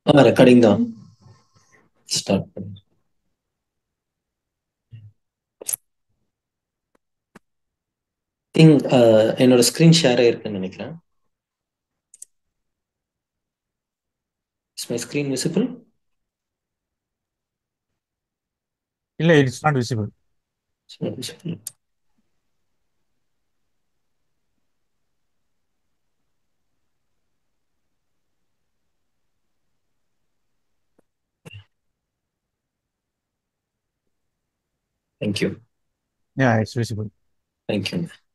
ஆ recording தான் start பண்ணு think என்னோட ஸ்க்ரீன் ஷேர் ஆயிருக்குன்னு நினைக்கிறேன் இஸ் மை ஸ்க்ரீன் விசிபிள் இல்ல it's not visible thank you yeah it's visible thank you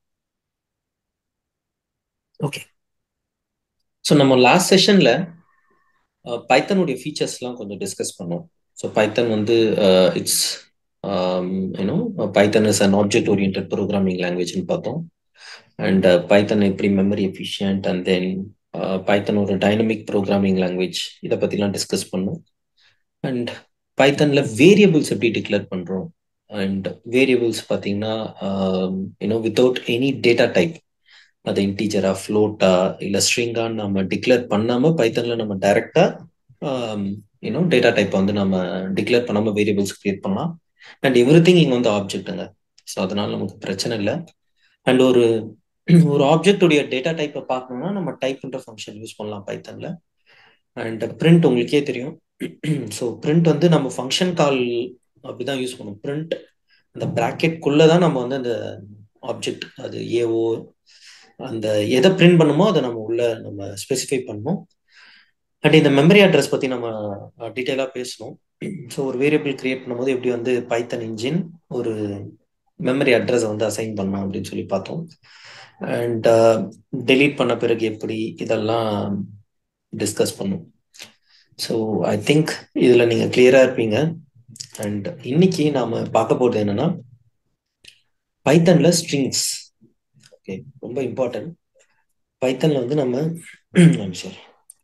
okay so நம்ம லாஸ்ட் செஷன்ல பைத்தனுடைய ஃபீச்சர்ஸ்லாம் கொஞ்சம் டிஸ்கஸ் பண்ணோம் ஸோ பைத்தன் வந்து it's you know Python is an object orient programming லாங்குவேஜ்னு பார்த்தோம் அண்ட் பைத்தன் எப்படி memory efficient and then Python ஒரு டைனமிக் ப்ரோக்ராமிங் லாங்குவேஜ் இதை பற்றிலாம் டிஸ்கஸ் பண்ணோம் அண்ட் பைத்தனில் வேரியபிள்ஸ் எப்படி டிக்ளேர் பண்ணுறோம் அண்ட் வேரியபிள்ஸ் பார்த்தீங்கன்னா you know without any data type அது இன்டீஜரா ஃப்ளோட்டா இல்லை ஸ்ட்ரிங்கான்னு நம்ம டிக்ளேர் பண்ணாம பைத்தனில் நம்ம டைரக்டா யூனோ டேட்டா டைப் வந்து நம்ம டிக்ளேர் பண்ணாம வேரியபிள்ஸ் கிரியேட் பண்ணலாம் அண்ட் எவ்ரி திங் இங்கே வந்து ஆப்ஜெக்ட்டுங்க ஸோ அதனால நமக்கு பிரச்சனை இல்லை அண்ட் ஒரு ஒரு ஆப்ஜெக்டுடைய டேட்டா டைப்பை பார்க்கணும்னா நம்ம டைப்ன்ற ஃபங்க்ஷன் யூஸ் பண்ணலாம் பைத்தனில் அண்ட் பிரிண்ட் உங்களுக்கே தெரியும் ஸோ பிரிண்ட் வந்து நம்ம ஃபங்க்ஷன் கால் அப்படிதான் யூஸ் பண்ணுவோம் பிரிண்ட் அந்த ப்ராக்கெட்குள்ளே தான் நம்ம வந்து அந்த ஆப்ஜெக்ட் அது ஏஓ அந்த எதை பிரிண்ட் பண்ணுமோ அதை நம்ம உள்ள நம்ம ஸ்பெசிஃபை பண்ணணும் அண்ட் இந்த மெமரி அட்ரஸ் பற்றி நம்ம டீட்டெயிலாக பேசணும் ஸோ ஒரு வேரியபிள் கிரியேட் பண்ணும்போது எப்படி வந்து பைத்தன் இன்ஜின் ஒரு மெமரி அட்ரஸை வந்து அசைன் பண்ணலாம் அப்படின்னு சொல்லி பார்த்தோம் அண்ட் டெலீட் பண்ண பிறகு எப்படி இதெல்லாம் டிஸ்கஸ் பண்ணும் ஸோ ஐ திங்க் இதில் நீங்கள் கிளியராக இருப்பீங்க அண்ட் இன்னைக்கு நாம பார்க்க போகிறது என்னன்னா பைத்தன்ல ஸ்ட்ரிங்ஸ் ஓகே ரொம்ப இம்பார்ட்டன்ட் பைத்தன்ல வந்து நம்ம சாரி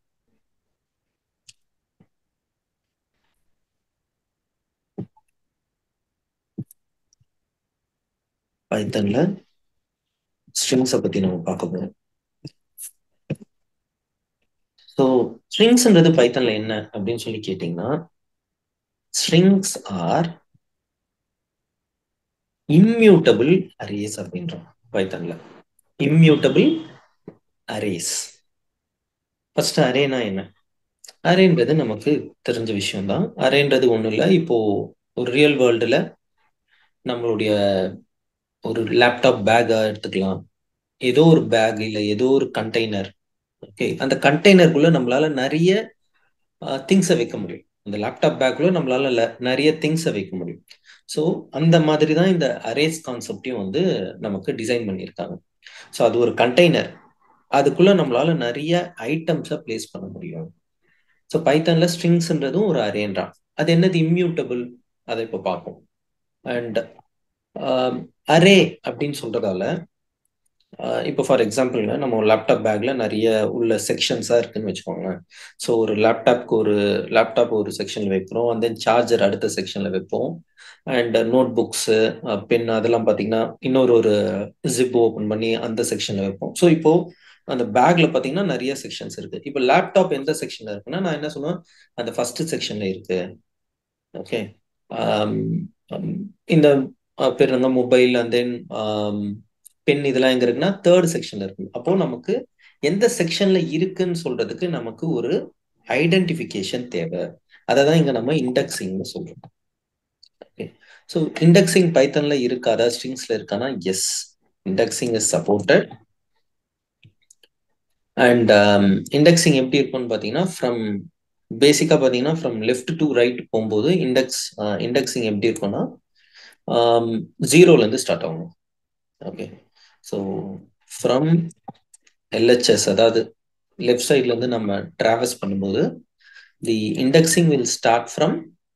பைத்தன்ல ஸ்ட்ரிங்ஸை பத்தி நம்ம பார்க்க போறோம் ஸோ ஸ்ட்ரிங்ஸ்ன்றது பைத்தன்ல என்ன அப்படின்னு சொல்லி கேட்டீங்கன்னா ஸ்ட்ரிங்ஸ் ஆர் இம்யூட்டபிள் அரேஸ் அப்படின்றோம் பைத்தன்ல இம்யூட்டபிள் அரேஸ் ஃபர்ஸ்ட் அரேனா என்ன அரேன்றது நமக்கு தெரிஞ்ச விஷயம் தான் அரேன்றது ஒன்றும் இல்லை இப்போ ஒரு ரியல் வேர்ல்டுல நம்மளுடைய ஒரு லேப்டாப் பேக்கா எடுத்துக்கலாம் ஏதோ ஒரு பேக் இல்லை ஏதோ ஒரு கண்டெய்னர் ஓகே அந்த கண்டெய்னருக்குள்ள நம்மளால நிறைய திங்ஸை வைக்க முடியும் இந்த லேப்டாப் பேக்குள்ள நம்மளால நிறைய திங்ஸை வைக்க முடியும் ஸோ அந்த மாதிரி தான் இந்த அரேஸ் கான்செப்டையும் வந்து நமக்கு டிசைன் பண்ணியிருக்காங்க ஸோ அது ஒரு கண்டெய்னர் அதுக்குள்ள நம்மளால நிறைய ஐட்டம்ஸை பிளேஸ் பண்ண முடியும் ஸோ பைத்தன்ல ஸ்ட்ரிங்ஸ்ன்றதும் ஒரு அரேன்றான் அது என்னது இம்யூட்டபிள் அதை இப்போ பார்ப்போம் அண்ட் அரே அப்படின்னு சொல்றதால இப்போ ஃபார் எக்ஸாம்பிள்ங்க நம்ம லேப்டாப் பேக்ல நிறைய உள்ள செக்ஷன்ஸா இருக்குன்னு வச்சுக்கோங்க ஸோ ஒரு லேப்டாப்க்கு ஒரு லேப்டாப் ஒரு செக்ஷன்ல வைக்கிறோம் அண்ட் தென் சார்ஜர் அடுத்த செக்ஷன்ல வைப்போம் அண்ட் நோட் புக்ஸு பென் அதெல்லாம் பார்த்தீங்கன்னா இன்னொரு ஒரு ஜிப் ஓப்பன் பண்ணி அந்த செக்ஷன்ல வைப்போம் ஸோ இப்போ அந்த பேக்ல பார்த்தீங்கன்னா நிறைய செக்ஷன்ஸ் இருக்கு இப்போ லேப்டாப் எந்த செக்ஷன்ல இருக்குன்னா நான் என்ன சொல்லுவேன் அந்த ஃபர்ஸ்ட் செக்ஷன்ல இருக்கு ஓகே இந்த பேர் என்ன மொபைல் அண்ட் தென் பென் இதெல்லாம் எங்க இருக்குன்னா தேர்ட் செக்ஷன்ல இருக்கு அப்போ நமக்கு எந்த செக்ஷன்ல இருக்குன்னு சொல்றதுக்கு நமக்கு ஒரு ஐடென்டிபிகேஷன் தேவை அதை தான் இங்க நம்ம இண்டெக்ஸிங்னு சொல்றோம் ஓகே ஸோ இண்டெக்ஸிங் பைத்தன்ல இருக்காதா ஸ்ட்ரிங்ஸ்ல இருக்கானா yes indexing is supported and indexing எப்படி இருக்கும்னு பார்த்தீங்கன்னா ஃப்ரம் பேசிக்காக பார்த்தீங்கன்னா ஃப்ரம் லெஃப்ட் டு ரைட் போகும்போது இண்டெக்ஸ் இண்டெக்ஸிங் எப்படி இருக்கும்னா ஜீரோலேருந்து ஸ்டார்ட் ஆகும் ஓகே ஸோ ஃப்ரம் எல்ஹெச்எஸ் அதாவது லெஃப்ட் சைட்லேருந்து நம்ம ட்ராவல்ஸ் பண்ணும்போது the indexing will start from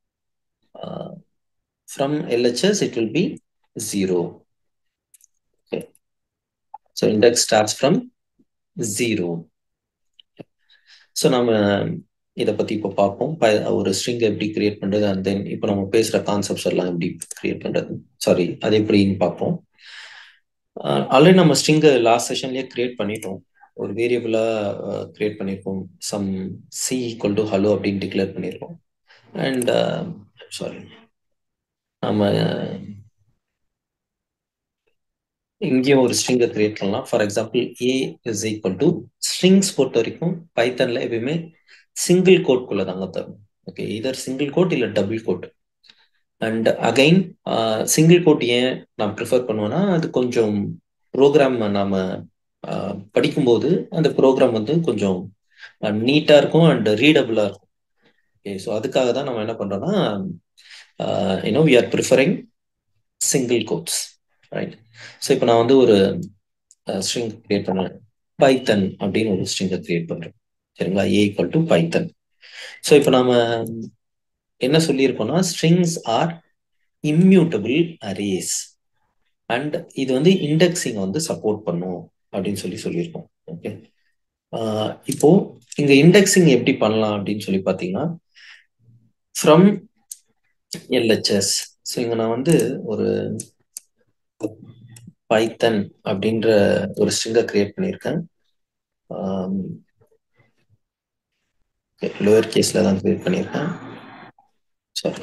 from LHS it will be zero okay so index starts from zero so நம்ம இதை பற்றி இப்போ பார்ப்போம் ஒரு ஸ்ட்ரிங் எப்படி கிரியேட் பண்ணுறது அண்ட் தென் இப்போ நம்ம பேசுகிற கான்செப்ட்ஸ் எல்லாம் எப்படி கிரியேட் பண்ணுறது சாரி அது எப்படின்னு பார்ப்போம் ஆல்ரெடி நம்ம ஸ்ட்ரிங்கை லாஸ்ட் செஷன்லேயே கிரியேட் பண்ணிட்டோம் ஒரு வேரியபிளா கிரியேட் பண்ணியிருக்கோம் some C equal to hello அப்படின்னு டிக்ளேர் பண்ணியிருக்கோம் அண்ட் சாரி நம்ம இங்கேயும் ஒரு ஸ்ட்ரிங்கை கிரியேட் பண்ணலாம் for example A is equal to strings பொறுத்த வரைக்கும் பைத்தன்ல எப்பயுமே சிங்கிள் கோட்குள்ள தாங்க தரும் ஓகே இதர் சிங்கிள் கோட் இல்லை double quote and again single quote ஏன் நான் ப்ரிஃபர் பண்ணுவேன்னா அது கொஞ்சம் ப்ரோக்ராம் நாம படிக்கும்போது அந்த ப்ரோக்ராம் வந்து கொஞ்சம் நீட்டாக இருக்கும் அண்ட் ரீடபுளாக இருக்கும் ஓகே ஸோ அதுக்காக தான் நம்ம என்ன பண்ணுறோம்னா you know we are preferring single quotes right so இப்போ நான் வந்து ஒரு ஸ்ட்ரிங் கிரியேட் பண்ணேன் பைத்தன் அப்படின்னு ஒரு ஸ்ட்ரிங்கை கிரியேட் பண்ணுறேன் சரிங்களா A equal to Python so இப்போ நாம என்ன சொல்லியிருக்கோம்னா strings are immutable arrays and இது வந்து இண்டெக்ஸிங் வந்து சப்போர்ட் பண்ணும் அப்படின்னு சொல்லி சொல்லியிருக்கோம் ஓகே இப்போ இங்க இண்டெக்ஸிங் எப்படி பண்ணலாம் அப்படின்னு சொல்லி பார்த்தீங்கன்னா ஃப்ரம் எல்ஹெச்எஸ் ஸோ இங்க நான் வந்து ஒரு பைத்தன் அப்படின்ற ஒரு ஸ்ட்ரிங்கை கிரியேட் பண்ணியிருக்கேன் லோயர் கேஸ்ல தான் கிரியேட் பண்ணியிருக்கேன் சாரி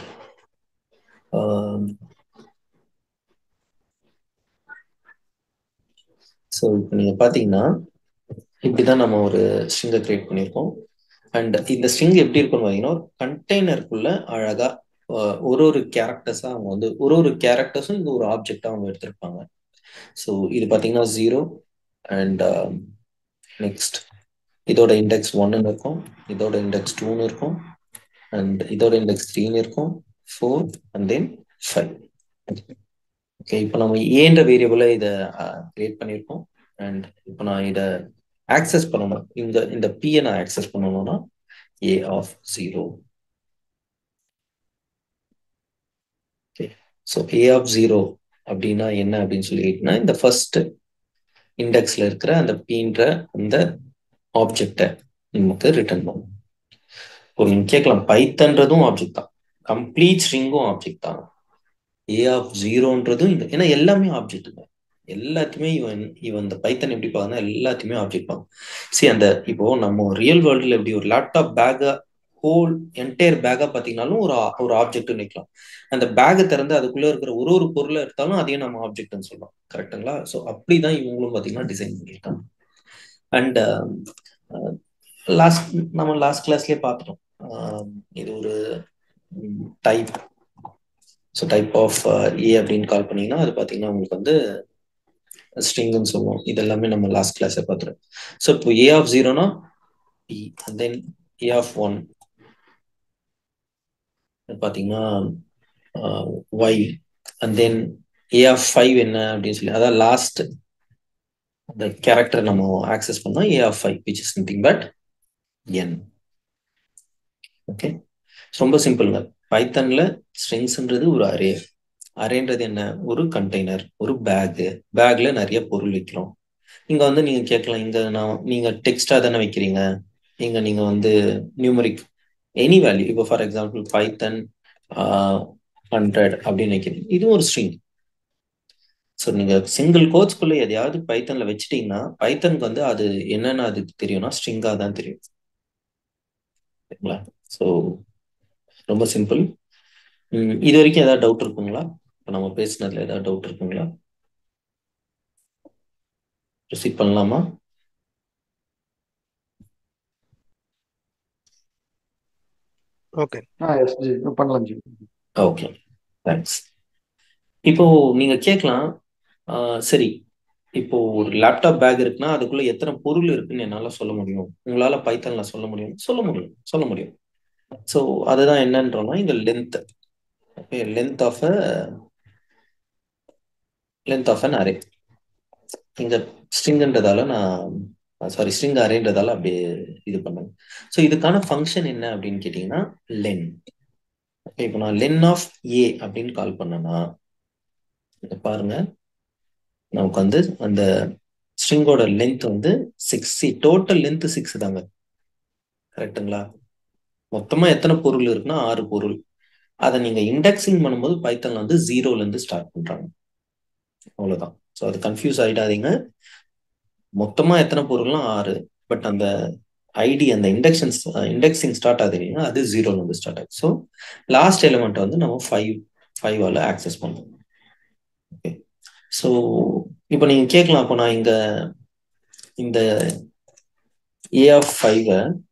ஸோ இப்போ நீங்கள் பார்த்தீங்கன்னா இப்படிதான் நம்ம ஒரு ஸ்ட்ரிங்கை கிரியேட் பண்ணியிருக்கோம் அண்ட் இந்த ஸ்ட்ரிங் எப்படி இருக்கும்னு பார்த்தீங்கன்னா ஒரு கண்டெய்னருக்குள்ள அழகா ஒரு ஒரு கேரக்டர்ஸா அவங்க வந்து ஒரு ஒரு கேரக்டர்ஸும் இந்த ஒரு ஆப்ஜெக்டா அவங்க எடுத்திருப்பாங்க ஸோ இது பார்த்தீங்கன்னா ஜீரோ அண்ட் நெக்ஸ்ட் இதோட இண்டெக்ஸ் ஒன்னு இருக்கும் இதோட இண்டெக்ஸ் டூன்னு இருக்கும் அண்ட் இதோட இண்டெக்ஸ் த்ரீன்னு இருக்கும் four and then five okay இப்போ நம்ம ஏன்ற வேரியபிளை இதை கிரியேட் பண்ணியிருக்கோம் அண்ட் இப்போ நான் இதை ஆக்சஸ் பண்ணணும் இந்த இந்த பியை நான் ஆக்சஸ் பண்ணணும்னா A of zero okay so A of zero அப்படின்னா என்ன அப்படின்னு சொல்லிட்டுனா இந்த ஃபர்ஸ்ட் இண்டெக்ஸ்ல இருக்கிற அந்த பீன்ற அந்த ஆப்ஜெக்டை நமக்கு ரிட்டர்ன் பண்ணும் இப்போ நீங்க கேட்கலாம் பைத்தன்றதும் ஆப்ஜெக்ட் தான் கம்ப்ளீட் ஸ்ட்ரிங்கும் ஆப்ஜெக்ட் தான் ஏ ஆஃப் ஜீரோன்றதும் இந்த ஏன்னா எல்லாமே ஆப்ஜெக்ட் தான் எல்லாத்தையுமே இவன் இவன் இந்த பைத்தன் எப்படி பார்க்கணும் எல்லாத்தையுமே ஆப்ஜெக்ட் பார்க்கும் சரி அந்த இப்போ நம்ம ரியல் வேர்ல்டுல எப்படி ஒரு லேப்டாப் பேக்கா ஹோல் என்டையர் பேக்கா பாத்தீங்கன்னாலும் ஒரு ஒரு ஆப்ஜெக்ட் நிற்கலாம் அந்த பேக்கை திறந்து அதுக்குள்ள இருக்கிற ஒரு ஒரு பொருளை எடுத்தாலும் அதையும் நம்ம ஆப்ஜெக்ட்னு சொல்லலாம் கரெக்டுங்களா ஸோ அப்படிதான் இவங்களும் பாத்தீங்கன்னா டிசைன் பண்ணியிருக்காங்க அண்ட் லாஸ்ட் நம்ம லாஸ்ட் கிளாஸ்லயே பார்த்துட்டோம் இது ஒரு type so type of A அப்படின்னு கால் பண்ணீங்கன்னா அது பார்த்தீங்கன்னா உங்களுக்கு வந்து ஸ்ட்ரிங்னு சொல்லுவோம் இது எல்லாமே நம்ம லாஸ்ட் கிளாஸை பார்த்துருவோம் ஸோ இப்போ ஏ ஆஃப் ஜீரோனா B and then A of one பார்த்தீங்கன்னா Y and then A of five என்ன அப்படின்னு சொல்லி அதான் லாஸ்ட் அந்த கேரக்டர் நம்ம ஆக்சஸ் பண்ணோம் A of five which is nothing but N okay ரொம்ப சிம்பிள்ங்க பைத்தன்ல ஸ்ட்ரிங்ஸ்ன்றது ஒரு அரே அரேன்றது என்ன ஒரு கண்டெய்னர் ஒரு பேகு பேக்ல நிறைய பொருள் வைக்கிறோம் இங்க வந்து நீங்க கேட்கலாம் இங்க நான் நீங்க டெக்ஸ்டா தானே வைக்கிறீங்க இங்க நீங்க வந்து நியூமரிக் எனி வேல்யூ இப்போ ஃபார் எக்ஸாம்பிள் பைத்தன் ஹண்ட்ரட் அப்படின்னு வைக்கிறீங்க இதுவும் ஒரு ஸ்ட்ரிங் ஸோ நீங்க சிங்கிள் கோட்ஸ்குள்ள எதையாவது பைத்தன்ல வச்சுட்டீங்கன்னா பைத்தனுக்கு வந்து அது என்னன்னு அதுக்கு தெரியும்னா ஸ்ட்ரிங்கா தான் தெரியும் சரிங்களா ஸோ ரொம்ப சிம்பிள் இது வரைக்கும் ஏதாவது டவுட் இருக்குங்களா இப்போ நம்ம பேசினதுல ஏதாவது டவுட் இருக்குங்களா ரிசீவ் பண்ணலாமா ஓகே ஆ எஸ் ஜி பண்ணலாம் ஜி ஓகே தேங்க்ஸ் இப்போ நீங்க கேட்கலாம் சரி இப்போ ஒரு லேப்டாப் பேக் இருக்குன்னா அதுக்குள்ள எத்தனை பொருள் இருக்குன்னு என்னால சொல்ல முடியும் உங்களால பைத்தன்ல சொல்ல முடியும் சொல்ல முடியும் சொல்ல முடியும் ஸோ அதுதான் என்னன்றோம்னா இந்த length okay length of a length of an array இங்க ஸ்ட்ரிங்ன்றதால நான் சாரி ஸ்ட்ரிங் அரேன்றதால அப்படியே இது பண்ணுங்க ஸோ இதுக்கான ஃபங்க்ஷன் என்ன அப்படின்னு கேட்டீங்கன்னா லென் ஓகே இப்போ நான் லென் ஆஃப் ஏ அப்படின்னு கால் பண்ணேன்னா இதை பாருங்க நமக்கு வந்து அந்த ஸ்ட்ரிங்கோட லென்த் வந்து சிக்ஸ் டோட்டல் லென்த் சிக்ஸ் தாங்க கரெக்டுங்களா மொத்தமா எத்தனை பொருள் இருக்குன்னா ஆறு பொருள் அதை நீங்க இண்டெக்ஸிங் பண்ணும்போது பைத்தன்ல வந்து ஜீரோல இருந்து ஸ்டார்ட் பண்றாங்க அவ்வளவுதான் ஸோ அது கன்ஃபியூஸ் ஆயிடாதீங்க மொத்தமா எத்தனை பொருள்லாம் ஆறு பட் அந்த ஐடி அந்த இண்டக்ஷன் இண்டெக்ஸிங் ஸ்டார்ட் ஆகுது இல்லைங்களா அது ஜீரோல இருந்து ஸ்டார்ட் ஆகுது ஸோ லாஸ்ட் எலிமெண்ட் வந்து நம்ம ஃபைவ் ஃபைவால ஆக்சஸ் பண்ணுவோம் ஓகே ஸோ இப்போ நீங்க கேட்கலாம் அப்போ நான் இங்க இந்த ஏ ஆஃப் ஃபைவ்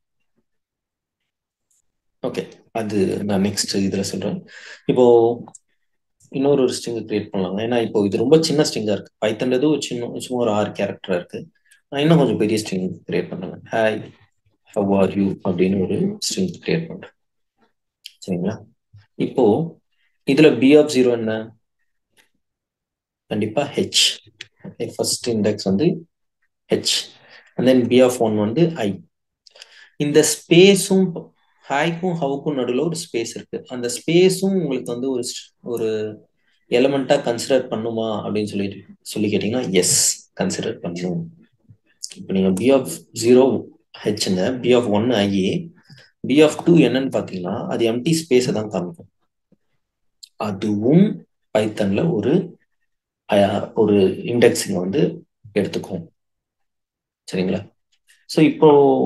ஓகே அது நான் நெக்ஸ்ட் இதுல சொல்றேன் இப்போ இன்னொரு ஒரு ஸ்ட்ரிங் கிரியேட் பண்ணலாம் ஏன்னா இப்போ இது ரொம்ப சின்ன ஸ்ட்ரிங்கா இருக்கு பைத்தன்றது ஒரு சின்ன சும்மா ஒரு ஆறு கேரக்டரா இருக்கு நான் இன்னும் கொஞ்சம் பெரிய ஸ்ட்ரிங் கிரியேட் பண்ணுவேன் ஹாய் ஹவ் ஆர் யூ அப்படின்னு ஒரு ஸ்ட்ரிங் கிரியேட் பண்றேன் சரிங்களா இப்போ இதுல பி ஆஃப் ஜீரோ என்ன கண்டிப்பா ஹெச் ஓகே ஃபர்ஸ்ட் இண்டெக்ஸ் வந்து H and then P of one வந்து ஐ இந்த ஸ்பேஸும் ஹாய்க்கும் ஹவுக்கும் நடுவில் ஒரு ஸ்பேஸ் இருக்கு அந்த ஸ்பேஸும் உங்களுக்கு வந்து ஒரு ஒரு எலமெண்டா கன்சிடர் பண்ணுமா அப்படின்னு சொல்லிட்டு சொல்லி கேட்டீங்கன்னா எஸ் கன்சிடர் பண்ணும் இப்போ நீங்க பி ஆஃப் ஜீரோ ஹெச்ங்க பி ஆஃப் ஒன் ஐஏ பி ஆஃப் டூ என்னன்னு பார்த்தீங்கன்னா அது எம்டி ஸ்பேஸை தான் காமிக்கும் அதுவும் பைத்தன்ல ஒரு ஒரு இண்டெக்ஸிங் வந்து எடுத்துக்கும் சரிங்களா ஸோ இப்போ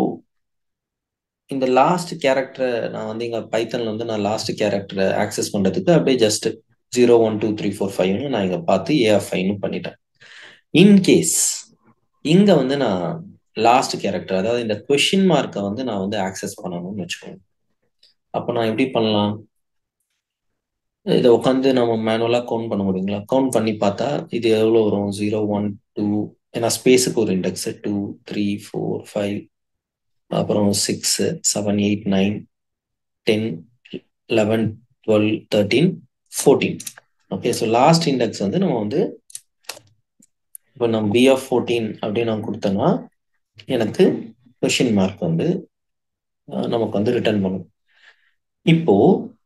இந்த லாஸ்ட் கேரக்டரை நான் வந்து இங்க பைத்தன்ல வந்து நான் லாஸ்ட் கேரக்டரை ஆக்சஸ் பண்றதுக்கு அப்படியே just zero one two three four ஃபைவ்னு நான் இங்க பார்த்து ஏஆஃப் ஃபைவ்னு பண்ணிட்டேன் இன்கேஸ் இங்க வந்து நான் லாஸ்ட் கேரக்டர் அதாவது இந்த கொஷின் மார்க்கை வந்து நான் வந்து ஆக்சஸ் பண்ணணும்னு வச்சுக்கோங்க அப்போ நான் எப்படி பண்ணலாம் இதை உட்காந்து நம்ம மேனுவலா கவுண்ட் பண்ண முடியுங்களா கவுண்ட் பண்ணி பார்த்தா இது எவ்வளோ வரும் ஜீரோ ஒன் டூ ஏன்னா ஸ்பேஸுக்கு ஒரு index two three four five அப்புறம் six seven eight nine ten eleven twelve thirteen fourteen okay so last index வந்து நம்ம வந்து இப்போ நம்ம பி ஆஃப் ஃபோர்டீன் அப்படின்னு நான் கொடுத்தோன்னா எனக்கு கொஷின் மார்க் வந்து நமக்கு வந்து ரிட்டர்ன் பண்ணும் இப்போ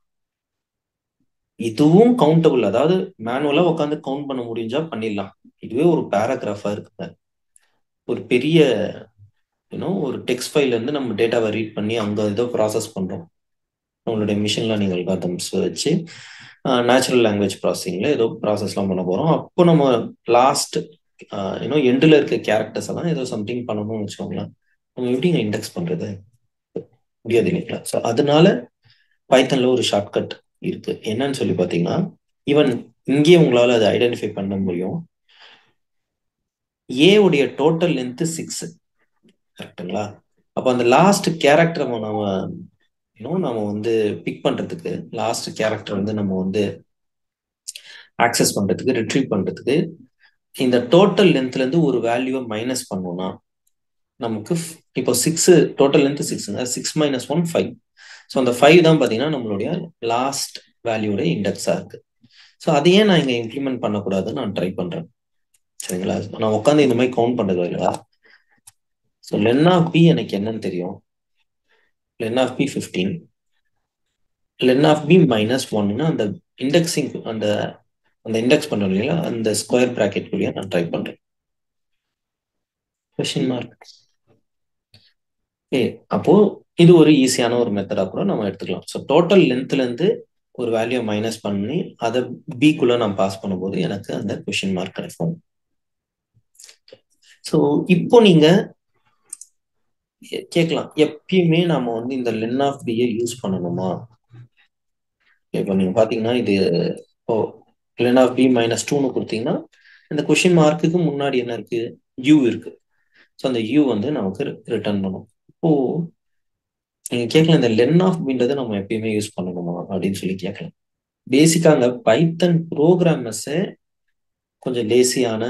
இதுவும் கவுண்டபிள் அதாவது மேனுவலா உட்காந்து கவுண்ட் பண்ண முடிஞ்சா பண்ணிடலாம் இதுவே ஒரு பேராகிராஃபா இருக்குங்க ஒரு பெரிய யூனோ ஒரு டெக்ஸ்ட் ஃபைல் இருந்து நம்ம டேட்டாவை ரீட் பண்ணி அங்க ஏதோ ப்ராசஸ் பண்றோம் நம்மளுடைய மிஷின் லேர்னிங் அல்காதம்ஸ் வச்சு நேச்சுரல் லாங்குவேஜ் ப்ராசஸிங்ல ஏதோ ப்ராசஸ்லாம் பண்ண போறோம் அப்போ நம்ம லாஸ்ட் யூனோ எண்டில் இருக்க கேரக்டர்ஸ் எல்லாம் ஏதோ சம்திங் பண்ணணும்னு வச்சுக்கோங்களேன் நம்ம எப்படிங்க இண்டெக்ஸ் பண்றது முடியாது இல்லைங்களா ஸோ அதனால பைத்தன்ல ஒரு ஷார்ட்கட் இருக்கு என்னன்னு சொல்லி பாத்தீங்கன்னா ஈவன் இங்கேயே உங்களால அதை ஐடென்டிஃபை பண்ண முடியும் ஏ உடைய டோட்டல் லென்த் சிக்ஸ் கரெக்டுங்களா அப்ப அந்த லாஸ்ட் கேரக்டர் நம்ம இன்னும் நம்ம வந்து பிக் பண்றதுக்கு லாஸ்ட் கேரக்டர் வந்து நம்ம வந்து ஆக்சஸ் பண்றதுக்கு ரிட்ரீவ் பண்றதுக்கு இந்த டோட்டல் லென்த்ல இருந்து ஒரு வேல்யூவை மைனஸ் பண்ணோம்னா நமக்கு இப்போ சிக்ஸ் டோட்டல் லென்த் சிக்ஸுங்க six minus one five so அந்த ஃபைவ் தான் பார்த்தீங்கன்னா நம்மளுடைய லாஸ்ட் வேல்யூட இண்டெக்ஸா இருக்கு ஸோ அதையே நான் இங்க இம்ப்ளிமெண்ட் பண்ணக்கூடாதுன்னு நான் ட்ரை பண்றேன் சரிங்களா நான் உட்காந்து இந்த மாதிரி கவுண்ட் பண்றது இல்லையா ஸோ லென் ஆஃப் பி எனக்கு என்னன்னு தெரியும் len of P fifteen len of P minus ஒன்னு அந்த இண்டெக்ஸிங் அந்த அந்த இண்டெக்ஸ் பண்றோம் இல்லையா அந்த ஸ்கொயர் பிராக்கெட் குள்ளேயே நான் ட்ரை பண்றேன் கொஷின் மார்க் ஏ அப்போ இது ஒரு ஈஸியான ஒரு மெத்தடா கூட நம்ம எடுத்துக்கலாம் ஸோ டோட்டல் லென்த்ல இருந்து ஒரு வேல்யூ மைனஸ் பண்ணி அதை பிக்குள்ள நான் பாஸ் பண்ணும்போது எனக்கு அந்த கொஷின் மார்க் கிடைக்கும் ஸோ இப்போ நீங்க கேட்கலாம் எப்பயுமே நாம வந்து இந்த லென் ஆஃப் பியை யூஸ் பண்ணணுமா இப்போ நீங்க பாத்தீங்கன்னா இது இப்போ லென் ஆஃப் பி மைனஸ் டூன்னு கொடுத்தீங்கன்னா இந்த கொஷின் மார்க்குக்கு முன்னாடி என்ன இருக்கு யூ இருக்கு ஸோ அந்த யூ வந்து நமக்கு ரிட்டர்ன் பண்ணும் இப்போ நீங்க கேட்கலாம் இந்த லென் ஆஃப் பின்றதை நம்ம எப்பயுமே யூஸ் பண்ணணுமா அப்படின்னு சொல்லி கேட்கலாம் பேசிக்காங்க பைத்தன் ப்ரோக்ராமர்ஸே கொஞ்சம் லேசியான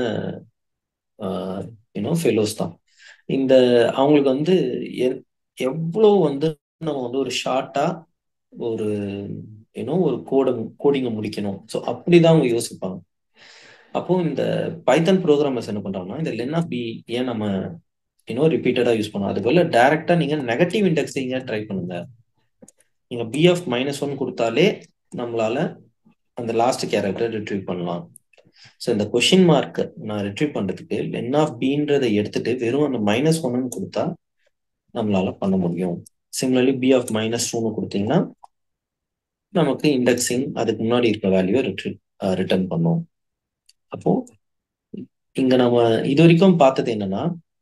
யூனோ ஃபெலோஸ் தான் இந்த அவங்களுக்கு வந்து எவ்வளோ வந்து நம்ம வந்து ஒரு ஷார்ட்டா ஒரு ஏன்னோ ஒரு கோடை கோடிங்கை முடிக்கணும் ஸோ அப்படிதான் அவங்க யோசிப்பாங்க அப்போ இந்த பைத்தன் ப்ரோக்ராமர்ஸ் என்ன பண்றாங்கன்னா இந்த லென் ஆஃப் பி ஏன் நம்ம இன்னும் ரிப்பீட்டடா யூஸ் பண்ணணும் அது போல டைரக்டா நீங்க நெகட்டிவ் இண்டெக்ஸிங்க ட்ரை பண்ணுங்க நீங்க பி ஆஃப் மைனஸ் ஒன் கொடுத்தாலே நம்மளால அந்த லாஸ்ட் கேரக்டர் ரிட்ரீவ் பண்ணலாம் ஸோ இந்த கொஷின் மார்க் நான் ரிட்ரீவ் பண்றதுக்கு லென் ஆஃப் பீன்றதை எடுத்துட்டு வெறும் அந்த மைனஸ் ஒன்னு கொடுத்தா நம்மளால பண்ண முடியும் சிமிலர்லி பி ஆஃப் மைனஸ் டூன்னு கொடுத்தீங்கன்னா நமக்கு இண்டெக்ஸிங் அதுக்கு முன்னாடி இருக்க வேல்யூவை ரிட்ரீவ் ரிட்டர்ன் பண்ணும் அப்போ இங்க நம்ம இது வரைக்கும் பார்த்தது என்னன்னா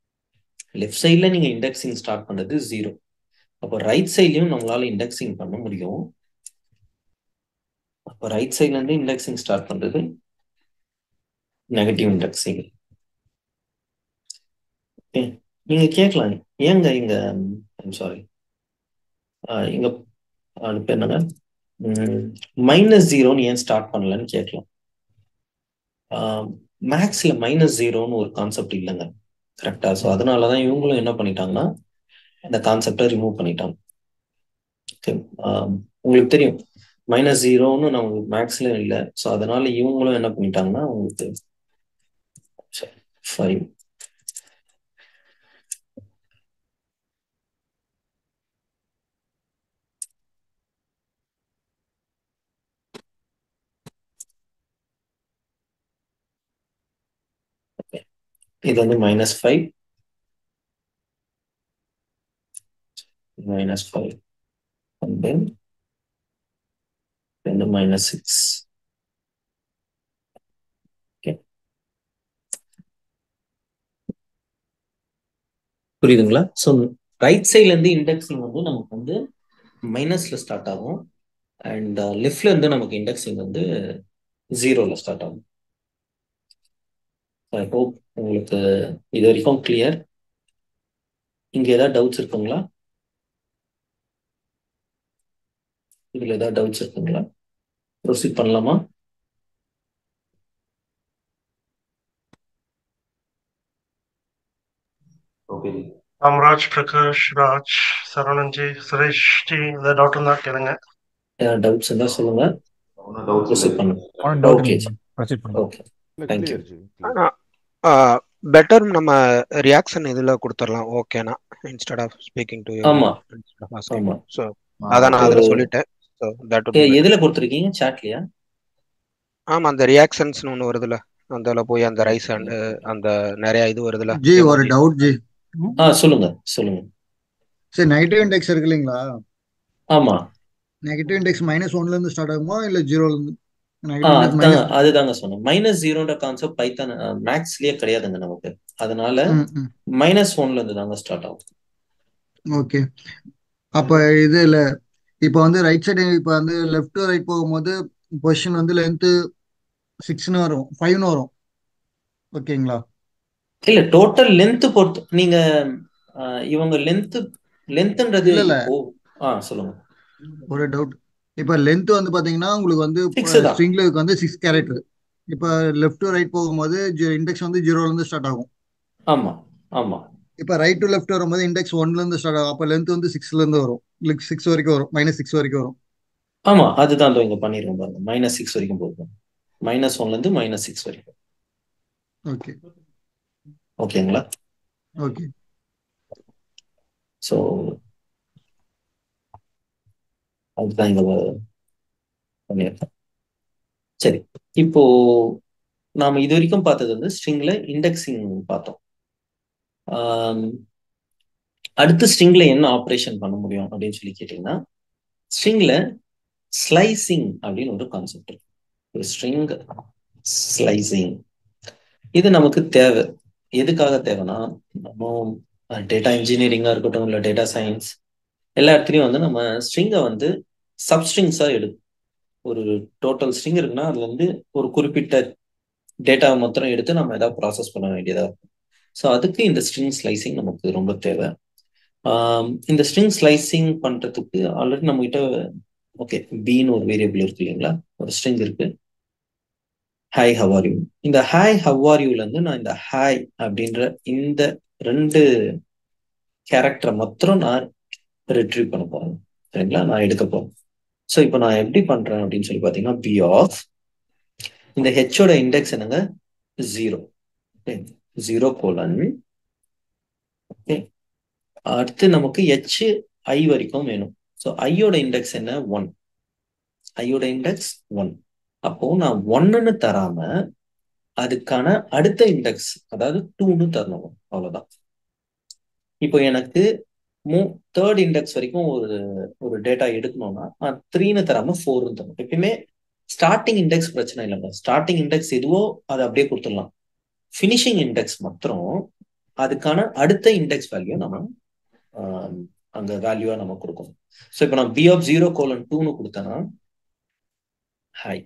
லெஃப்ட் சைடில் நீங்கள் இண்டெக்ஸிங் ஸ்டார்ட் பண்ணுறது ஜீரோ அப்போ ரைட் சைட்லையும் நம்மளால இண்டெக்ஸிங் பண்ண முடியும் அப்போ ரைட் சைட்லேருந்து இண்டெக்ஸிங் ஸ்டார்ட் பண்ணுறது நெகட்டிவ் இண்டெக்ஸிங் ஓகே நீங்கள் கேட்கலாம் ஏங்க இங்க சாரி இங்க அது பேர் என்னங்க மைனஸ் ஜீரோன்னு ஏன் ஸ்டார்ட் பண்ணலன்னு கேட்கலாம் மேக்ஸ்ல மைனஸ் ஜீரோன்னு ஒரு கான்செப்ட் இல்லைங்க கரெக்டா ஸோ அதனாலதான் இவங்களும் என்ன பண்ணிட்டாங்கன்னா இந்த கான்செப்டை ரிமூவ் பண்ணிட்டாங்க ஓகே உங்களுக்கு தெரியும் மைனஸ் ஜீரோன்னு நமக்கு மேக்ஸ்ல இல்லை ஸோ அதனால இவங்களும் என்ன பண்ணிட்டாங்கன்னா உங்களுக்கு ஃபைவ் இது வந்து minus five minus five and then ரெண்டு மைனஸ் சிக்ஸ் ஓகே புரியுதுங்களா ஸோ ரைட் சைட்ல இருந்து இண்டெக்ஸிங் வந்து நமக்கு வந்து மைனஸ்ல ஸ்டார்ட் ஆகும் அண்ட் லெஃப்ட்ல இருந்து நமக்கு இண்டெக்ஸிங் வந்து ஜீரோல ஸ்டார்ட் ஆகும் ஐ ஹோப் உங்களுக்கு இது வரைக்கும் கிளியர் இங்க ஏதாவது டவுட்ஸ் இருக்குங்களா இதுல ஏதாவது டவுட்ஸ் இருக்குங்களா ப்ரொசீட் பண்ணலாமா ஓகே ராம்ராஜ் பிரகாஷ் ராஜ் சரவணன்ஜி சுரேஷ் ஜி இந்த டவுட் இருந்தா கேளுங்க ஏதாவது டவுட்ஸ் இருந்தா சொல்லுங்க ஒன்றும் டவுட்ஸ் ப்ரொசீட் பண்ணுங்க ஒன்றும் டவுட் ஓகே இல்லை ப்ரொசீட் பண்ணுங்க ஓகே Thank you. பெட்டர் நம்ம ரியாக்ஷன் இதுல கொடுத்துடலாம் ஓகேனா இன்ஸ்டெட் ஆஃப் ஸ்பீக்கிங் டு ஆமா ஆமா ஸோ அதான் நான் அதுல ஒரு- சொல்லிட்டேன் ஸோ தட் ஏ, எதுல கொடுத்துருக்கீங்க சாட்லயா ஆமா அந்த ரியாக்ஷன்ஸ்னு ஒன்று வருதுல அதுல போய் அந்த ரைஸ் அண்ட் அந்த நிறைய இது வருதுல ஜி ஒரு டவுட் ஜி ஆ சொல்லுங்க சொல்லுங்க சரி நெகட்டிவ் இண்டெக்ஸ் இருக்கு இல்லைங்களா ஆமா நெகட்டிவ் இண்டெக்ஸ் மைனஸ் ஒன்ல இருந்து ஸ்டார்ட் ஆகுமா இல்ல ஜீரோல இருந்து ஆ நெகட்டிவ் இண்டெக்ஸ் அதுதாங்க மைனஸ் அதுதாங்க சொன்னேன் மைனஸ் ஜீரோன்ற கான்செப்ட் பைத்தான் மேக்ஸ்லயே கிடையாதுங்க நமக்கு அதனால மைனஸ் ஒன்ல இருந்து தாங்க ஸ்டார்ட் ஆகும் ஓகே அப்ப இது இல்ல இப்போ வந்து ரைட் சைடு இப்போ வந்து லெஃப்ட் டு ரைட் போகும்போது பொசிஷன் வந்து லென்த் சிக்ஸ்னு வரும் ஃபைவ்னு வரும் ஓகேங்களா இல்ல டோட்டல் லென்த் பொறுத்து நீங்க ஆ, இவங்க லென்த் லென்த்ன்றது இல்ல, இல்ல. இப்போ ஆ சொல்லுங்க ஒரு டவுட் இப்போ லென்த் வந்து பாத்தீங்கன்னா உங்களுக்கு வந்து Six தான். ஸ்ட்ரிங்ல வந்து சிக்ஸ் கேரக்டர் இப்போ லெஃப்ட் டு ரைட் போகும்போது இண்டெக்ஸ் வந்து ஜீரோல இருந்து ஸ்டார்ட் ஆகும் ஆமா ஆமா இப்போ ரைட் டு லெஃப்ட் வரும்போது இண்டெக்ஸ் ஒன்ல இருந்து ஸ்டார்ட் ஆகும் அப்போ லென்த் வந்து சிக்ஸ்ல இருந்து வரும் லைக் சிக்ஸ் வரைக்கும் வரும் மைனஸ் சிக்ஸ் வரைக்கும் வரும் ஆமா அதுதான் இதோ இங்க பண்ணிருக்கோம் பாருங்க மைனஸ் சிக்ஸ் வரைக்கும் போகும் மைனஸ் ஒன்ல இருந்து மைனஸ் சிக்ஸ் வரைக்கும் ஓகே ஓகேங்களா ஓகே ஸோ அதுதான் இங்க வ- பண்ணியிருக்கோம் சரி இப்போ நாம இது வரைக்கும் பார்த்தது வந்து ஸ்ட்ரிங்ல இண்டெக்ஸிங் பார்த்தோம் ஆம், அடுத்து ஸ்ட்ரிங்ல என்ன ஆப்ரேஷன் பண்ண முடியும் அப்படின்னு சொல்லி கேட்டீங்கன்னா ஸ்ட்ரிங்ல ஸ்லைசிங் அப்படின்னு ஒரு கான்செப்ட் இருக்கு ஒரு ஸ்ட்ரிங் ஸ்லைசிங் இது நமக்கு தேவை எதுக்காக தேவைன்னா நம்ம டேட்டா இன்ஜினியரிங்கா இருக்கட்டும் இல்லை டேட்டா சயின்ஸ் எல்லா இடத்துலையும் வந்து நம்ம ஸ்ட்ரிங்கை வந்து சப்ஸ்ட்ரிங்ஸா எடுக்கும் ஒரு டோட்டல் ஸ்ட்ரிங் இருக்குன்னா அதுல இருந்து ஒரு குறிப்பிட்ட டேட்டா மாத்திரம் எடுத்து நம்ம ஏதாவது ப்ராசஸ் பண்ண வேண்டியதா இருக்கும் ஸோ அதுக்கு இந்த ஸ்ட்ரிங் ஸ்லைசிங் நமக்கு ரொம்ப தேவை ஆம், இந்த ஸ்ட்ரிங் ஸ்லைசிங் பண்றதுக்கு ஆல்ரெடி நம்ம கிட்ட ஓகே பீன்னு ஒரு வேரியபிள் இருக்கு இல்லைங்களா ஒரு ஸ்ட்ரிங் இருக்கு ஹாய் ஹவார் யூ இந்த ஹாய் ஹவார் யூல இருந்து நான் இந்த ஹாய் அப்படின்ற இந்த ரெண்டு கேரக்டரை மாத்திரம் நான் ரிட்ரீவ் பண்ண போறேன் சரிங்களா நான் எடுக்க போறேன் ஸோ இப்போ நான் எப்படி பண்றேன் அப்படின்னு சொல்லி பார்த்தீங்கன்னா பி ஆஃப் இந்த ஹெச்சோட இண்டெக்ஸ் என்னங்க ஜீரோ ஜீரோ கோலன் ஓகே அடுத்து நமக்கு ஹெச் ஐ வரைக்கும் வேணும் ஸோ ஐயோட இண்டெக்ஸ் என்ன ஒன் ஐயோட இண்டெக்ஸ் ஒன் அப்போ நான் ஒன்னுன்னு தராம அதுக்கான அடுத்த இண்டெக்ஸ் அதாவது டூன்னு தரணும் அவ்வளவுதான் இப்போ எனக்கு மூ தேர்ட் இண்டெக்ஸ் வரைக்கும் ஒரு ஒரு டேட்டா எடுக்கணும்னா நான் த்ரீன்னு தராம ஃபோர்னு தரணும் எப்பயுமே ஸ்டார்டிங் இண்டெக்ஸ் பிரச்சனை இல்லைங்க ஸ்டார்டிங் இண்டெக்ஸ் எதுவோ அதை அப்படியே கொடுத்துடலாம் ஃபினிஷிங் இண்டெக்ஸ் மாத்திரம் அதுக்கான அடுத்த இண்டெக்ஸ் வேல்யூ நம்ம ஆஹ், அங்க வேல்யூவா நம்ம கொடுக்கணும் ஸோ இப்போ நான் பி ஆஃப் ஜீரோ கோலன் டூன்னு கொடுத்தேன்னா ஹாய்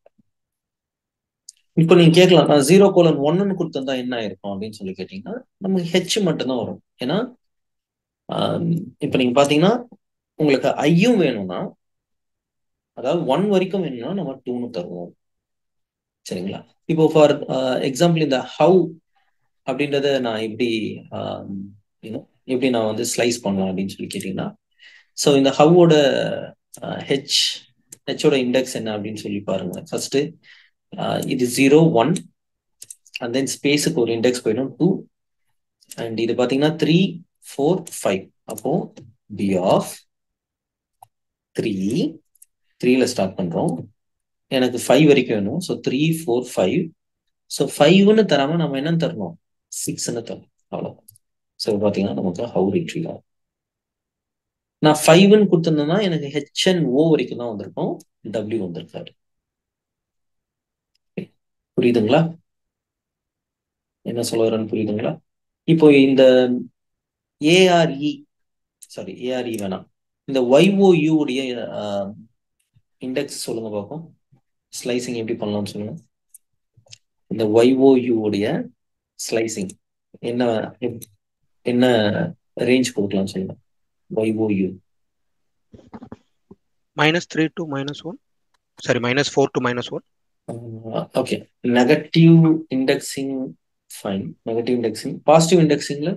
இப்போ நீங்க கேட்கலாம் நான் ஜீரோ கோலன் ஒன்னு கொடுத்திருந்தா என்ன ஆயிருக்கும் அப்படின்னு சொல்லி கேட்டீங்கன்னா நமக்கு ஹெச் மட்டும்தான் வரும் ஏன்னா ஆஹ், இப்போ நீங்க பாத்தீங்கன்னா உங்களுக்கு ஐயும் வேணும்னா அதாவது ஒன் வரைக்கும் வேணும்னா நம்ம டூன்னு தருவோம் சரிங்களா இப்போ ஃபார் எக்ஸாம்பிள் இந்த ஹவு அப்படின்றத நான் எப்படி ஆஹ், you know, எப்படி நான் வந்து ஸ்லைஸ் பண்ணலாம் அப்படின்னு சொல்லி கேட்டீங்கன்னா ஸோ இந்த ஹவோட ஹெச் ஹெச்சோட இண்டெக்ஸ் என்ன அப்படின்னு சொல்லி பாருங்க ஃபர்ஸ்ட் இது ஜீரோ ஒன் அண்ட் தென் ஸ்பேஸுக்கு ஒரு இண்டெக்ஸ் போயிடும் டூ அண்ட் இது பார்த்தீங்கன்னா த்ரீ ஃபோர் ஃபைவ் அப்போ பி ஆஃப் த்ரீ த்ரீல ஸ்டார்ட் பண்றோம் எனக்கு ஃபைவ் வரைக்கும் வேணும் so three four five so ஃபைவ்னு தராம நம்ம என்ன தரணும் சிக்ஸ்னு தரணும் அவ்வளோ ஸோ பார்த்தீங்கன்னா நமக்கு ஹவு ரிட்ரீவ் ஆகும் நான் ஃபைவ்னு கொடுத்துருந்தேன்னா எனக்கு ஹெச்என் ஓ வரைக்கும் தான் வந்திருக்கும் டபிள்யூ வந்திருக்காரு புரியுதுங்களா என்ன சொல்ல வரேன்னு புரியுதுங்களா இப்போ இந்த ஏஆர்இ சாரி ஏஆர்இ வேணாம் இந்த ஒய்ஓயு உடைய இண்டெக்ஸ் சொல்லுங்க பார்ப்போம் ஸ்லைசிங் எப்படி பண்ணலாம்னு சொல்லுங்க இந்த ஒய்ஓயு உடைய ஸ்லைசிங் என்ன எப்- என்ன ரேஞ்ச் கொடுக்கலாம் சொல்லுங்க Y O U minus three to minus one sorry minus four to minus one okay negative indexing fine negative indexing positive இண்டெக்ஸிங்ல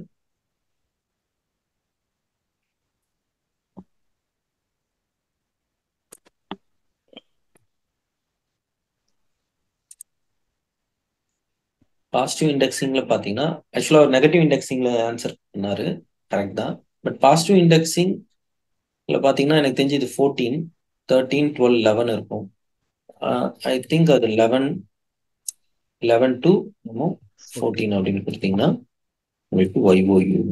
பாசிட்டிவ் இண்டெக்ஸிங்ல பாத்தீங்கன்னா ஆக்சுவலா ஒரு நெகட்டிவ் இண்டெக்ஸிங்ல ஆன்சர் பண்ணாரு கரெக்ட் தான் பட் பாசிட்டிவ் இண்டெக்ஸிங்ல பாத்தீங்கன்னா எனக்கு தெரிஞ்சு இது ஃபோர்டீன் தேர்ட்டீன் டுவெல் லெவன் இருக்கும் ஐ திங்க் அது லெவன் லெவன் டு ஃபோர்டீன் அப்படின்னு கொடுத்தீங்கன்னா உங்களுக்கு ஒய்ஓயூ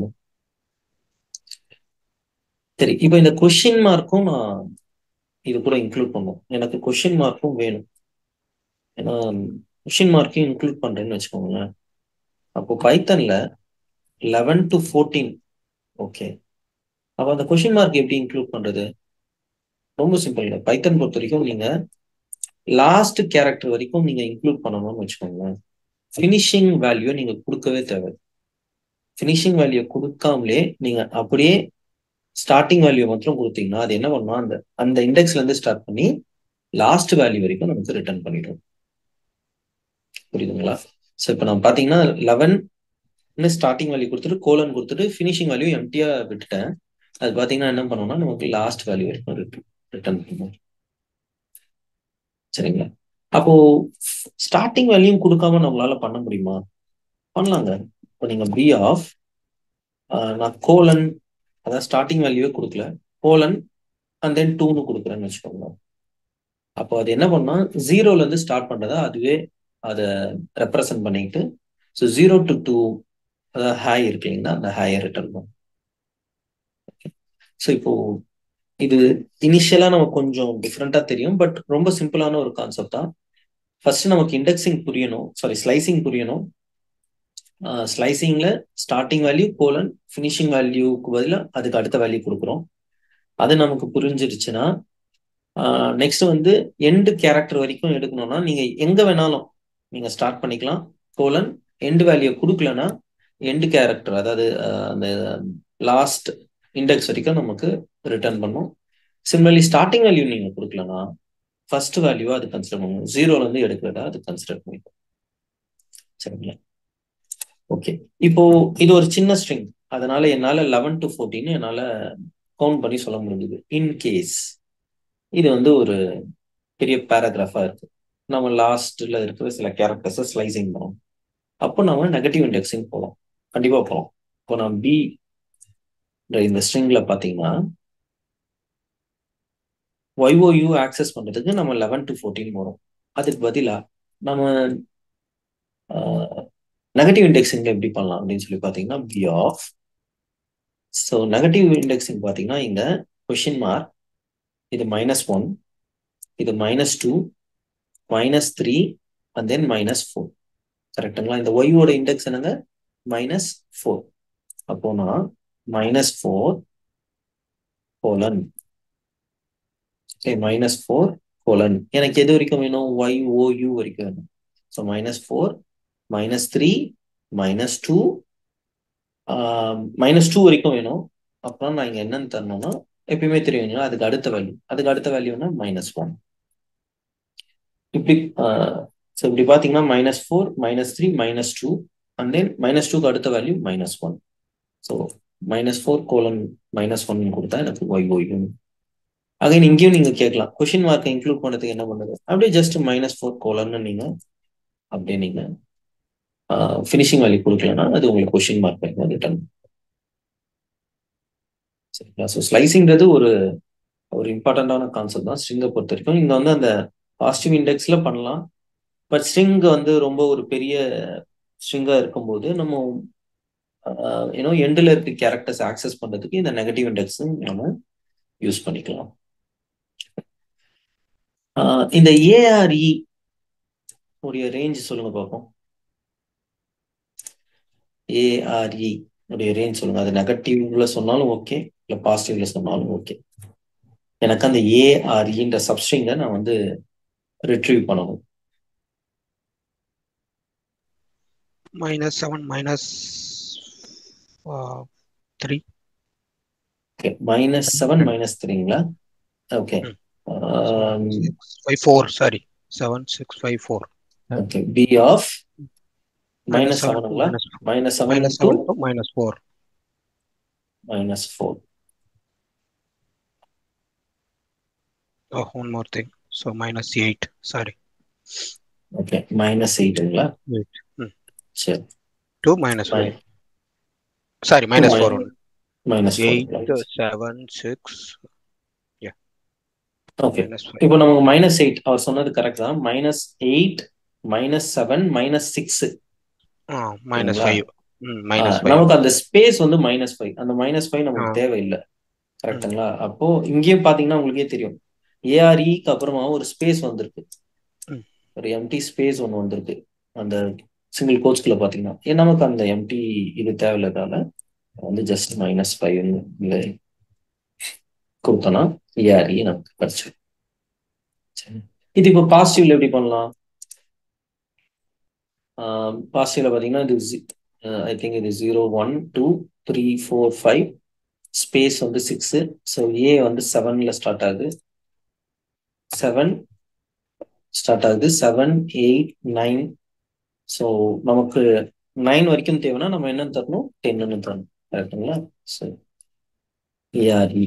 சரி இப்போ இந்த கொஷின் மார்க்கும் நான் இது கூட இன்க்ளூட் பண்ணும் எனக்கு கொஷின் மார்க்கும் வேணும் ஏன்னா கொஷின் மார்க்கையும் இன்க்ளூட் பண்றேன்னு வச்சுக்கோங்களேன் அப்போ பைத்தன்ல லெவன் டு ஃபோர்டீன் ஓகே அப்போ அந்த கொஷின் மார்க் எப்படி இன்க்ளூட் பண்றது ரொம்ப சிம்பிள் பைத்தன் பொறுத்த வரைக்கும் நீங்க லாஸ்ட் கேரக்டர் வரைக்கும் நீங்க இன்க்ளூட் பண்ணணும்னு வச்சுக்கோங்களேன் ஃபினிஷிங் வேல்யூ நீங்க கொடுக்கவே தேவை ஃபினிஷிங் வேல்யூ கொடுக்காமலே நீங்க அப்படியே ஸ்டார்டிங் வேல்யூ மாத்திரம் கொடுத்தீங்கன்னா அது என்ன பண்ணும் அந்த அந்த இண்டெக்ஸ்ல இருந்து ஸ்டார்ட் பண்ணி லாஸ்ட் வேல்யூ வரைக்கும் நமக்கு ரிட்டர்ன் பண்ணிடும் புரியுதுங்களா ஸோ இப்போ நம்ம பார்த்தீங்கன்னா லெவன் ஸ்டார்டிங் வேல்யூ கொடுத்துட்டு கோலன் கொடுத்துட்டு ஃபினிஷிங் வேல்யூ எம்டியா விட்டுட்டேன் அது பார்த்தீங்கன்னா என்ன பண்ணுவோம்னா நமக்கு லாஸ்ட் வேல்யூ வரைக்கும் ரிட்டர்ன் பண்ணும் சரிங்களா அப்போ ஸ்டார்டிங் வேல்யூ கொடுக்காம நம்மளால பண்ண முடியுமா பண்ணலாங்க இப்போ நீங்க பி ஆஃப் நான் கோலன் அதாவது ஸ்டார்டிங் வேல்யூவே கொடுக்கல கோலன் அண்ட் தென் டூன்னு கொடுக்குறேன்னு வச்சுக்கோங்க அப்போ அது என்ன பண்ணா ஜீரோல இருந்து ஸ்டார்ட் பண்றதா அதுவே அதை ரெப்ரசன்ட் பண்ணிக்கிட்டு ஸோ ஜீரோ டு டூ அதாவது ஹாய் இருக்கு இல்லைங்களா அந்த ஹாயை ரிட்டர்ன் பண்ணும் ஸோ இப்போ இது இனிஷியலா நமக்கு கொஞ்சம் டிஃப்ரெண்டா தெரியும் பட் ரொம்ப சிம்பிளான ஒரு கான்செப்ட் தான் ஃபர்ஸ்ட் நமக்கு இண்டெக்ஸிங் புரியணும் சாரி ஸ்லைசிங் புரியணும் ஸ்லைசிங்ல ஸ்டார்டிங் வேல்யூ கோலன் ஃபினிஷிங் வேல்யூக்கு பதிலாக அதுக்கு அடுத்த வேல்யூ கொடுக்குறோம் அது நமக்கு புரிஞ்சிருச்சுன்னா நெக்ஸ்ட் வந்து எண்டு கேரக்டர் வரைக்கும் எடுக்கணும்னா நீங்க எங்க வேணாலும் நீங்க ஸ்டார்ட் பண்ணிக்கலாம் கோலன் எண்டு வேல்யூ கொடுக்கலன்னா எண்டு கேரக்டர் அதாவது அந்த லாஸ்ட் இண்டெக்ஸ் வரைக்கும் நமக்கு ரிட்டர்ன் பண்ணும் சிமிலர்லி ஸ்டார்டிங் வேல்யூ நீங்க கொடுக்கலன்னா ஃபர்ஸ்ட் வேல்யூவா அது கன்சிடர் பண்ணும் ஜீரோல இருந்து எடுக்கிறதா அது கன்சிடர் பண்ணிக்கும் சரிங்களா ஓகே இப்போ இது ஒரு சின்ன ஸ்ட்ரிங் அதனால என்னால லெவன் டு ஃபோர்டீன் என்னால கவுண்ட் பண்ணி சொல்ல முடிஞ்சது இன் கேஸ் இது வந்து ஒரு பெரிய பேராகிராஃபா இருக்கு நம்ம லாஸ்ட்ல இருக்கிற சில கேரக்டர்ஸை ஸ்லைசிங் பண்ணோம் அப்போ நம்ம நெகட்டிவ் இண்டெக்ஸிங் போகலாம் கண்டிப்பா போகலாம் இப்போ நான் பி இந்த ஸ்ட்ரிங்ல பாத்தீங்கன்னா ஒய்ஓயூ ஆக்சஸ் பண்றதுக்கு நம்ம லெவன் டு ஃபோர்டீன் போறோம் அதுக்கு பதிலா நம்ம நெகட்டிவ் இண்டெக்ஸிங் எப்படி பண்ணலாம் அப்படின்னு சொல்லி பாத்தீங்கன்னா P of so negative indexing பாத்தீங்கன்னா இந்த கொஷின் மார்க் இது மைனஸ் ஒன் இது minus two minus three and then minus four கரெக்டுங்களா இந்த ஒய்யோட இண்டெக்ஸ் என்னங்க மைனஸ் ஃபோர் அப்போனா minus four colon okay minus four colon எனக்கு எது வரைக்கும் வேணும் ஒய் ஓ யூ வரைக்கும் வேணும் so minus four minus three minus two minus two வரைக்கும் வேணும் அப்புறம் நான் இங்கே என்னன்னு தரணும்னா எப்பயுமே தெரியும் அதுக்கு அடுத்த வேல்யூ அதுக்கு அடுத்த வேல்யூனா மைனஸ் ஒன் இப்படி ஸோ இப்படி பார்த்தீங்கன்னா minus four minus three minus two and then minus டூக்கு அடுத்த value minus one so minus four colon minus one கொடுத்தா எனக்கு ஒய் ஒய்யும் அகைன் இங்கேயும் நீங்க கேட்கலாம் கொஷின் மார்க்கை இன்க்ளூட் பண்ணதுக்கு என்ன பண்ணுது அப்படியே ஜஸ்ட் மைனஸ் ஃபோர் கோலன்னு நீங்க அப்படியே நீங்க ஃபினிஷிங் வேல்யூ கொடுக்கலன்னா அது உங்களுக்கு கொஷின் மார்க் வந்து ரிட்டர்ன் சரிங்களா ஸோ ஸ்லைசிங்கிறது ஒரு ஒரு இம்பார்ட்டண்டான கான்செப்ட் தான் ஸ்ட்ரிங்கை பொறுத்த வரைக்கும் இங்க வந்து அந்த பாசிட்டிவ் இண்டெக்ஸ்ல பண்ணலாம் பட் ஸ்ட்ரிங் வந்து ரொம்ப ஒரு பெரிய ஸ்ட்ரிங்கா இருக்கும்போது நம்ம ஏன்னோ எண்டில் இருக்க கேரக்டர்ஸ் ஆக்சஸ் பண்றதுக்கு இந்த நெகட்டிவ் இண்டெக்ஸ் நம்ம யூஸ் பண்ணிக்கலாம் இந்த ஏஆர்இ உடைய ரேஞ்ச் சொல்லுங்க பார்ப்போம் ஏஆர்இ உடைய ரேஞ்ச் சொல்லுங்க அது நெகட்டிவ்ல சொன்னாலும் ஓகே இல்ல பாசிட்டிவ்ல சொன்னாலும் ஓகே எனக்கு அந்த ஏஆர்இன்ற சப்ஸ்ட்ரிங்கை நான் வந்து ரிட்ரீவ் பண்ணணும் minus seven minus three okay minus seven minus த்ரீங்களா okay five four sorry seven six five four okay P of minus செவனுங்களா minus seven minus to seven to minus four minus four Oh, one more thing. So minus eight. Sorry. Okay minus எயிட்டுங்களா Eight. Hmm. சரி Two minus five. Sorry, minus mi- four only. Minus Eight, four seven, six. Okay Minus five. இப்போ நமக்கு minus eight அவர் சொன்னது correct தான் minus eight minus seven minus six Ah, minus சரிங்களா? five. Mm, minus five. நமக்கு அந்த space வந்து minus five அந்த minus five நமக்கு ஆ. தேவையில்லை கரெக்ட்டுங்களா அப்போ இங்கேயும் பாத்தீங்கன்னா உங்களுக்கே தெரியும் ஏஆர்இக்கு அப்புறமா ஒரு ஸ்பேஸ் வந்திருக்கு ம். ஒரு எம்டி ஸ்பேஸ் ஒன்று வந்திருக்கு அந்த சிங்கிள் கோச்சுக்குள்ள பாத்தீங்கன்னா ஏன் நமக்கு அந்த எம்டி இது தேவையில்லாதால வந்து ஜஸ்ட் மைனஸ் ஃபைவ் கொடுத்தோம்னா ஏஆர்இ நமக்கு கிடைச்சிடும் சரி. இது இப்போ பாசிட்டிவ்ல எப்படி பண்ணலாம் பாசிட்டிவ்ல பாத்தீங்கன்னா இது ஐ திங்க் இது zero one two three four five space வந்து சிக்ஸு ஸோ ஏ வந்து செவன்ல ஸ்டார்ட் ஆகுது செவன் ஸ்டார்ட் ஆகுது செவன் எயிட் நைன் ஸோ நமக்கு நைன் வரைக்கும் தேவைன்னா நம்ம என்ன தரணும் டென்னு தரணும் கரெக்டுங்களா சரி ஏஆர்இ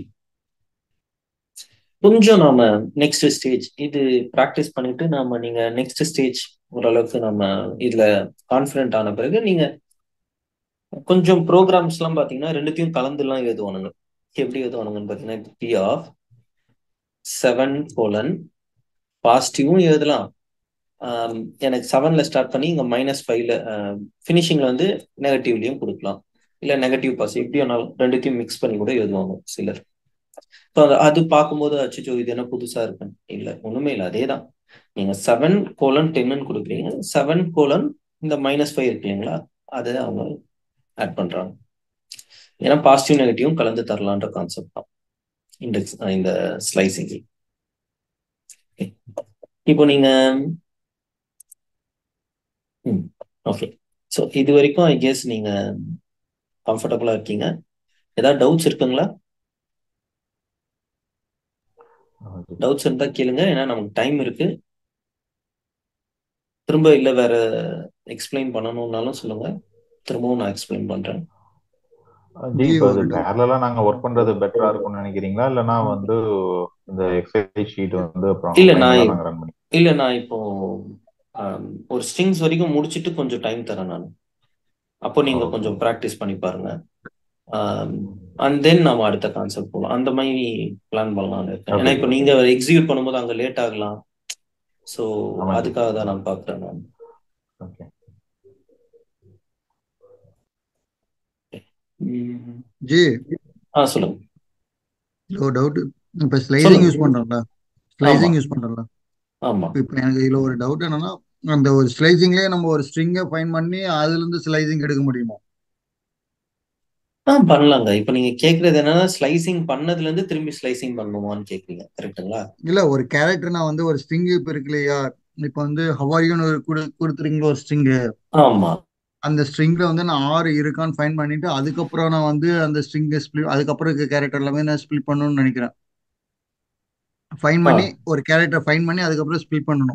கொஞ்சம் நாம நெக்ஸ்ட் ஸ்டேஜ் இது ப்ராக்டிஸ் பண்ணிட்டு நாம நீங்க நெக்ஸ்ட் ஸ்டேஜ் ஓரளவுக்கு நம்ம இதுல கான்ஃபிடென்ட் ஆன பிறகு நீங்க கொஞ்சம் ப்ரோக்ராம்ஸ் எல்லாம் பாத்தீங்கன்னா ரெண்டுத்தையும் கலந்துலாம் எழுதுவானுங்க எப்படி எழுதுவானுங்கன்னு பாத்தீங்கன்னா பி ஆஃப் செவன் கோலன் பாசிட்டிவும் எழுதலாம் ஆம், எனக்கு செவன்ல ஸ்டார்ட் பண்ணி இங்க மைனஸ் ஃபைவ்ல ஃபினிஷிங்ல வந்து நெகட்டிவ்லயும் கொடுக்கலாம் இல்ல நெகட்டிவ் பாஸ் எப்படி வேணாலும் ரெண்டுத்தையும் மிக்ஸ் பண்ணி கூட எழுதுவாங்க சிலர் So, அது- அது பார்க்கும்போது அச்சோ இது என்ன புதுசா இருக்கு இல்ல ஒண்ணுமே இல்லை அதே தான் நீங்க செவன் கோலன் டென்னு கொடுக்குறீங்க செவன் கோலன் இந்த மைனஸ் ஃபைவ் இருக்கு இல்லைங்களா அதை அவங்க ஆட் பண்றாங்க ஏன்னா பாசிட்டிவ் நெகட்டிவும் கலந்து தரலான்ற கான்செப்ட் தான் இண்டெக்ஸ் இந்த ஸ்லைசிங் இப்போ நீங்க ஓகே ஸோ இது வரைக்கும் ஐ கெஸ் நீங்க கம்ஃபர்டபுளா இருக்கீங்க ஏதாவது டவுட்ஸ் இருக்குங்களா டவுட்ஸ் இருந்தா கேளுங்க ஏன்னா நமக்கு டைம் இருக்கு திரும்ப இல்ல வேற எக்ஸ்பிளைன் பண்ணணும்னாலும் சொல்லுங்க திரும்பவும் நான் எக்ஸ்பிளைன் பண்றேன் ஜி ஜி, இப்போ அது ஒரு doubt. பேரலா நாங்க ஒர்க் பண்றது பெட்டரா இருக்கும்னு நினைக்கிறீங்களா இல்லனா வந்து இந்த எக்ஸசைஸ் ஷீட் வந்து அப்புறம் இல்ல, manual ஆ நான் நாங்க ரன் பண்ணி இல்ல நான் இப்போ ஆம், ஒரு ஸ்ட்ரிங்ஸ் வரைக்கும் முடிச்சிட்டு கொஞ்சம் டைம் தரேன் நான் அப்போ நீங்க Okay. கொஞ்சம் ப்ராக்டிஸ் பண்ணி பாருங்க அண்ட் தென் நம்ம அடுத்த கான்செப்ட் போகலாம் அந்த மாதிரி பிளான் பண்ணலாம்னு இருக்கேன் ஏன்னா Okay. இப்போ நீங்க எக்ஸிக்யூட் பண்ணும்போது அங்க லேட் ஆகலாம் ஸோ ஆமா. அதுக்காக தான் நான் பாக்குறேன் நான் ஓகே ம், ஜி ஆ சொல்லுங்க ஒரு டவுட் இப்ப ஸ்லைசிங் சொல்லுங்க. யூஸ் பண்றோம்ல ஸ்லைசிங் யூஸ் பண்றோம்ல ஆமா இப்ப எனக்கு இதுல ஒரு டவுட் என்னன்னா அந்த ஒரு ஸ்லைசிங்லயே நம்ம ஒரு ஸ்ட்ரிங்கை ஃபைன் பண்ணி அதுல இருந்து ஸ்லைசிங் எடுக்க முடியுமா ஆ பண்ணலாங்க இப்ப நீங்க கேக்குறது என்னன்னா ஸ்லைசிங் பண்ணதுல இருந்து திரும்பி ஸ்லைசிங் பண்ணுமான்னு கேக்குறீங்க கரெக்ட்டுங்களா இல்ல ஒரு கேரக்டர் நான் வந்து ஒரு ஸ்ட்ரிங் இப்ப இருக்கு இல்லையா இப்ப வந்து ஹவாரியும் ஒரு கொடு கொடுத்துறீங்களா ஒரு ஸ்ட்ரிங் ஆமா அந்த ஸ்ட்ரிங்ல வந்து நான் ஆறு இருக்கான்னு ஃபைன் பண்ணிட்டு அதுக்கப்புறம் நான் வந்து அந்த ஸ்ட்ரிங் ஸ்பிளிட் அதுக்கப்புறம் இருக்க கேரக்டர் எல்லாமே நான் ஸ்பிளிட் பண்ணணும்னு நினைக்கிறேன் ஃபைன் ஆ பண்ணி ஒரு கேரக்டர் ஃபைன் பண்ணி அதுக்கப்புறம் ஸ்பிளிட் பண்ணணும்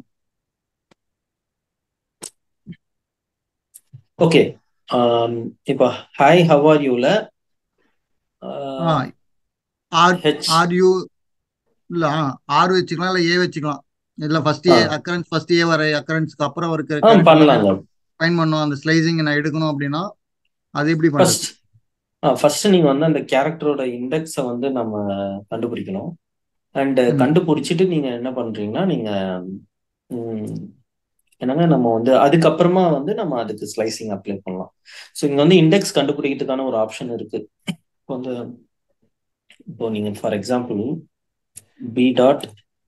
ஓகே இப்போ ஹாய் ஹவ் ஆர் யூல ah R H R U இல்ல ஆ ஆர் வச்சுக்கலாம் இல்ல ஏ வச்சுக்கலாம் இல்ல first ah A occurrence first A வர அக்கரன்ஸ்க்கு அப்புறம் இருக்கிற ஆ கேரக்டர் எல்லாமே பண்ணலாங்க ஃபைன் பண்ணணும் அந்த ஸ்லைசிங் நான் எடுக்கணும் அப்படின்னா அது எப்படி பண்றது ஃபர்ஸ்ட் ஃபர்ஸ்ட் நீங்க வந்து அந்த கேரக்டரோட இண்டெக்ஸை வந்து நம்ம கண்டுபிடிக்கணும் அண்ட் ம் கண்டுபிடிச்சிட்டு நீங்க என்ன பண்றீங்கன்னா நீங்க ம், என்னங்க நம்ம வந்து அதுக்கப்புறமா வந்து நம்ம அதுக்கு ஸ்லைசிங் அப்ளை பண்ணலாம் ஸோ இங்க வந்து இண்டெக்ஸ் கண்டுபிடிக்கிறதுக்கான ஒரு ஆப்ஷன் இருக்கு இப்போ வந்து இப்போ நீங்க for example P dot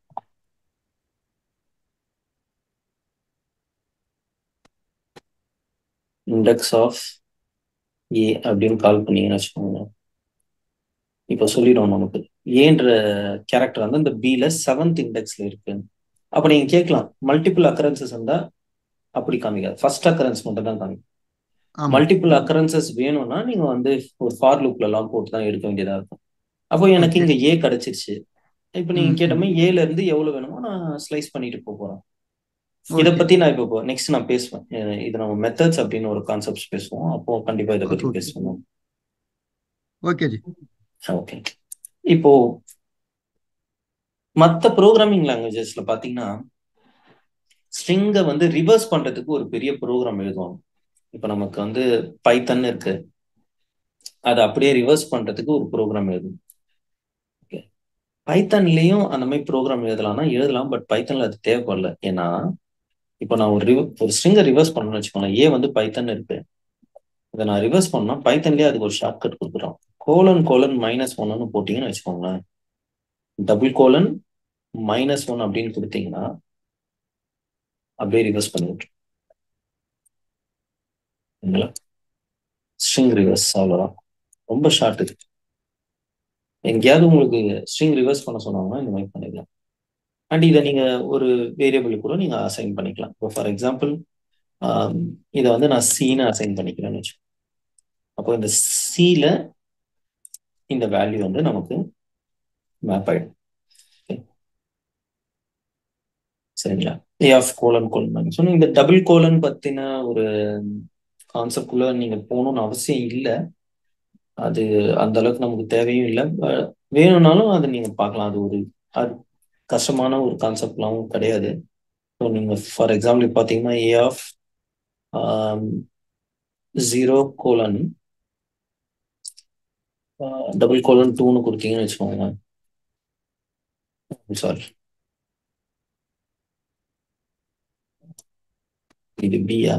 index of A அப்படின்னு கால் பண்ணீங்கன்னு வச்சுக்கோங்க இப்போ சொல்லிடும் நமக்கு ஏன்ற கேரக்டர் வந்து இந்த பில செவன்த் இண்டெக்ஸ்ல இருக்கு அப்ப நீங்க கேட்கலாம் மல்டிபிள் அக்கரன்சஸ் இருந்தா அப்படி காமிக்காது ஃபர்ஸ்ட் அக்கரன்ஸ் மட்டும் தான் காமிக்கும் ஆமா மல்டிபிள் அக்கரன்சஸ் வேணும்னா நீங்க வந்து ஒரு ஃபார் லூப்ல எல்லாம் போட்டு தான் எடுக்க வேண்டியதா இருக்கும் அப்போ எனக்கு ஓகே இங்க ஏ கிடைச்சிருச்சு இப்போ நீங்க ம் கேட்ட ம் மாதிரி ஏல இருந்து எவ்வளவு வேணுமோ நான் ஸ்லைஸ் பண்ணிட்டு போக போறேன் இதை ஓகே பத்தி நான் இப்போ நெக்ஸ்ட் நான் பேசுவேன் அஹ் இது நம்ம மெத்தட்ஸ் அப்படின்னு ஒரு கான்செப்ட்ஸ் பேசுவோம் அப்போ கண்டிப்பா இதை ஓகே பத்தி ஓகே பேசுவோம் ஓகே ஜி ஓகே இப்போ மத்த ப்ரோக்ராமிங் லாங்குவேஜஸ்ல பாத்தீங்கன்னா ஸ்ட்ரிங்கை வந்து ரிவர்ஸ் பண்றதுக்கு ஒரு பெரிய ப்ரோக்ராம் எழுதுவாங்க இப்போ நமக்கு வந்து பைத்தன் இருக்கு அதை அப்படியே ரிவர்ஸ் பண்றதுக்கு ஒரு ப்ரோக்ராம் எழுதும் ஓகே பைத்தன்லயும் அந்த மாதிரி ப்ரோக்ராம் எழுதலாம்னா எழுதலாம் பட் பைத்தன்ல அது தேவைப்படல ஏன்னா இப்போ நான் ஒரு ரிவ ஒரு ஸ்ட்ரிங்கை ரிவர்ஸ் பண்ணணும்னு வச்சுக்கோங்களேன் ஏ வந்து பைத்தன் இருக்கு இதை நான் ரிவர்ஸ் பண்ணா பைத்தன்லயே அதுக்கு ஒரு ஷார்ட்கட் கொடுக்குறோம் கோலன் கோலன் மைனஸ் ஒன்னு போட்டீங்கன்னு வச்சுக்கோங்களேன் டபுள் கோலன் மைனஸ் ஒன் அப்படின்னு கொடுத்தீங்கன்னா அப்படியே ரிவர்ஸ் பண்ணி விட்டுரும் சரிங்களா ஸ்ட்ரிங் ரிவர்ஸ் அவ்வளோதான் ரொம்ப ஷார்ட் இது எங்கேயாவது உங்களுக்கு ஸ்ட்ரிங் ரிவர்ஸ் பண்ண சொன்னாங்கன்னா இந்த மாதிரி பண்ணிக்கலாம் அண்ட் இதை நீங்க ஒரு வேரியபிள் கூட நீங்க அசைன் பண்ணிக்கலாம் இப்போ ஃபார் எக்ஸாம்பிள் இதை வந்து நான் சீன்னு அசைன் பண்ணிக்கிறேன்னு வச்சு அப்போ இந்த சில இந்த வேல்யூ வந்து நமக்கு மேப் ஆயிடும் Okay. சரிங்களா A of colon colon so இந்த டபுள் கோலன் பத்தின ஒரு கான்செப்ட் குள்ள நீங்க போகணும்னு அவசியம் இல்லை அது அந்த அளவுக்கு நமக்கு தேவையும் இல்லை வேணும்னாலும் அதை நீங்க பார்க்கலாம் அது ஒரு அது கஷ்டமான ஒரு கான்செப்ட்லாவும் கிடையாது ஸோ நீங்க ஃபார் எக்ஸாம்பிள் பார்த்தீங்கன்னா A of zero colon double colon டூன்னு கொடுத்தீங்கன்னு வச்சுக்கோங்க சாரி இது பியா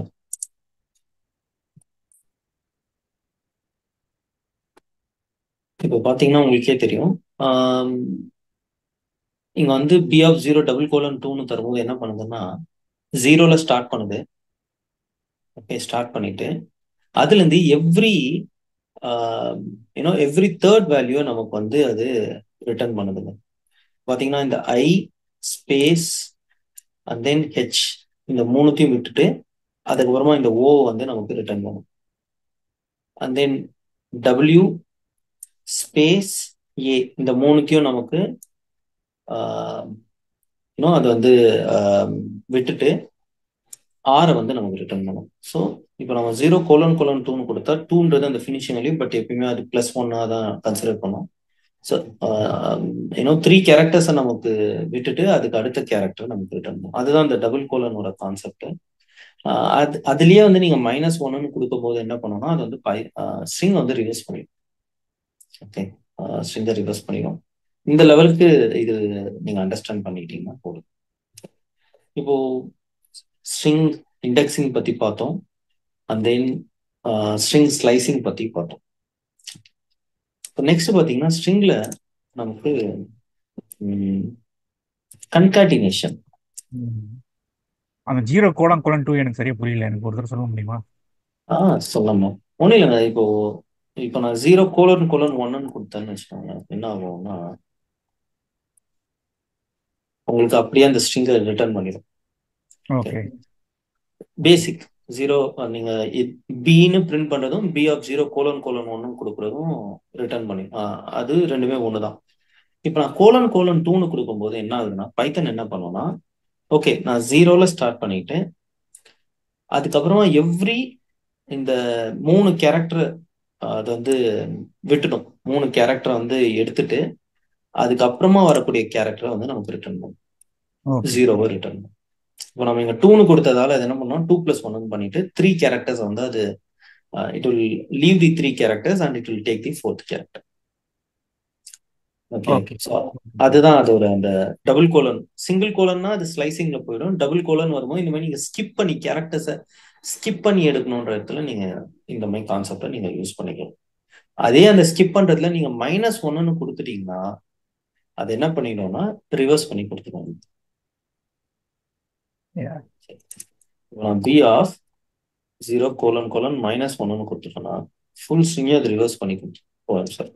இப்போ பார்த்தீங்கன்னா உங்களுக்கே தெரியும் ஆம், இங்க வந்து P of zero double colon டூன்னு தரும்போது என்ன பண்ணுதுன்னா ஜீரோல ஸ்டார்ட் பண்ணுது ஓகே ஸ்டார்ட் பண்ணிட்டு அதுல இருந்து every you know every third value நமக்கு வந்து அது ரிட்டர்ன் பண்ணுதுங்க பாத்தீங்கன்னா இந்த I space and then H இந்த மூணுத்தையும் விட்டுட்டு அதுக்கப்புறமா இந்த ஓ வந்து நமக்கு ரிட்டர்ன் பண்ணும் and then W space A இந்த மூணுத்தையும் நமக்கு இன்னும் அது வந்து ஆஹ், விட்டுட்டு ஆரை வந்து நமக்கு ரிட்டர்ன் பண்ணும் ஸோ இப்போ நம்ம ஜீரோ கோலன் கோலன் டூன்னு கொடுத்தா டூன்றது அந்த ஃபினிஷிங் வேல்யூ பட் எப்பயுமே அது ப்ளஸ் ஒன்னாக தான் கன்சிடர் பண்ணும் ஸோ இன்னும் த்ரீ கேரக்டர்ஸை நமக்கு விட்டுட்டு அதுக்கு அடுத்த கேரக்டர் நமக்கு ரிட்டர்ன் பண்ணும் அதுதான் அந்த டபுள் கோலனோட கான்செப்ட் அது அதுலயே வந்து நீங்க மைனஸ் ஒன்னு கொடுக்கும் போது என்ன பண்ணணும்னா அது வந்து பை ஸ்ட்ரிங் வந்து ரிவர்ஸ் பண்ணிடும் ஓகே ஸ்ட்ரிங்கை ரிவர்ஸ் பண்ணிடும் இந்த லெவலுக்கு இது நீங்க அண்டர்ஸ்டாண்ட் பண்ணிக்கிட்டீங்கன்னா போதும் இப்போ ஸ்ட்ரிங் இண்டெக்ஸிங் பத்தி பார்த்தோம் அண்ட் தென் ஸ்ட்ரிங் ஸ்லைசிங் பத்தி பார்த்தோம் இப்போ நெக்ஸ்ட் பார்த்தீங்கன்னா ஸ்ட்ரிங்ல நமக்கு கன்காட்டினேஷன் ம். அந்த ஜீரோ கோலம் கோலன் டூ எனக்கு சரியா புரியல எனக்கு ஒரு தடவை சொல்ல முடியுமா ஆ சொல்லலாமா ஒன்றும் இல்லைங்க இப்போ இப்போ நான் ஜீரோ கோலன் கோலன் ஒன்னு கொடுத்தேன்னு வச்சுக்கோங்க என்ன ஆகும்னா உங்களுக்கு அப்படியே அந்த ஸ்ட்ரிங்கை ரிட்டர்ன் பண்ணிடும் ஓகே பேசிக் ஜீரோ நீங்க பின்னு பிரிண்ட் பண்றதும் P of zero colon colon ஒன்னு கொடுக்குறதும் ரிட்டர்ன் பண்ணி ஆஹ் அது ரெண்டுமே ஒண்ணுதான் இப்போ நான் கோலன் கோலன் டூன்னு கொடுக்கும்போது என்ன ஆகுதுன்னா பைத்தன் என்ன பண்ணும்னா ஓகே நான் ஜீரோல ஸ்டார்ட் பண்ணிட்டு அதுக்கப்புறமா எவ்ரி இந்த மூணு கேரக்டர் அது வந்து விட்டுடும் மூணு கேரக்டரை வந்து எடுத்துட்டு அதுக்கப்புறமா வரக்கூடிய கேரக்டரை வந்து நமக்கு ரிட்டர்ன் பண்ணும் ஓகே ஜீரோவை ரிட்டர்ன் பண்ணும் இப்போ நம்ம இங்க டூனு கொடுத்ததால அது என்ன பண்ணோம் டூ பிளஸ் ஒன்னு பண்ணிட்டு த்ரீ கேரக்டர்ஸ் வந்து அது it will leave the three characters and it will take the fourth character okay okay so அதுதான் அதோட அந்த டபுள் கோலன் சிங்கிள் கோலன்னா அது ஸ்லைசிங்ல போயிடும் டபுள் கோலன் வரும்போது இந்த மாதிரி நீங்க ஸ்கிப் பண்ணி கேரக்டர்ஸை ஸ்கிப் பண்ணி எடுக்கணுன்ற இடத்துல நீங்க இந்த மாதிரி கான்செப்டை நீங்க யூஸ் பண்ணிக்கலாம் அதே அந்த ஸ்கிப் பண்றதுல நீங்க மைனஸ் ஒன்னு கொடுத்துட்டீங்கன்னா அது என்ன பண்ணிடும்னா ரிவர்ஸ் பண்ணி கொடுத்துருவாங்க Yeah. P of zero colon colon minus ஒன்னு கொடுத்துட்டோம்னா ஃபுல் ஸ்ட்ரிங்கே அது ரிவர்ஸ் பண்ணி கொடுத்து போவேன் sir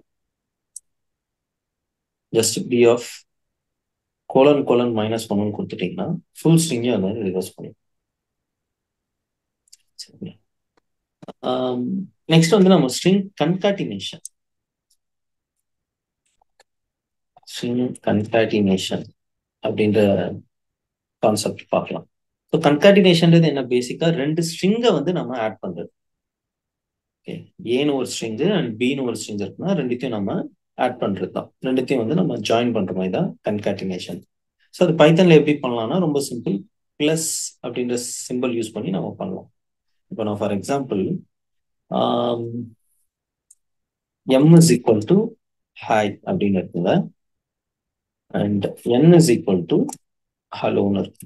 just P of colon colon minus ஒன்னு கொடுத்துட்டீங்கன்னா ஃபுல் ஸ்ட்ரிங்கே அது வந்து ரிவர்ஸ் பண்ணி நெக்ஸ்ட் வந்து நம்ம ஸ்ட்ரிங் கன்காட்டினேஷன் ஸ்ட்ரிங் கன்காட்டினேஷன் அப்படின்ற கான்செப்ட் பார்க்கலாம் ஸோ கன்காட்டினேஷன்றது என்ன பேசிக்கா ரெண்டு ஸ்ட்ரிங்கை வந்து நம்ம ஆட் பண்றது ஓகே ஏன்னு ஒரு ஸ்ட்ரிங்கு அண்ட் பின்னு ஒரு ஸ்ட்ரிங் இருக்குன்னா ரெண்டுத்தையும் நம்ம ஆட் பண்றது தான் ரெண்டுத்தையும் வந்து நம்ம ஜாயின் பண்ற மாதிரி தான் கன்காட்டினேஷன் ஸோ அது பைத்தன்ல எப்படி பண்ணலாம்னா ரொம்ப சிம்பிள் பிளஸ் அப்படின்ற சிம்பிள் யூஸ் பண்ணி நம்ம பண்ணலாம் இப்போ நான் for example M is equal to hi அப்படின்னு இருக்குங்க and N is equal to ஹலோன்னு இருக்கு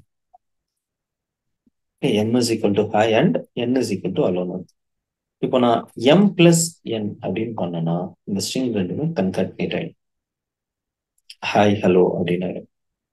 M is equal to hi and N is equal to ஹலோன்னு இருக்கு இப்போ நான் எம் பிளஸ் என் அப்படின்னு பண்ணனா இந்த ஸ்ட்ரிங் ரெண்டுமே கன்கட்னேட் ஆயிடும் ஹாய் ஹலோ அப்படின்னு ஆயிடும்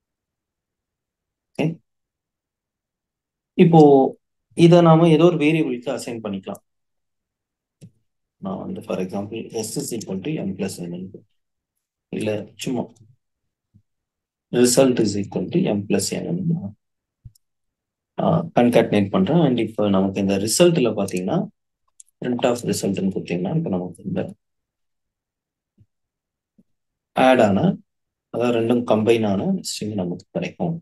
ஓகே இப்போ இதை நாம ஏதோ ஒரு வேரியபிளுக்கு அசைன் பண்ணிக்கலாம் நான் வந்து for example S is equal to M plus N இல்ல சும்மா result is equal to M plus N concatenate பண்றேன் அண்ட் இப்போ நமக்கு இந்த ரிசல்ட்ல பாத்தீங்கன்னா பிரிண்ட் ஆஃப் ரிசல்ட்னு கொடுத்தீங்கன்னா இப்போ நமக்கு இந்த ஆட் ஆன அதாவது ரெண்டும் கம்பைன் ஆன ஸ்ட்ரிங் நமக்கு கிடைக்கும்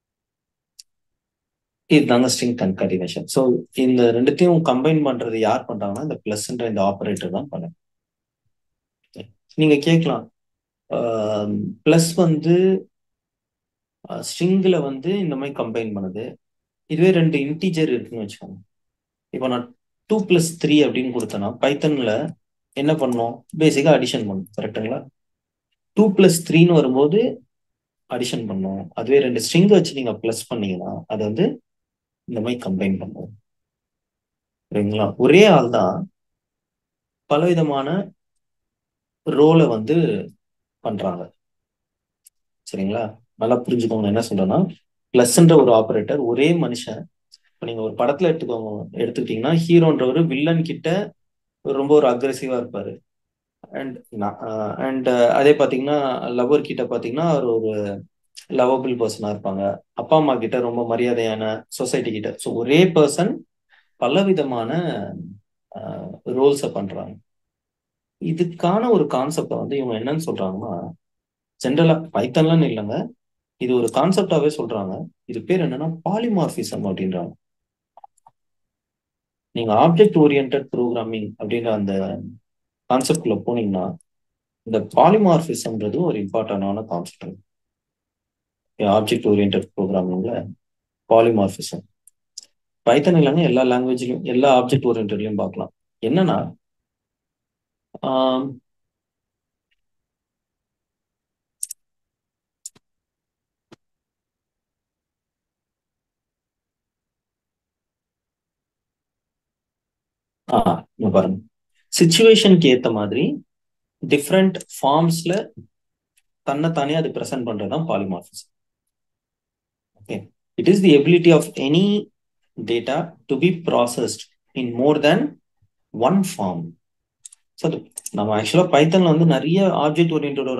இதுதாங்க ஸ்ட்ரிங் கன்காட்டினேஷன் ஸோ இந்த ரெண்டுத்தையும் கம்பைன் பண்றது யார் பண்றாங்கன்னா இந்த பிளஸ்ன்ற இந்த ஆப்ரேட்டர் தான் பண்ண நீங்க கேட்கலாம் பிளஸ் வந்து ஸ்ட்ரிங்ல வந்து இந்த மாதிரி கம்பைன் பண்ணுது இதுவே ரெண்டு இன்டீஜர் இருக்குன்னு வச்சுக்கோங்க இப்போ நான் டூ பிளஸ் த்ரீ அப்படின்னு கொடுத்தேன்னா பைத்தன்ல என்ன பண்ணோம் பேசிக்கா அடிஷன் பண்ணும் கரெக்டுங்களா டூ பிளஸ் த்ரீன்னு வரும்போது அடிஷன் பண்ணும் அதுவே ரெண்டு ஸ்ட்ரிங் வச்சு நீங்க பிளஸ் பண்ணீங்கன்னா அது வந்து இந்த மாதிரி கம்பைன் பண்ணும் சரிங்களா ஒரே ஆள் தான் பலவிதமான ரோலை வந்து பண்றாங்க சரிங்களா நல்லா புரிஞ்சுக்கோங்க என்ன சொல்றேன்னா பிளஸ்ன்ற ஒரு ஆபரேட்டர் ஒரே மனுஷன் இப்போ நீங்க ஒரு படத்துல எடுத்துக்கோங்க எடுத்துக்கிட்டீங்கன்னா ஹீரோன்றவர் வில்லன் கிட்ட ரொம்ப ஒரு அக்ரெசிவா இருப்பாரு அண்ட் அண்ட் அதே பாத்தீங்கன்னா லவர் கிட்ட பாத்தீங்கன்னா அவர் ஒரு லவபிள் பர்சனா இருப்பாங்க அப்பா அம்மா கிட்ட ரொம்ப மரியாதையான சொசைட்டி கிட்ட ஸோ ஒரே பர்சன் பலவிதமான ரோல்ஸை பண்றாங்க இதுக்கான ஒரு கான்செப்டை வந்து இவங்க என்னன்னு சொல்றாங்கன்னா ஜென்ரலா பைத்தன்லாம் இல்லைங்க இது ஒரு கான்செப்டாவே சொல்றாங்க இது பேர் என்னன்னா பாலிமார்பிசம் அப்படின்றாங்க நீங்க ஆப்ஜெக்ட் ஓரியன்ட் ப்ரோக்ராமிங் அப்படின்ற அந்த கான்செப்ட்ல போனீங்கன்னா இந்த பாலிமார்பிசம்ன்றது ஒரு இம்பார்ட்டன்டான கான்செப்ட் ஆப்ஜெக்ட் ஓரியன்ட் ப்ரோக்ராமிங்ல பாலிமார்பிசம் பைத்தன் இல்லைங்க எல்லா லாங்குவேஜ்லயும் எல்லா ஆப்ஜெக்ட் ஓரியன்ட்லயும் பார்க்கலாம் என்னன்னா ஆ பாருங்க சுச்சுவேஷனுக்கு ஏத்த மாதிரி டிஃப்ரெண்ட் ஃபார்ம்ஸ்ல தன்னைத்தானே அது ப்ரெசென்ட் பண்றதுதான் polymorphism okay it is the ability of any data to be processed in more than one form so அது நம்ம ஆக்சுவலா பைத்தன்ல வந்து நிறைய ஆப்ஜெக்ட் ஓரியன்டோட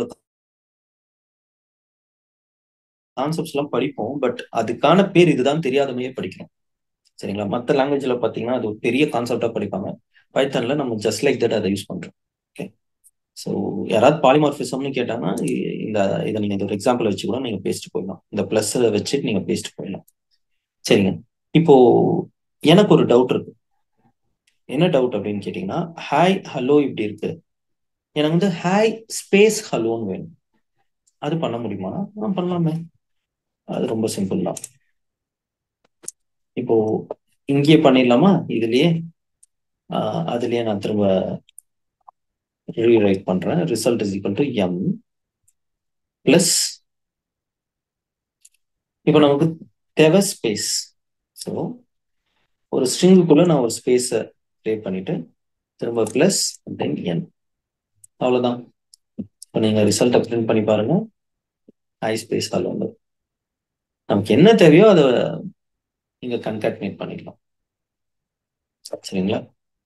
கான்செப்ட்ஸ் எல்லாம் படிப்போம் பட் அதுக்கான பேர் இதுதான் தெரியாதமையே படிக்கிறோம் சரிங்களா மற்ற லாங்குவேஜ்ல பாத்தீங்கன்னா அது ஒரு பெரிய கான்செப்டா படிப்பாங்க பைத்தன்ல நம்ம ஜஸ்ட் லைக் தட் அதை யூஸ் பண்றோம் ஓகே ஸோ யாராவது பாலிமார்பிசம்னு கேட்டாங்கன்னா இ- இந்த இதை நீங்க இந்த ஒரு எக்ஸாம்பிள் வச்சு கூட நீங்க பேசிட்டு போயிடலாம் இந்த பிளஸ் வச்சு நீங்க பேசிட்டு போயிடலாம் சரிங்க இப்போ எனக்கு ஒரு டவுட் இருக்கு என்ன டவுட் அப்படின்னு கேட்டீங்கன்னா ஹாய் ஹலோ இப்படி இருக்கு எனக்கு வந்து ஹாய் ஸ்பேஸ் ஹலோன்னு வேணும் அது பண்ண முடியுமா ஆ பண்ணலாமே அது ரொம்ப சிம்பிள் தான் இப்போ இங்கேயே பண்ணிடலாமா இதுலயே ஆஹ் அதுலயே நான் திரும்ப ரீரைட் பண்றேன் result is equal to M plus இப்போ நமக்கு தேவை ஸ்பேஸ் ஸோ ஒரு ஸ்ட்ரிங்குக்குள்ள நான் ஒரு ஸ்பேஸை கிரியேட் பண்ணிட்டு திரும்ப பிளஸ் தென் என் அவ்வளவுதான் இப்போ நீங்க ரிசல்ட்டை பிரிண்ட் பண்ணி பாருங்க ஐ ஸ்பேஸ் கால் வந்து நமக்கு என்ன தேவையோ அதை நீங்க கன்காட்டினேட் பண்ணிக்கலாம் சரிங்களா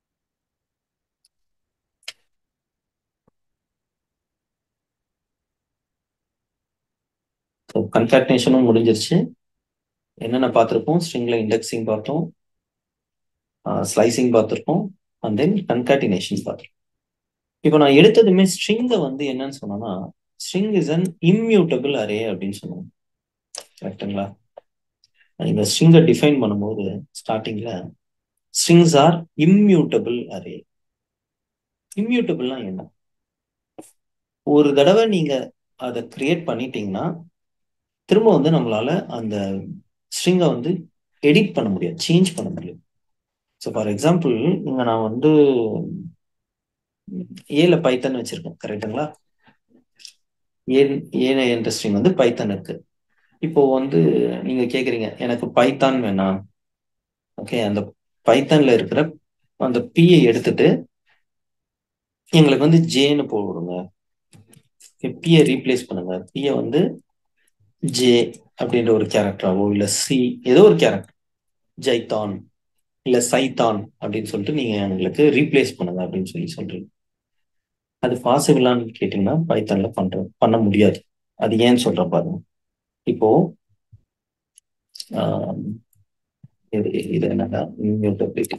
ஸோ கன்காட்டினேஷனும் முடிஞ்சிருச்சு என்னென்ன பார்த்துருப்போம் ஸ்ட்ரிங்ல இண்டெக்ஸிங் பார்த்தோம் ஸ்லைசிங் பார்த்துருப்போம் அண்ட் தென் கன்காட்டினேஷன் பார்த்துருப்போம் இப்போ நான் எடுத்ததுமே ஸ்ட்ரிங்கை வந்து என்னன்னு சொன்னோம்னா string is an immutable array அப்படின்னு சொன்னோம் கரெக்டுங்களா இந்த ஸ்ட்ரிங்கை டிஃபைன் பண்ணும்போது ஸ்டார்டிங்ல ஸ்ட்ரிங்ஸ் ஆர் இம்யூட்டபிள் அரே இம்யூட்டபிள்னா என்ன ஒரு தடவை நீங்க அதை கிரியேட் பண்ணிட்டீங்கன்னா திரும்ப வந்து நம்மளால அந்த ஸ்ட்ரிங்கை வந்து எடிட் பண்ண முடியாது சேஞ்ச் பண்ண முடியாது ஸோ ஃபார் எக்ஸாம்பிள் இங்க நான் வந்து ஏல பைத்தன் வச்சிருக்கேன் கரெக்டுங்களா ஏன் ஏன என்ற ஸ்ட்ரிங் வந்து பைத்தன் இருக்கு இப்போ வந்து நீங்க கேக்குறீங்க எனக்கு பைத்தான் வேணாம் ஓகே அந்த பைத்தான்ல இருக்கிற அந்த பியை எடுத்துட்டு எங்களுக்கு வந்து ஜேன்னு போடுங்க பியை ரீப்ளேஸ் பண்ணுங்க பியை வந்து ஜே அப்படின்ற ஒரு கேரக்டராவோ இல்ல சி ஏதோ ஒரு கேரக்டர் ஜைத்தான் இல்ல சைத்தான் அப்படின்னு சொல்லிட்டு நீங்க எங்களுக்கு ரீப்ளேஸ் பண்ணுங்க அப்படின்னு சொல்லி சொல்றீங்க அது பாசிபிளான்னு கேட்டீங்கன்னா பைத்தான்ல பண்ற பண்ண முடியாது அது ஏன்னு சொல்ற பாருங்க இப்போ ஆஹ் இது இது என்னன்னா இம்யூட்டபிலிட்டி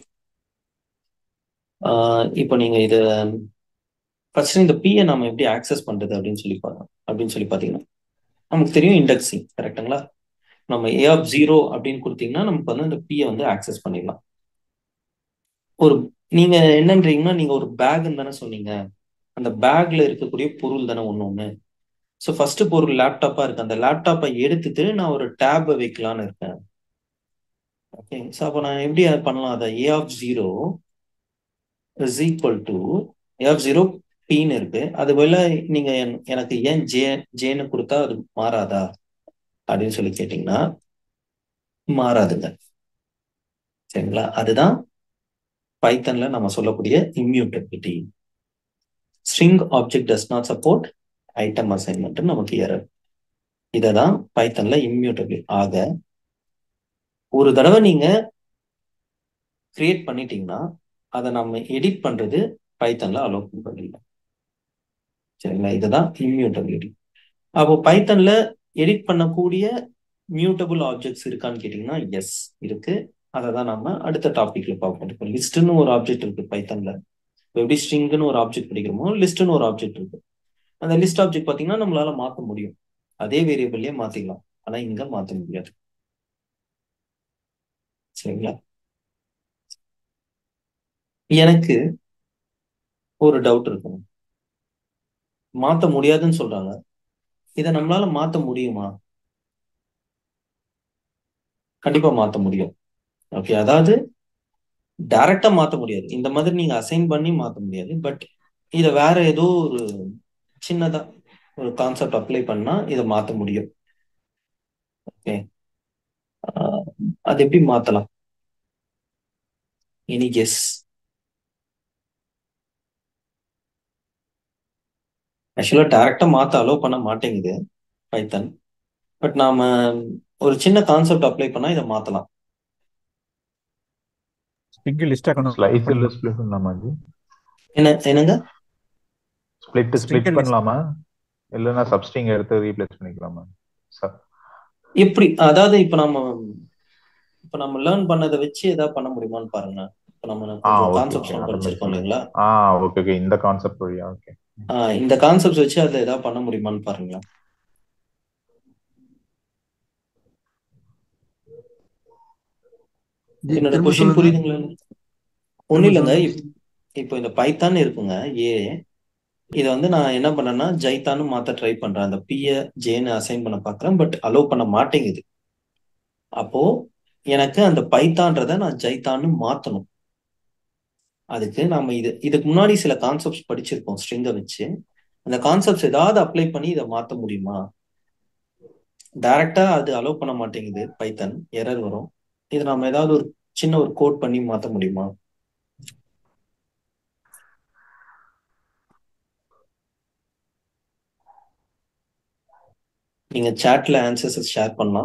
இப்போ நீங்க இத ஃபர்ஸ்ட் இந்த பியை நம்ம எப்படி ஆக்சஸ் பண்றது அப்படின்னு சொல்லி பாருங்க அப்படின்னு சொல்லி பாத்தீங்கன்னா நமக்கு தெரியும் இண்டெக்ஸிங் கரெக்டுங்களா நம்ம ஏ ஆஃப் ஜீரோ அப்படின்னு கொடுத்தீங்கன்னா நமக்கு வந்து அந்த பியை வந்து ஆக்சஸ் பண்ணிடலாம் ஒரு நீங்க என்னன்றீங்கன்னா நீங்க ஒரு பேக்னு தானே சொன்னீங்க அந்த பேக்ல இருக்கக்கூடிய பொருள் தானே ஒண்ணு ஒண்ணு ஸோ ஃபர்ஸ்ட் பொருள் லேப்டாப்பா இருக்கு அந்த லேப்டாப்பை எடுத்துட்டு நான் ஒரு டேபை வைக்கலான்னு இருக்கேன் ஓகே ஸோ அப்போ நான் எப்படி அதை பண்ணலாம் அதை A of zero is equal to A of zero பின்னு இருக்கு அது போல நீங்க என்- எனக்கு ஏன் ஜே ஜேன்னு கொடுத்தா அது மாறாதா அப்படின்னு சொல்லி கேட்டீங்கன்னா மாறாதுங்க சரிங்களா அதுதான் பைத்தன்ல நம்ம சொல்லக்கூடிய immutability string object does not support item assignment நமக்கு எரர் இதை தான் பைத்தன்ல இம்யூட்டபிள் ஆக ஒரு தடவை நீங்க கிரியேட் பண்ணிட்டீங்கன்னா அதை நம்ம எடிட் பண்றது பைத்தன்ல அலோவ் பண்றதில்லை சரிங்களா இதுதான் இம்யூட்டபிலிட்டி அப்போ பைத்தன்ல எடிட் பண்ணக்கூடிய மியூட்டபிள் ஆப்ஜெக்ட்ஸ் இருக்கான்னு கேட்டீங்கன்னா எஸ் இருக்கு அதை தான் நம்ம அடுத்த டாபிக்ல பார்ப்போம் இப்போ லிஸ்ட்னு ஒரு ஆப்ஜெக்ட் இருக்கு பைத்தன்ல இப்போ எப்படி ஸ்ட்ரிங்னு ஒரு ஆப்ஜெக்ட் படிக்கிறோமோ லிஸ்ட்னு ஒரு ஆப்ஜெக்ட் இருக்கு அந்த லிஸ்ட் ஆப்ஜெக்ட் பார்த்தீங்கன்னா நம்மளால மாற்ற முடியும் அதே வேரியபிள்லயே மாத்திக்கலாம் ஆனா இங்க மாத்த முடியாது சரிங்களா எனக்கு ஒரு டவுட் இருக்குங்க மாத்த முடியாதுன்னு சொல்றாங்க இதை நம்மளால மாத்த முடியுமா கண்டிப்பா மாத்த முடியும் ஓகே அதாவது டைரக்டா மாத்த முடியாது இந்த மாதிரி நீங்க அசைன் பண்ணி மாத்த முடியாது பட் இத வேற ஏதோ ஒரு சின்னதா ஒரு கான்செப்ட் அப்ளை பண்ணா இதை மாத்த முடியும் ஓகே அது எப்படி மாத்தலாம் எனி கெஸ் ஆக்சுவலா டைரக்டா மாத்த அலோவ் பண்ண மாட்டேங்குது பைத்தன் பட் நாம ஒரு சின்ன கான்செப்ட் அப்ளை பண்ணா இதை மாத்தலாம் ஸ்ட்ரிங் லிஸ்ட் ஆக்கணும் ஸ்லைஸ் இல்ல ஸ்பிளிட் பண்ணலாமா ஜி என்ன என்னங்க split String split and list. பண்ணலாமா இல்லைன்னா சப்ஸ்ட்ரிங் எடுத்து ரீப்ளேஸ் பண்ணிக்கலாமா ச- எப்படி அதாவது இப்ப நம்ம இப்ப நம்ம லேர்ன் பண்ணதை வச்சு ஏதாவது பண்ண முடியுமான்னு பாருங்க இப்ப நம்ம ஆ கொஞ்சம் ஓகே கான்செப்ட்ஸ் ஓகே எல்லாம் அந்த மாதிரி படிச்சிருக்கோம் சொல்றேன் இல்லைங்களா ஆ ஓகே ஓகே இந்த கான்செப்ட் வழியா ஓகே ஆஹ் இந்த கான்செப்ட்ஸ் வச்சு அதுல ஏதாவது பண்ண முடியுமான்னு பாருங்க ஜி என்னோட திரும்ப கொஸ்டின் சொல்லுங்க புரியுதுங்களா ஒண்ணும் திரும்ப இல்லைங்க சொல்லுங்க இப்- இப்போ இந்த பைத்தான் இருக்குங்க ஏ இதை வந்து நான் என்ன பண்ணேன்னா ஜைத்தான்னு மாத்த ட்ரை பண்றேன் அந்த பிய ஜேன்னு அசைன் பண்ண பாக்குறேன் பட் அலோவ் பண்ண மாட்டேங்குது அப்போ எனக்கு அந்த பைத்தான்றதை நான் ஜைத்தான்னு மாத்தணும் அதுக்கு நாம இது இதுக்கு முன்னாடி சில கான்செப்ட்ஸ் படிச்சிருக்கோம் ஸ்ட்ரிங்கை வச்சு அந்த கான்செப்ட்ஸ் ஏதாவது அப்ளை பண்ணி இதை மாத்த முடியுமா டைரக்டா அது அலோவ் பண்ண மாட்டேங்குது பைத்தன் எரர் வரும் இது நாம ஏதாவது ஒரு சின்ன ஒரு கோட் பண்ணி மாத்த முடியுமா நீங்க சாட்ல ஆன்சர்ஸ் ஷேர் பண்ணலாம்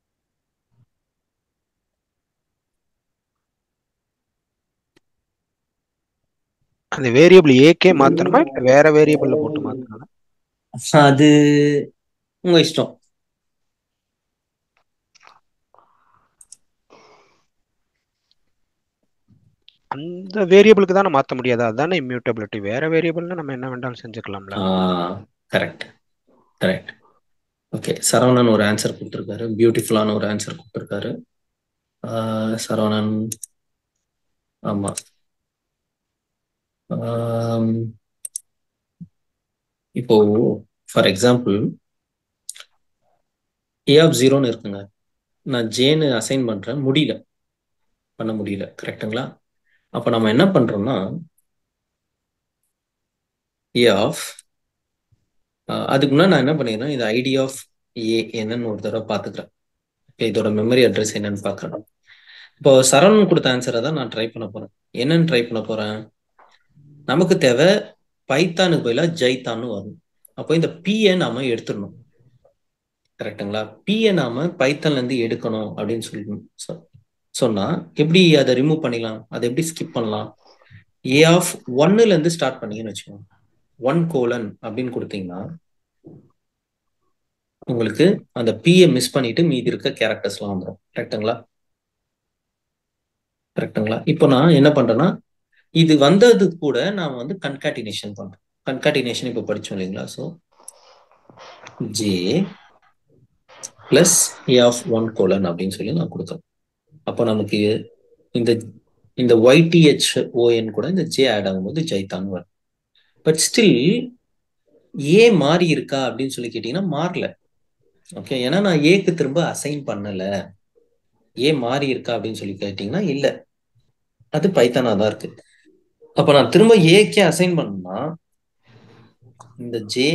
அந்த வேரியபிள் ஏக்கே மாத்தணுமா இல்ல வேற வேரியபிள்ல போட்டு மாத்தணுமா அது உங்க இஷ்டம் அந்த வேரியபிளுக்கு தானே மாத்த முடியாது அதுதானே இம்யூட்டபிலிட்டி வேற வேரியபிள்னா நம்ம என்ன வேண்டாலும் செஞ்சுக்கலாம்ல கரெக்ட் கரெக்ட் ஓகே சரவணன் ஒரு ஆன்சர் கொடுத்துருக்காரு பியூட்டிஃபுல்லான ஒரு ஆன்சர் கொடுத்துருக்காரு ஆஹ் சரவணன் ஆமா ஆம், இப்போ ஃபார் எக்ஸாம்பிள் ஏ ஆஃப் ஜீரோன்னு இருக்குங்க நான் ஜேன்னு அசைன் பண்றேன் முடியல பண்ண முடியல கரெக்ட்டுங்களா அப்போ நம்ம என்ன பண்றோம்னா ஏ ஆஃப் அதுக்கு முன்னாடி நான் என்ன பண்ணிடுறேன் இது ஐடி ஆஃப் ஏ என்னன்னு ஒரு தடவை பார்த்துக்கிறேன் இப்போ இதோட மெமரி அட்ரஸ் என்னன்னு பார்க்குறேன் இப்போ சரவணன் கொடுத்த ஆன்சரை தான் நான் ட்ரை பண்ண போறேன் என்னன்னு ட்ரை பண்ண போறேன் நமக்கு தேவை பைத்தானுக்கு பதிலாக ஜைத்தான்னு வரும் அப்போ இந்த பிஏ நாம எடுத்துடணும் கரெக்ட்டுங்களா பிஏ நாம பைத்தான்ல இருந்து எடுக்கணும் அப்படின்னு சொல்லி சொ- சொன்னா எப்படி அதை ரிமூவ் பண்ணிடலாம் அதை எப்படி ஸ்கிப் பண்ணலாம் ஏ ஆஃப் ஒன்னுல இருந்து ஸ்டார்ட் பண்ணீங்கன்னு வச்சுக்கோங்க ஒன் கோலன் அப்படின்னு கொடுத்தீங்கன்னா உங்களுக்கு அந்த பிஏ மிஸ் பண்ணிட்டு மீதி இருக்க கேரக்டர்ஸ்லாம் வந்துடும் கரெக்ட்டுங்களா கரெக்ட்டுங்களா இப்போ நான் என்ன பண்றேன்னா இது வந்தது கூட நான் வந்து கன்காட்டினேஷன் பண்றேன் கன்காட்டினேஷன் இப்போ படிச்சோம் இல்லைங்களா so J plus A of one colon அப்படின்னு சொல்லி நான் கொடுத்தேன் அப்போ நமக்கு இந்த இந்த ஒய்டிஹெச் ஓஎன் கூட இந்த ஜே ஆட் ஆகும்போது ஜைத்தான் வரும் பட் ஸ்டில் ஏ மாறி இருக்கா அப்படின்னு சொல்லி கேட்டீங்கன்னா மாறல ஓகே ஏன்னா நான் ஏக்கு திரும்ப அசைன் பண்ணல ஏ மாறி இருக்கா அப்படின்னு சொல்லி கேட்டீங்கன்னா இல்ல அது பைத்தானா தான் இருக்கு அப்ப நான் திரும்ப ஏக்கே அசைன் பண்ணா இந்த J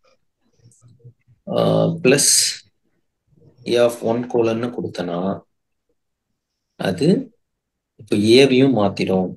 plus A of one கோலன்னு கொடுத்தனா அது இப்போ ஏவையும் மாத்திரும்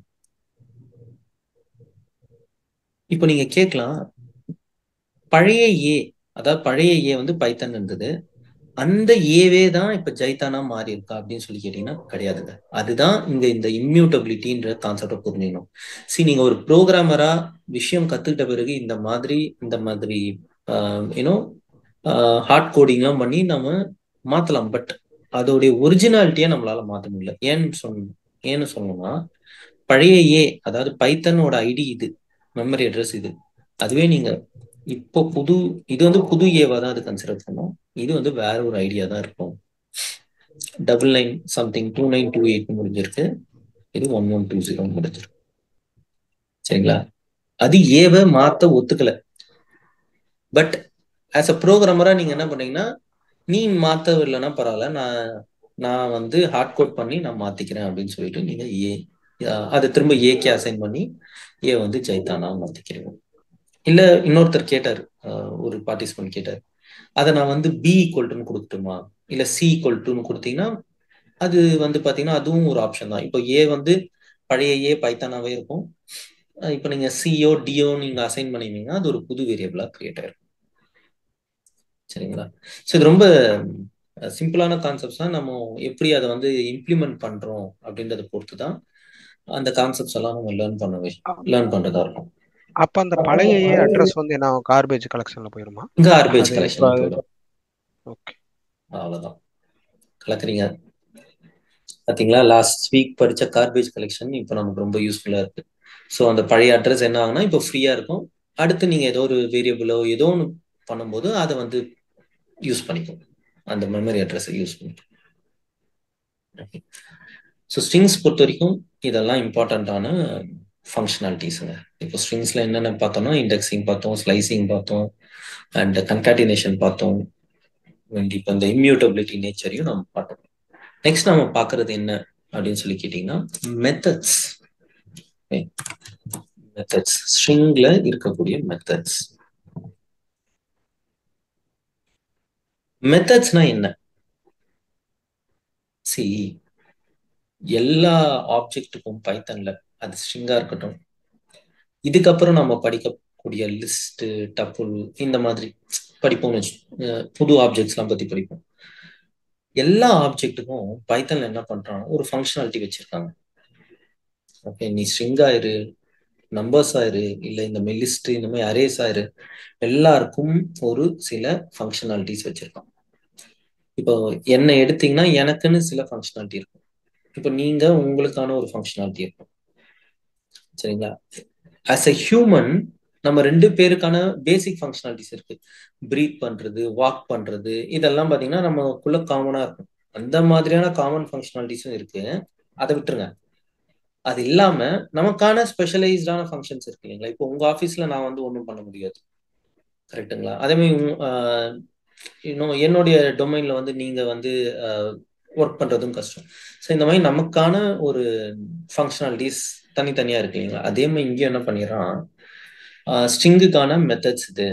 இப்போ நீங்க கேட்கலாம் பழைய ஏ அதாவது பழைய ஏ வந்து பைத்தன் இருந்தது அந்த ஏவே தான் இப்ப ஜைத்தானா மாறி இருக்கா அப்படின்னு சொல்லி கேட்டீங்கன்னா கிடையாதுங்க அதுதான் இங்க இந்த இம்யூட்டபிலிட்டின்ற கான்செப்டை புரிஞ்சுக்கணும் சி நீங்க ஒரு ப்ரோக்ராமரா விஷயம் கத்துக்கிட்ட பிறகு இந்த மாதிரி இந்த மாதிரி யூனோ ஹார்ட் கோடிங்லாம் பண்ணி நம்ம மாத்தலாம் பட் அதோடைய ஒரிஜினாலிட்டியை நம்மளால மாத்த முடியல ஏன்னு சொல்லணும் ஏன்னு சொல்லணும்னா பழைய ஏ அதாவது பைத்தனோட ஐடி இது மெமரி அட்ரஸ் இது அதுவே நீங்க இப்போ புது இது வந்து புது ஏவா தான் அது கன்சிடர் பண்ணும் இது வந்து வேற ஒரு ஐடியா தான் இருக்கும் double nine something two nine two eight முடிஞ்சிருக்கு இது ஒன் ஒன் டூ ஜீரோ முடிஞ்சிருக்கு சரிங்களா அது ஏவை மாத்த ஒத்துக்கல பட் ஆஸ் அ ப்ரோக்ராமரா நீங்க என்ன பண்ணீங்கன்னா நீ மாத்த இல்லைன்னா பரவாயில்ல நான் நான் வந்து ஹார்ட் கோட் பண்ணி நான் மாத்திக்கிறேன் அப்படின்னு சொல்லிட்டு நீங்க ஏ அதை திரும்ப ஏகே அசைன் பண்ணி ஏ வந்து ஜெய்தானா மாத்திக்கிறீங்க இல்ல இன்னொருத்தர் கேட்டாரு ஒரு பார்ட்டிசிபென்ட் கேட்டாரு அதை நான் வந்து பி ஈக்குவல்ட்டுன்னு கொடுக்கட்டுமா இல்ல சி ஈக்குவல்ட்டுன்னு கொடுத்தீங்கன்னா அது வந்து பாத்தீங்கன்னா அதுவும் ஒரு ஆப்ஷன் தான் இப்போ ஏ வந்து பழைய ஏ பைத்தானாவே இருக்கும் இப்போ நீங்க சிஓ டிஓ நீங்க அசைன் பண்ணிருந்தீங்கன்னா அது ஒரு புது வேரியபிளா கிரியேட் ஆயிருக்கும் சரிங்களா ஸோ இது ரொம்ப சிம்பிளான கான்செப்ட்ஸ் தான் நம்ம எப்படி அதை வந்து இம்ப்ளிமெண்ட் பண்றோம் அப்படின்றத பொறுத்து தான் அந்த கான்செப்ட்ஸ் எல்லாம் நம்ம லேர்ன் பண்ண லேர்ன் பண்றதா இருக்கும் அப்ப அந்த பழைய அட்ரஸ் வந்து என்ன கார்பேஜ் கலெக்ஷன்ல போயிருமா கார்பேஜ் அது கலெக்ஷன் இப்ப- போயிடும் ஓகே அவ்வளவுதான் கலக்குறீங்க பாத்தீங்களா லாஸ்ட் வீக் படிச்ச கார்பேஜ் கலெக்ஷன் இப்போ நமக்கு ரொம்ப யூஸ்ஃபுல்லா இருக்கு ஸோ அந்த பழைய அட்ரஸ் என்ன ஆகுனா இப்போ ஃப்ரீயா இருக்கும் அடுத்து நீங்க ஏதோ ஒரு வேரியபிளோ ஏதோ ஒன்று பண்ணும்போது அதை வந்து யூஸ் பண்ணிக்கும் அந்த மெமரி அட்ரஸை யூஸ் பண்ணிக்கும் ஸோ ஸ்ட்ரிங்ஸ் பொறுத்த வரைக்கும் இதெல்லாம் இம்பார்ட்டண்ட்டான ஃபங்க்ஷனாலிட்டிஸுங்க இப்போ ஸ்ட்ரிங்ஸ்ல என்னென்ன பார்த்தோம்னா இண்டெக்ஸிங் பார்த்தோம் ஸ்லைசிங் பார்த்தோம் அண்ட் கன்காட்டினேஷன் பார்த்தோம் and இப்போ இந்த இம்யூட்டபிலிட்டி நேச்சரையும் நம்ம பார்த்தோம் நெக்ஸ்ட் நம்ம பார்க்கறது என்ன அப்படின்னு சொல்லி கேட்டிங்கன்னா மெத்தட்ஸ் மெத்தட்ஸ் ஸ்ட்ரிங்ல இருக்கக்கூடிய மெத்தட்ஸ் மெத்தட்ஸ்னா என்ன சி எல்லா ஆப்ஜெக்ட்டுக்கும் பைத்தன்ல அது ஸ்ட்ரிங்கா இருக்கட்டும் இதுக்கப்புறம் நம்ம படிக்கக்கூடிய லிஸ்ட் டப்புல் இந்த மாதிரி படிப்போம்னு வச்சு அஹ் புது ஆப்ஜெக்ட்ஸ்லாம் பத்தி படிப்போம் எல்லா ஆப்ஜெக்ட்டுக்கும் பைத்தன்ல என்ன பண்றாங்க ஒரு ஃபங்க்ஷனாலிட்டி வச்சிருக்காங்க ஓகே நீ ஸ்ட்ரிங் ஆயிரு நம்பர்ஸ் ஆயிரு இல்ல இந்த லிஸ்ட் இந்த மாதிரி அரேஸ் ஆயிரு எல்லாருக்கும் ஒரு சில ஃபங்க்ஷனாலிட்டிஸ் வச்சிருக்கான் இப்போ என்ன எடுத்தீங்கன்னா எனக்குன்னு சில ஃபங்க்ஷனாலிட்டி இருக்கும் இப்போ நீங்க உங்களுக்கான ஒரு ஃபங்க்ஷனாலிட்டி இருக்கும் சரிங்களா ஆஸ் எ ஹியூமன் நம்ம ரெண்டு பேருக்கான பேசிக் ஃபங்க்ஷனாலிட்டிஸ் இருக்கு பிரீத் பண்றது வாக் பண்றது இதெல்லாம் பாத்தீங்கன்னா நமக்குள்ள காமனா இருக்கும் அந்த மாதிரியான காமன் ஃபங்க்ஷனாலிட்டிஸும் இருக்கு அதை விட்டுருங்க அது இல்லாம நமக்கான ஸ்பெஷலைஸ்டான ஃபங்க்ஷன்ஸ் இருக்கு இல்லைங்களா இப்போ உங்க ஆஃபீஸ்ல நான் வந்து ஒன்றும் பண்ண முடியாது கரெக்ட்டுங்களா அதே மாதிரி உங்க- ஆஹ் இன்னும் என்னுடைய டொமைன்ல வந்து நீங்க வந்து ஒர்க் பண்றதும் கஷ்டம் ஸோ இந்த மாதிரி நமக்கான ஒரு ஃபங்க்ஷனாலிட்டிஸ் தனித்தனியா இருக்கு இல்லைங்களா அதே மாதிரி இங்கேயும் என்ன பண்ணிடுறான் ஸ்ட்ரிங்குக்கான மெத்தட்ஸ் இது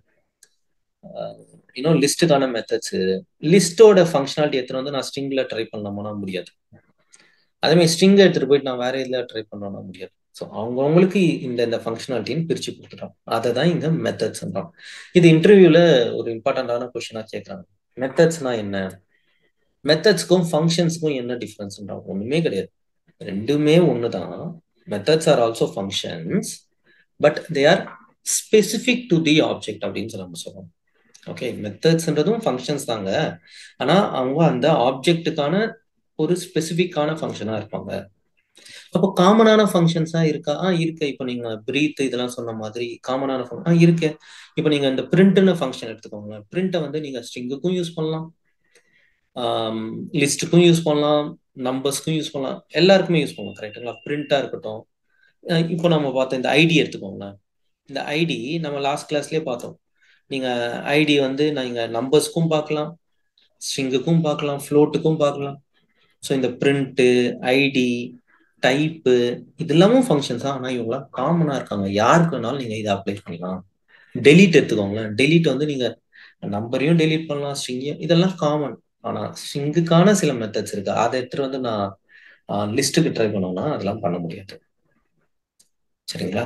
இன்னும் லிஸ்ட்டுக்கான மெத்தட்ஸ் லிஸ்டோட ஃபங்க்ஷனாலிட்டி எத்தனை வந்து நான் ஸ்ட்ரிங்ல ட்ரை பண்ணலாமா முடியாது அதே மாதிரி ஸ்ட்ரிங் எடுத்துட்டு போயிட்டு நான் வேற இதுல ட்ரை பண்ணணும்னா முடியாது ஸோ அவங்கவுங்களுக்கு இந்த இந்த ஃபங்க்ஷனாலிட்டின்னு பிரிச்சு கொடுத்துட்டோம் அதை தான் இங்க மெத்தட்ஸ் இது இன்டர்வியூல ஒரு இம்பார்ட்டன்டான கொஸ்டினா கேட்கறாங்க மெத்தட்ஸ்னா என்ன மெத்தட்ஸ்க்கும் ஃபங்க்ஷன்ஸ்க்கும் என்ன டிஃபரன்ஸ்ன்றாங்க ஒண்ணுமே கிடையாது ரெண்டுமே ஒண்ணுதான் methods are also functions but they are specific to the object அப்படின்னு சொல்லி நம்ம சொல்றோம் ஓகே மெத்தட்ஸ்ன்றதும் ஃபங்க்ஷன்ஸ் தாங்க ஆனா அவங்க அந்த ஆப்ஜெக்ட்டுக்கான ஒரு ஸ்பெசிபிக்கான ஃபங்க்ஷனா இருப்பாங்க அப்போ காமனான ஃபங்க்ஷன்ஸா இருக்கா ஆ இருக்கு இப்போ நீங்க பிரீத் இதெல்லாம் சொன்ன மாதிரி காமனான ஃபங்க்ஷன் ஆ இருக்கு இப்போ நீங்க இந்த பிரிண்ட்னு ஃபங்க்ஷன் எடுத்துக்கோங்க பிரிண்ட்டை வந்து நீங்க ஸ்ட்ரிங்குக்கும் யூஸ் பண்ணலாம் லிஸ்ட்டுக்கும் யூஸ் பண்ணலாம் நம்பர்ஸ்க்கும் யூஸ் பண்ணலாம் எல்லாருக்குமே யூஸ் பண்ணலாம் கரெக்டுங்களா பிரிண்டா இருக்கட்டும் அஹ் இப்போ நம்ம பார்த்த இந்த ஐடி எடுத்துக்கோங்களேன் இந்த ஐடி நம்ம லாஸ்ட் கிளாஸ்லயே பார்த்தோம் நீங்க ஐடி வந்து நீங்க நம்பர்ஸ்க்கும் பார்க்கலாம் ஸ்ட்ரிங்குக்கும் பார்க்கலாம் ஃப்ளோட்டுக்கும் பார்க்கலாம் ஸோ இந்த பிரிண்ட்டு ஐடி டைப்பு இது எல்லாமும் ஃபங்க்ஷன்ஸ் தான் ஆனால் இவங்களாம் காமனாக இருக்காங்க யாருக்கு வேணாலும் நீங்கள் இதை அப்ளை பண்ணலாம் டெலீட் எடுத்துக்கோங்களேன் டெலீட் வந்து நீங்கள் நம்பரையும் டெலீட் பண்ணலாம் ஸ்ட்ரிங்கையும் இதெல்லாம் காமன் ஆனால் ஸ்ட்ரிங்குக்கான சில மெத்தட்ஸ் இருக்கு அதை எடுத்துட்டு வந்து நான் லிஸ்ட்டுக்கு ட்ரை பண்ணோம்னா அதெல்லாம் பண்ண முடியாது சரிங்களா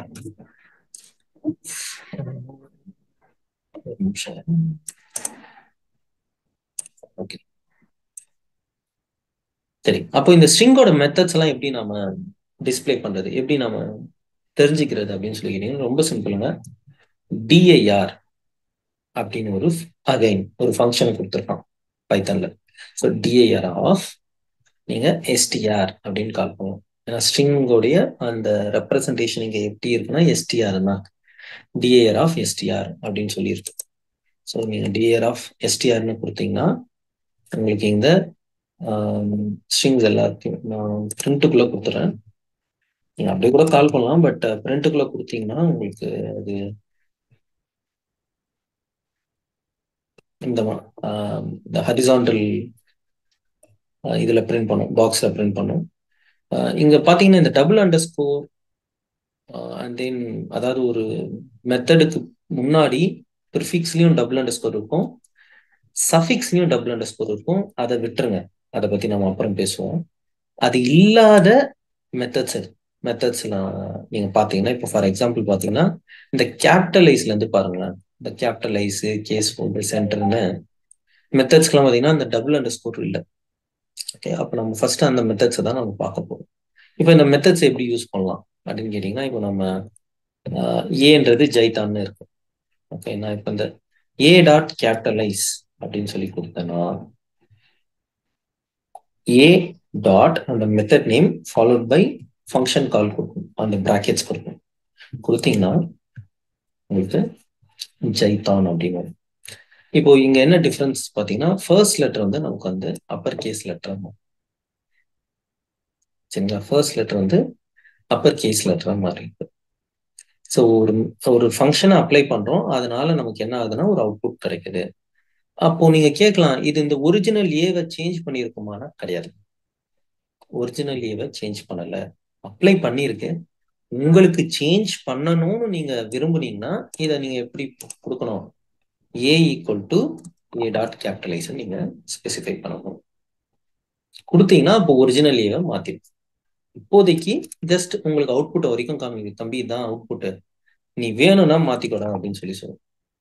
ஒரு நிமிஷம் ஓகே சரி அப்போ இந்த ஸ்ட்ரிங்கோட மெத்தட்ஸ் எல்லாம் எப்படி நாம டிஸ்ப்ளே பண்றது எப்படி நாம தெரிஞ்சுக்கிறது அப்படின்னு சொல்லி கேட்டீங்கன்னா ரொம்ப சிம்பிளுங்க டிஐஆர் அப்படின்னு ஒரு அகைன் ஒரு ஃபங்க்ஷனை கொடுத்துருக்கான் பைத்தன்ல ஸோ டிஐஆர் ஆஃப் நீங்க எஸ்டிஆர் அப்படின்னு கால் பண்ணுவோம் ஏன்னா ஸ்ட்ரிங்கோடைய அந்த ரெப்ரசன்டேஷன் இங்க எப்படி இருக்குன்னா எஸ்டிஆர் தான் டிஏஆர் ஆஃப் எஸ்டிஆர் அப்படின்னு சொல்லியிருக்கு ஸோ நீங்க டிஏஆர் ஆஃப் எஸ்டிஆர்னு கொடுத்தீங்கன்னா உங்களுக்கு இந்த ஸ்ட்ரிங்ஸ் எல்லாத்தையும் நான் பிரிண்ட்டுக்குள்ள கொடுத்துறேன் நீங்க அப்படியே கூட கால் பண்ணலாம் பட் பிரிண்ட்டுக்குள்ள கொடுத்தீங்கன்னா உங்களுக்கு அது இந்த மா- ஆஹ் இந்த ஹரிசாண்டல் இதுல பிரிண்ட் பண்ணும் பாக்ஸ்ல பிரிண்ட் பண்ணும் ஆஹ் இங்க பாத்தீங்கன்னா இந்த double underscore and then அதாவது ஒரு மெத்தடுக்கு முன்னாடி ப்ரிஃபிக்ஸ்லயும் டபுள் அண்டர் ஸ்கோர் இருக்கும் சஃபிக்ஸ்லயும் டபுள் அண்டர் ஸ்கோர் இருக்கும் அதை விட்டுருங்க அதை பத்தி நம்ம அப்புறம் பேசுவோம் அது இல்லாத மெத்தட்ஸ் மெத்தட்ஸ்லாம் நீங்க பாத்தீங்கன்னா இப்போ ஃபார் எக்ஸாம்பிள் பாத்தீங்கன்னா இந்த கேபிட்டலைஸ்ல இருந்து பாருங்களேன் இந்த கேபிட்டலைஸ் கேஸ் போல்டு சென்டர்னு மெத்தட்ஸ்க்குலாம் பாத்தீங்கன்னா அந்த டபுள் அண்டர் ஸ்கோர் இல்லை ஓகே அப்போ நம்ம ஃபர்ஸ்ட் அந்த மெத்தட்ஸை தான் நம்ம பார்க்க போறோம் இப்போ இந்த மெத்தட்ஸ் எப்படி யூஸ் பண்ணலாம் அப்படின்னு கேட்டிங்கன்னா இப்போ நம்ம ஏன்றது ஜைத்தான்னு இருக்கு ஓகே நான் இப்போ இந்த ஏ டாட் கேபிட்டலைஸ் அப்படின்னு சொல்லி கொடுத்தேன்னா ஏ டாட் அந்த method name followed by function call கொடுக்கும் அந்த ப்ராக்கெட்ஸ் கொடுக்கும் கொடுத்தீங்கன்னா உங்களுக்கு ஜைத்தான் அப்படின்னு வரும் இப்போ இங்க என்ன டிஃபரன்ஸ் பாத்தீங்கன்னா ஃபர்ஸ்ட் லெட்டர் வந்து நமக்கு வந்து அப்பர் கேஸ் லெட்டர் சரிங்களா ஃபர்ஸ்ட் லெட்டர் வந்து அப்பர் கேஸ் லெட்டரா மாறி இருக்கு ஸோ ஒரு ஒரு ஃபங்க்ஷனை அப்ளை பண்றோம் அதனால நமக்கு என்ன ஆகுதுன்னா ஒரு அவுட்புட் கிடைக்குது அப்போ நீங்க கேட்கலாம் இது இந்த ஒரிஜினல் ஏவை சேஞ்ச் பண்ணியிருக்குமானா கிடையாது ஒரிஜினல் ஏவை சேஞ்ச் பண்ணல அப்ளை பண்ணியிருக்கு உங்களுக்கு சேஞ்ச் பண்ணணும்னு நீங்க விரும்புனீங்கன்னா இதை நீங்க எப்படி கொடுக்கணும் A equal to A dot capitalize நீங்க ஸ்பெசிஃபை பண்ணணும் கொடுத்தீங்கன்னா அப்போ ஒரிஜினல் ஏவை மாத்திடும் இப்போதைக்கு ஜஸ்ட் உங்களுக்கு அவுட்புட் வரைக்கும் காமிக்குது தம்பி தான் அவுட்புட் நீ வேணும்னா மாத்திக்கோடா அப்படின்னு சொல்லி சொல்லுவோம்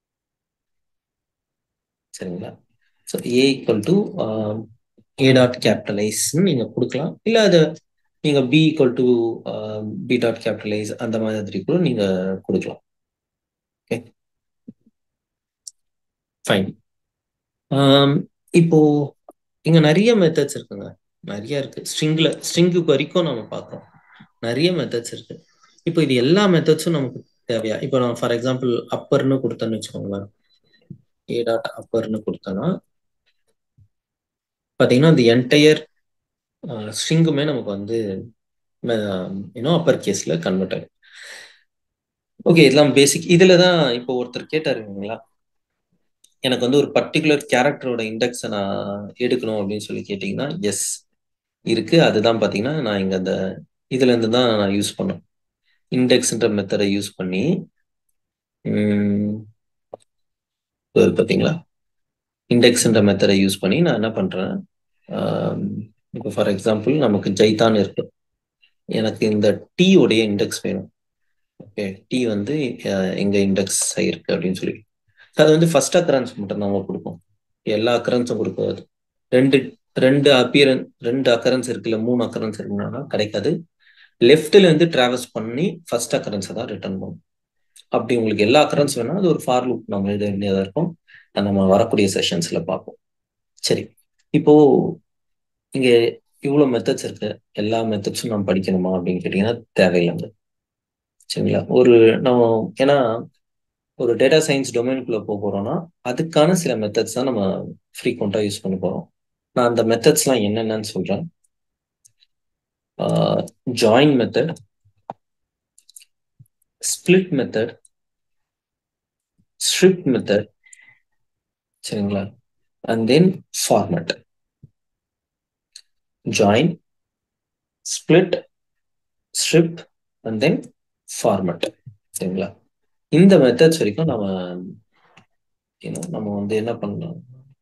சரிங்களா so A equal to A dot capitalize நீங்க கொடுக்கலாம் இல்ல அதை நீங்க B equal to B dot capitalize அந்த மாதிரி கூட நீங்க கொடுக்கலாம் ஓகே ஃபைன் இப்போ இங்க நிறைய மெத்தட்ஸ் இருக்குங்க நிறைய இருக்கு ஸ்ட்ரிங்ல ஸ்ட்ரிங்குக்கு வரைக்கும் நம்ம பார்க்குறோம் நிறைய மெத்தட்ஸ் இருக்கு இப்போ இது எல்லா மெத்தட்ஸும் நமக்கு தேவையா இப்போ நான் ஃபார் எக்ஸாம்பிள் அப்பர்னு கொடுத்தேன்னு வச்சுக்கோங்களேன் ஏ டாட் அப்பர்னு கொடுத்தேன்னா பார்த்தீங்கன்னா இந்த என்டையர் ஸ்ட்ரிங்குமே நமக்கு வந்து இன்னும் அப்பர் கேஸ்ல கன்வெர்ட் ஆகும் ஓகே இதெல்லாம் பேசிக் இதுல தான் இப்போ ஒருத்தர் கேட்டாரு இல்லைங்களா எனக்கு வந்து ஒரு பர்டிகுலர் கேரக்டரோட இண்டெக்ஸை நான் எடுக்கணும் அப்படின்னு சொல்லி கேட்டிங்கன்னா எஸ் இருக்கு அதுதான் பார்த்தீங்கன்னா நான் இங்கே அந்த இதுல இருந்து தான் நான் யூஸ் பண்ணேன் இண்டெக்ஸ்ன்ற மெத்தடை யூஸ் பண்ணி பார்த்தீங்களா இண்டெக்ஸ்ன்ற மெத்தடை யூஸ் பண்ணி நான் என்ன பண்றேன் இப்போ ஃபார் எக்ஸாம்பிள் நமக்கு ஜைத்தான் இருக்கு எனக்கு இந்த டி உடைய இண்டெக்ஸ் வேணும் ஓகே டி வந்து எங்க இண்டெக்ஸ் ஆயிருக்கு அப்படின்னு சொல்லி அது வந்து ஃபர்ஸ்ட் அக்கரன்ஸ் மட்டும் தான் கொடுக்கும் எல்லா அக்கரன்ஸும் கொடுக்காது ரெண்டு ரெண்டு அப்பியரன் ரெண்டு அக்கரன்ஸ் இருக்குல்ல மூணு அக்கரன்ஸ் இருக்குன்னா கிடைக்காது லெஃப்ட்ல இருந்து டிராவல்ஸ் பண்ணி ஃபர்ஸ்ட் அக்கரன்ஸை தான் ரிட்டர்ன் பண்ணும் அப்படி உங்களுக்கு எல்லா அக்கரன்ஸ் வேணா அது ஒரு ஃபார் லூப் நம்ம எழுத வேண்டியதா இருக்கும் நம்ம வரக்கூடிய செஷன்ஸ்ல பார்ப்போம் சரி இப்போ இங்க இவ்வளவு மெத்தட்ஸ் இருக்கு எல்லா மெத்தட்ஸும் நம்ம படிக்கணுமா அப்படின்னு கேட்டீங்கன்னா தேவையில்லைங்க சரிங்களா ஒரு நம்ம ஏன்னா ஒரு டேட்டா சயின்ஸ் டொமைனுக்குள்ள போக போறோம்னா அதுக்கான சில மெத்தட்ஸ் தான் நம்ம ஃப்ரீக்வெண்டா யூஸ் பண்ண போறோம் நான் அந்த மெத்தட்ஸ்லாம் என்னென்னு சொல்றேன் join method split method strip method சரிங்களா and then format join split strip and then format சரிங்களா இந்த மெத்தட்ஸ் வரைக்கும் நம்ம நம்ம வந்து என்ன பண்ணலாம்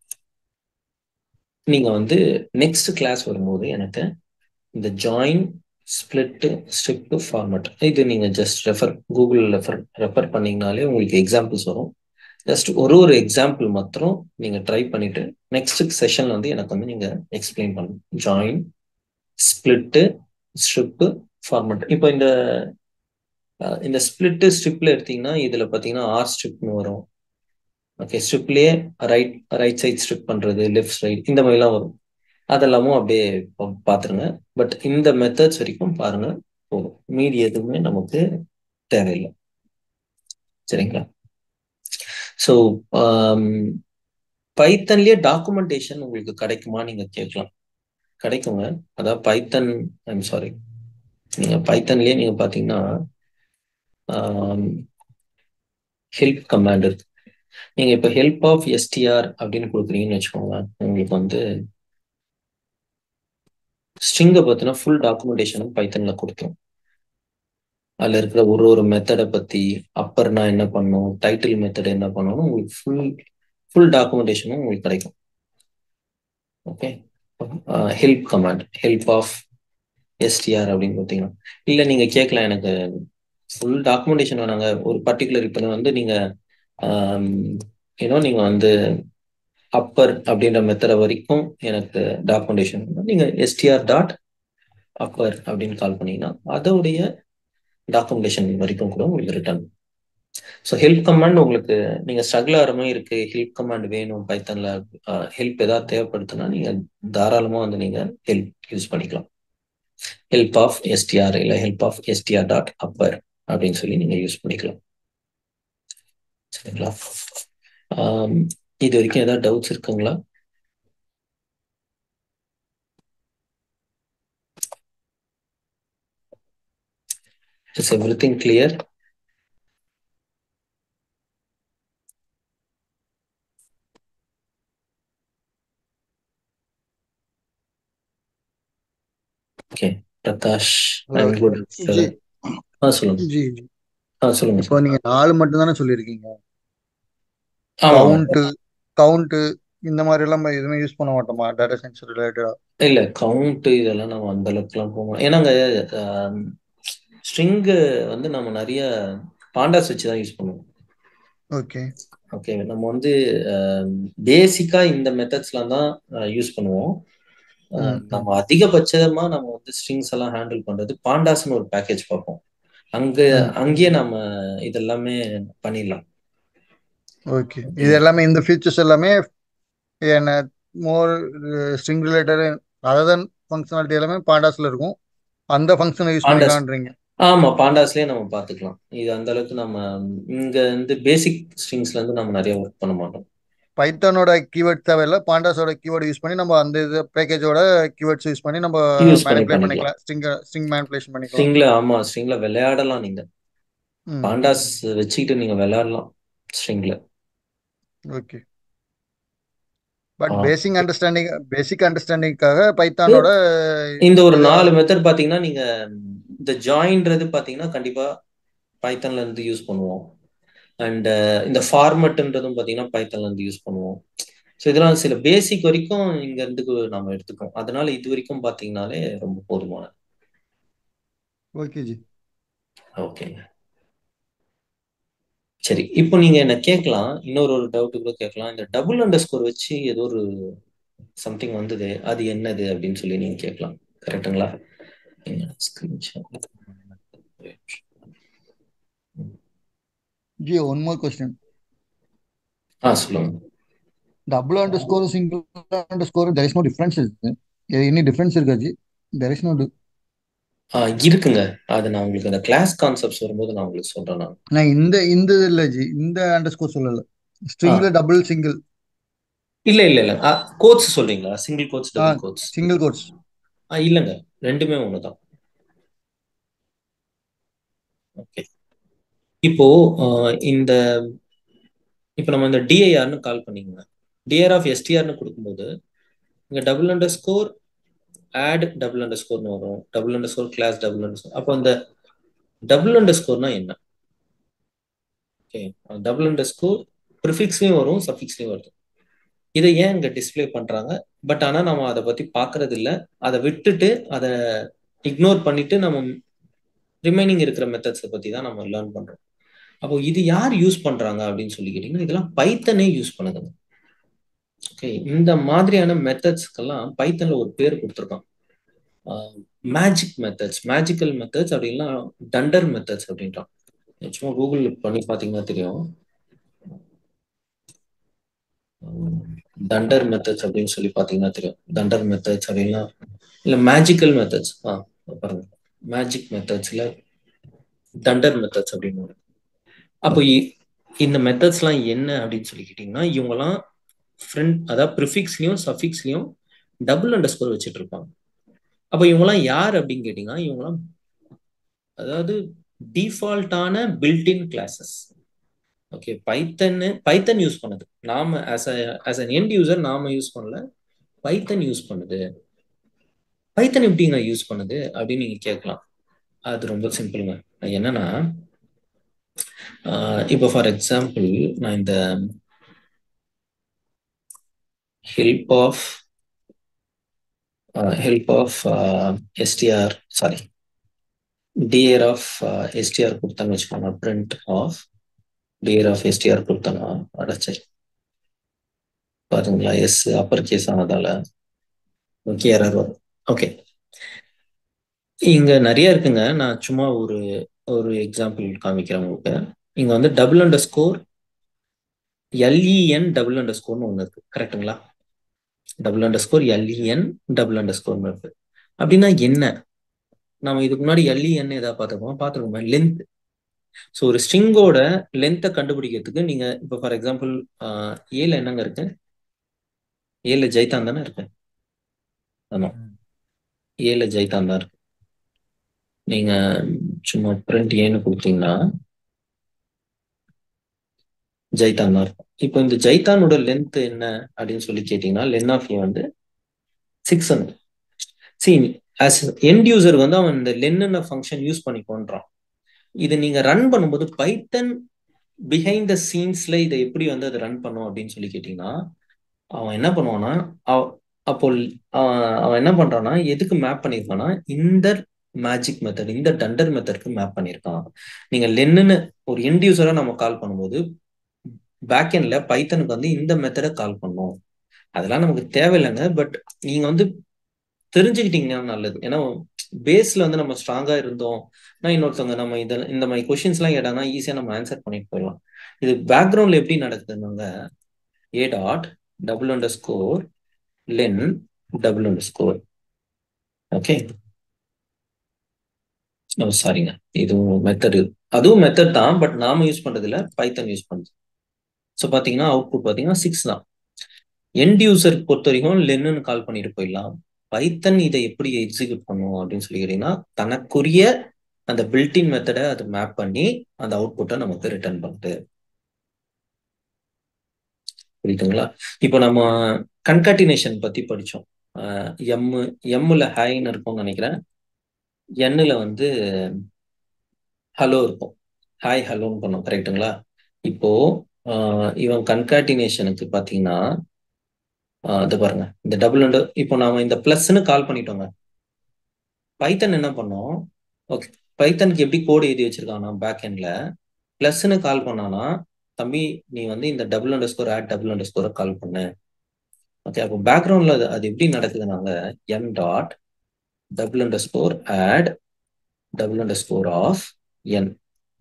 நீங்க வந்து நெக்ஸ்ட் கிளாஸ் வரும்போது எனக்கு இந்த ஜாயின் ஸ்பிளிட் ஸ்ட்ரிப் ஃபார்மட் இது நீங்க just refer Google refer refer பண்ணீங்கனாலே உங்களுக்கு எக்ஸாம்பிள்ஸ் வரும் ஜஸ்ட் ஒரு ஒரு எக்ஸாம்பிள் மாத்திரம் நீங்க ட்ரை பண்ணிட்டு நெக்ஸ்ட் செஷன்ல வந்து எனக்கு வந்து நீங்க எக்ஸ்பிளைன் பண்ணணும் ஜாயின் ஸ்பிளிட்டு ஸ்ட்ரிப்பு ஃபார்மட் இப்போ இந்த இந்த ஸ்பிளிட்டு ஸ்ட்ரிப்ல எடுத்தீங்கன்னா இதுல பாத்தீங்கன்னா ஆர் ஸ்ட்ரிப்னு வரும் ஓகே ஸ்ட்ரிப்லயே ரைட் ரைட் சைட் ஸ்ட்ரிப் பண்றது லெஃப்ட் ரைட் இந்த மாதிரிலாம் வரும் அதெல்லாமும் அப்படியே பாத்துருங்க பட் இந்த மெத்தட்ஸ் வரைக்கும் பாருங்க போதும் மீதி எதுவுமே நமக்கு தேவையில்லை சரிங்களா ஸோ பைத்தன்லயே டாக்குமெண்டேஷன் உங்களுக்கு கிடைக்குமா நீங்க கேட்கலாம் கிடைக்குங்க அதாவது பைத்தன் ஐம் சாரி நீங்க பைத்தன்லயே நீங்க பாத்தீங்கன்னா ஹெல்ப் கமாண்ட் இருக்கு நீங்க இப்ப ஹெல்ப் ஆஃப் எஸ்டிஆர் அப்படின்னு கொடுக்குறீங்கன்னு வச்சுக்கோங்க உங்களுக்கு வந்து ஸ்ட்ரிங்கை பத்தின ஃபுல் டாக்குமெண்டேஷனும் பைத்தன்ல கொடுத்துரும் அதுல இருக்கிற ஒரு ஒரு மெத்தடை பத்தி அப்பர்னா என்ன பண்ணும் டைட்டில் மெத்தட் என்ன பண்ணணும் உங்களுக்கு ஃபுல் ஃபுல் டாக்குமெண்டேஷனும் உங்களுக்கு கிடைக்கும் okay help command help of STR அப்படின்னு கொடுத்தீங்கன்னா இல்லை நீங்க கேட்கலாம் எனக்கு ஃபுல் டாக்குமெண்டேஷன் வேணாங்க ஒரு பர்டிகுலர் இப்போ வந்து நீங்க ஏன்னோ நீங்க வந்து அப்பர் அப்படின்ற மெத்தட வரைக்கும் எனக்கு டாக்குமெண்டேஷன் நீங்க எஸ்டிஆர் டாட் அப்பர் அப்படின்னு கால் பண்ணீங்கன்னா அதோடைய டாக்குமெண்டேஷன் வரைக்கும் கூட உங்களுக்கு ரிட்டர்ன் ஸோ ஹெல்ப் கமாண்ட் உங்களுக்கு நீங்க ஸ்ட்ரகிள் ஆகிற மாதிரி இருக்கு ஹெல்ப் கமாண்ட் வேணும் பைத்தன்ல ஹெல்ப் ஏதாவது தேவைப்படுதுன்னா நீங்க தாராளமா வந்து நீங்க ஹெல்ப் யூஸ் பண்ணிக்கலாம் ஹெல்ப் ஆஃப் எஸ்டிஆர் இல்லை help of STR dot upper அப்படின்னு சொல்லி நீங்க யூஸ் பண்ணிக்கலாம் சரிங்களா ஆம், இது வரைக்கும் ஏதாவது டவுட்ஸ் இருக்குங்களா is everything clear okay Prakash I'm good ஜி ஆ சொல்லுங்க ஜி ஜி. ஆ சொல்லுங்க இப்போ நீங்க நாலு மட்டும் தானே சொல்லியிருக்கீங்க ஆமா கவுண்ட் கவுண்ட் இந்த மாதிரி எல்லாம் நம்ம எதுவுமே யூஸ் பண்ண மாட்டோமா டேட்டா சயின்ஸ் ரிலேட்டடா இல்ல கவுண்ட் இதெல்லாம் நம்ம அந்த அளவுக்குலாம் போக மாட்டோம் ஏன்னாங்க ஸ்ட்ரிங்கு வந்து நம்ம நிறைய பாண்டாஸ் வச்சு தான் யூஸ் பண்ணுவோம் ஓகே ஓகே நம்ம வந்து பேசிக்கா இந்த மெத்தட்ஸ்லாம் தான் யூஸ் பண்ணுவோம் அஹ், ம், ம். நம்ம அதிகபட்சமா நம்ம வந்து ஸ்ட்ரிங்ஸ் எல்லாம் ஹேண்டில் பண்றது பாண்டாஸ்னு ஒரு பேக்கேஜ் பார்ப்போம் அங்க ம். அங்கேயே நம்ம இதெல்லாமே பண்ணிடலாம் ஓகே இது எல்லாமே இந்த ஃபீச்சர்ஸ் எல்லாமே என்ன more string related other than functionality எல்லாமே பாண்டாஸ்ல இருக்கும் அந்த ஃபங்க்ஷனை யூஸ் Pandas. பண்ணிக்கலான்றீங்க ஆமா பாண்டாஸ்லயே நம்ம பார்த்துக்கலாம் இது அந்த அளவுக்கு நம்ம இங்க வந்து பேசிக் ஸ்ட்ரிங்ஸ்ல இருந்து நம்ம நிறைய ஒர்க் பண்ண மாட்டோம் பைத்தானோட கீவேர்ட் தேவையில்ல பாண்டாஸோட கீவேர்ட் யூஸ் பண்ணி நம்ம அந்த இது பேக்கேஜோட கீவேர்ட்ஸ் யூஸ் பண்ணி நம்ம யூஸ் பண்ணி மேனிபுலேட் பண்ணிக்கலாம் பண்ணிக்கலாம் ஸ்ட்ரிங் ஸ்ட்ரிங் மேனிபுலேஷன் பண்ணிக்கலாம் ஸ்ட்ரிங்ல ஆமா ஸ்ட்ரிங்ல விளையாடலாம் நீங்க ம் பாண்டாஸ் வச்சுக்கிட்டு நீங்க விளையாடலாம் ஸ்ட்ரிங்ல ஓகே பட் ஆ. பேசிக் அண்டர்ஸ்டாண்டிங் பேசிக் அண்டர்ஸ்டாண்டிங்காக பைத்தானோட இந்த ஒரு நாலு மெத்தட் பாத்தீங்கன்னா நீங்க இந்த ஜாயின்றது பாத்தீங்கன்னா கண்டிப்பா பைத்தன்ல இருந்து யூஸ் பண்ணுவோம் அண்ட் இந்த ஃபார்மட்ன்றதும் பாத்தீங்கன்னா பைத்தன்ல இருந்து யூஸ் பண்ணுவோம் ஸோ இதெல்லாம் சில பேசிக் வரைக்கும் இங்க இருந்து நம்ம எடுத்துக்கோம் அதனால இது வரைக்கும் பாத்தீங்கன்னாலே ரொம்ப போதுமானது ஓகே ஜி ஓகேங்க சரி இப்போ நீங்க என்ன கேட்கலாம் இன்னொரு ஒரு டவுட் கூட கேட்கலாம் இந்த டபுள் அண்டர் ஸ்கோர் வச்சு ஏதோ ஒரு சம்திங் வந்தது அது என்னது அப்படின்னு சொல்லி நீங்க கேட்கலாம் கரெக்ட்டுங்களா ஸ்கிரீன்ஷாட் ஜி ஒன் மோர் கொஸ்டின் ஆ சொல்லுங்க double underscore single underscore there is no difference இருக்கு எனி டிஃபரன்ஸ் இருக்கா ஜி தெர் இஸ் நோ ஆ இருக்குங்க அது நான் உங்களுக்கு அந்த கிளாஸ் கான்செப்ட்ஸ் வரும்போது நான் உங்களுக்கு சொல்றேன் நான் நான் இந்த இந்த இது இல்ல ஜி இந்த அண்டர் ஸ்கோர் சொல்லல ஸ்ட்ரிங்ல டபுள் சிங்கிள் இல்ல இல்ல இல்ல கோட்ஸ் சொல்றீங்களா single quotes ah double quotes single quotes ah இல்லைங்க ரெண்டுமே ஒண்ணுதான் ஓகே இப்போ ஆஹ், இந்த இப்போ நம்ம இந்த டிஐஆர்னு கால் பண்ணிக்கோங்க டிஆர் ஆஃப் எஸ்டிஆர்னு கொடுக்கும்போது இங்க double underscore add double under ஸ்கோர்னு வரும் double underscore class double underscore அப்போ அந்த டபுள் அண்டர் ஸ்கோர்னா என்ன ஓகே டபுள் அண்டர் ஸ்கோர் ப்ரிஃபிக்ஸ்லயும் வரும் சஃபிக்ஸ்லயும் வருது இதை ஏன் இங்க டிஸ்ப்ளே பண்றாங்க பட் ஆனா நம்ம அதை பத்தி பாக்குறது இல்ல அதை விட்டுட்டு அதை இக்னோர் பண்ணிட்டு நம்ம ரிமைனிங் இருக்கிற மெத்தட்ஸை பத்தி தான் நம்ம லேர்ன் பண்றோம் அப்போ இது யார் யூஸ் பண்றாங்க அப்படின்னு சொல்லி கேட்டீங்கன்னா இதெல்லாம் பைத்தனே யூஸ் பண்ணுதுங்க ஓகே இந்த மாதிரியான மெத்தட்ஸ்க்கெல்லாம் பைத்தன்ல ஒரு பேர் கொடுத்துருக்கான் மேஜிக் மெத்தட்ஸ் மேஜிக்கல் மெத்தட்ஸ் அப்படின்னா டண்டர் மெத்தட்ஸ் அப்படின்றான் சும்மா கூகுள் பண்ணி பார்த்தீங்கன்னா தெரியும் தண்டர் மெத்தட்ஸ் அப்படின்னு சொல்லி பார்த்தீங்கன்னா தெரியும் தண்டர் மெத்தட்ஸ் அப்படின்னா இல்லை மேஜிக்கல் மெத்தட்ஸ் ஆ பாருங்க மேஜிக் மெத்தட்ஸ்ல தண்டர் மெத்தட்ஸ் அப்படின்னு வரும். அப்போ இ- இந்த மெத்தட்ஸ்லாம் என்ன அப்படின்னு சொல்லி கேட்டிங்கன்னா இவங்கெல்லாம் ஃப்ரெண்ட் அதாவது ப்ரிஃபிக்ஸ்லையும் சஃபிக்ஸ்லையும் டபுள் அண்டர் ஸ்கோர் வச்சுட்டு இருப்பாங்க அப்போ இவங்கெல்லாம் யார் அப்படின்னு கேட்டிங்கன்னா இவங்கெல்லாம் அதாவது டிஃபால்ட்டான builtin classes okay Python Python use பண்ணுது நாம as as an end user நாம யூஸ் பண்ணல பைத்தன் யூஸ் பண்ணுது பைத்தன் எப்படிங்க யூஸ் பண்ணுது அப்படின்னு நீங்க கேட்கலாம் அது ரொம்ப சிம்பிளுங்க என்னன்னா ஆஹ் இப்போ ஃபார் எக்ஸாம்பிள் நான் இந்த help of help of STR sorry DIR of STR கொடுத்தாங்க வச்சுக்கோங்க print of DIR of STR கொடுத்தாங்க அடைச்சை பாருங்களா எஸ் அப்பர் கேஸ் ஆனதால ஓகே எரர் வரும் ஓகே இங்க நிறைய இருக்குங்க நான் சும்மா ஒரு ஒரு எக்ஸாம்பிள் காமிக்கிறேன் உங்களுக்கு இங்க வந்து double underscore LEN double under ஸ்கோர்னு ஒன்று இருக்கு கரெக்ட்டுங்களா double underscore LEN double under ஸ்கோர்னு இருக்கு அப்படின்னா என்ன நம்ம இதுக்கு முன்னாடி எல்இஎன் ஏதாவது பார்த்துருக்கோம் பார்த்துருக்கோம் லென்த் ஸோ ஒரு ஸ்ட்ரிங்கோட லென்த்தை கண்டுபிடிக்கிறதுக்கு நீங்க இப்போ ஃபார் எக்ஸாம்பிள் ஏல என்னங்க இருக்கு ஏல ஜெய்தான் தானே இருக்கு ஆமா ஏல ஜெய்தான் தான் இருக்கு நீங்க சும்மா பிரிண்ட் ஏன்னு கொடுத்தீங்கன்னா ஜைதான் தான் இருக்கும் இப்போ இந்த ஜைத்தானோட லென்த் என்ன அப்படின்னு சொல்லி கேட்டீங்கன்னா லென் ஆஃப் ஏ வந்து six hundred see as end user வந்து அவன் இந்த லென்னு ஃபங்க்ஷன் யூஸ் பண்ணிக்கோன்றான் இது நீங்க ரன் பண்ணும்போது பைத்தன் பிஹைண்ட் த சீன்ஸ்ல இதை எப்படி வந்து அதை ரன் பண்ணும் அப்படின்னு சொல்லி கேட்டீங்கன்னா அவன் என்ன பண்ணுவான்னா அப்போ அவன் என்ன பண்றான்னா எதுக்கு மேப் பண்ணியிருக்கான்னா இந்த மேஜிக் மெத்தட் இந்த டண்டர் மெத்தட்க்கு மேப் பண்ணியிருக்கான் நீங்க லென்னு ஒரு எண்ட் யூசரா நம்ம கால் பண்ணும்போது பேக் எண்ட்ல பைத்தனுக்கு வந்து இந்த மெத்தடை கால் பண்ணும் அதெல்லாம் நமக்கு தேவையில்லைங்க பட் நீங்க வந்து தெரிஞ்சுக்கிட்டீங்கன்னா நல்லது ஏன்னா பேஸ்ல வந்து நம்ம ஸ்ட்ராங்கா இருந்தோம் நான் இன்னொருத்தவங்க நம்ம இத இந்த மாதிரி கொஸ்டின்ஸ் எல்லாம் கேட்டாங்கன்னா ஈஸியா நம்ம ஆன்சர் பண்ணிட்டு போயிடலாம் இது பேக்ரவுண்ட்ல எப்படி நடக்குதுன்னாங்க A dot double underscore len double underscore okay சாரிங்க இதுவும் மெத்தட் அதுவும் மெத்தட் தான் பட் நாம யூஸ் பண்றது இல்ல பைத்தன் யூஸ் பண்ணுது ஸோ பார்த்தீங்கன்னா அவுட்புட் பார்த்தீங்கன்னா சிக்ஸ் தான் எண்ட் யூசர் பொறுத்த வரைக்கும் லென்னு கால் பண்ணிட்டு போயிடலாம் பைத்தன் இதை எப்படி எக்ஸிக்யூட் பண்ணும் அப்படின்னு சொல்லி கேட்டீங்கன்னா தனக்குரிய அந்த பில்டின் மெத்தடை அது மேப் பண்ணி அந்த அவுட்புட்டை நமக்கு ரிட்டர்ன் பண்ணுது புரியுதுங்களா இப்போ நம்ம கன்காட்டினேஷன் பத்தி படிச்சோம் எம் எம்ல ஹைன்னு இருக்கும்னு நினைக்கிறேன் எண்ணுல வந்து ஹலோ இருக்கும் ஹாய் ஹலோன்னு பண்ணோம் கரெக்டுங்களா இப்போ இவன் கன்காட்டினேஷனுக்கு பார்த்தீங்கன்னா இது பாருங்க இந்த டபுள் அண்டர் இப்போ நாம இந்த பிளஸ்ன்னு கால் பண்ணிட்டோங்க பைத்தன் என்ன பண்ணோம் ஓகே பைத்தனுக்கு எப்படி கோடு எழுதி வச்சிருக்கானா பேக் எண்ட்ல பிளஸ்ன்னு கால் பண்ணானா தம்பி நீ வந்து இந்த double underscore add double under ஸ்கோரை கால் பண்ணு ஓகே அப்போ பேக்ரவுண்ட்ல அது அது எப்படி நடக்குதுனாங்க M dot double underscore add double underscore of N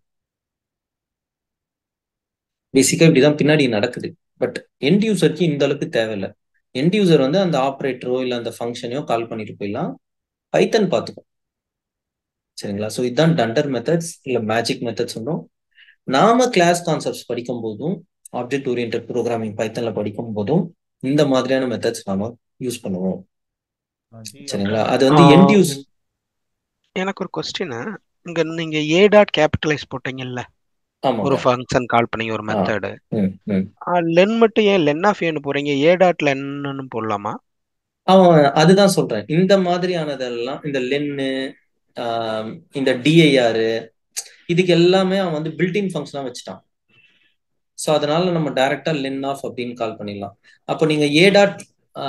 பேசிக்கா இப்படிதான் பின்னாடி நடக்குது பட் எண்ட் யூசருக்கு இந்த அளவுக்கு தேவையில்லை எண்ட் யூசர் வந்து அந்த ஆப்ரேட்டரோ இல்லை அந்த ஃபங்க்ஷனையோ கால் பண்ணிட்டு போயிடலாம் பைத்தன் பார்த்துக்கும் சரிங்களா ஸோ இதுதான் டண்டர் மெத்தட்ஸ் இல்லை மேஜிக் மெத்தட்ஸ் சொல்றோம் நாம கிளாஸ் கான்செப்ட்ஸ் படிக்கும் போதும் ஆப்ஜெக்ட் ஓரியன்ட் ப்ரோக்ராமிங் பைத்தன்ல படிக்கும் போதும் இந்த மாதிரியான மெத்தட்ஸ் நாம யூஸ் பண்ணுவோம் சரிங்களா அது வந்து எண்ட் யூஸ் எனக்கு ஒரு கொஸ்டின் இங்க நீங்க ஏ டாட் கேபிட்டலைஸ் போட்டீங்கல்ல ஒரு ஃபங்க்ஷன் கால் பண்ணி ஒரு மெத்தடு லென் மட்டும் ஏன் லென் ஆஃப் ஏன்னு போறீங்க ஏ டாட் லென்னு போடலாமா அவன் அதுதான் சொல்றேன் இந்த மாதிரியானதெல்லாம் இந்த லென்னு இந்த டிஐஆர் இதுக்கு எல்லாமே அவன் வந்து பில்டின் ஃபங்க்ஷனா வச்சுட்டான் ஸோ அதனால நம்ம டைரக்டா லென் ஆஃப் அப்படின்னு கால் பண்ணிடலாம் அப்போ நீங்க ஏ டாட்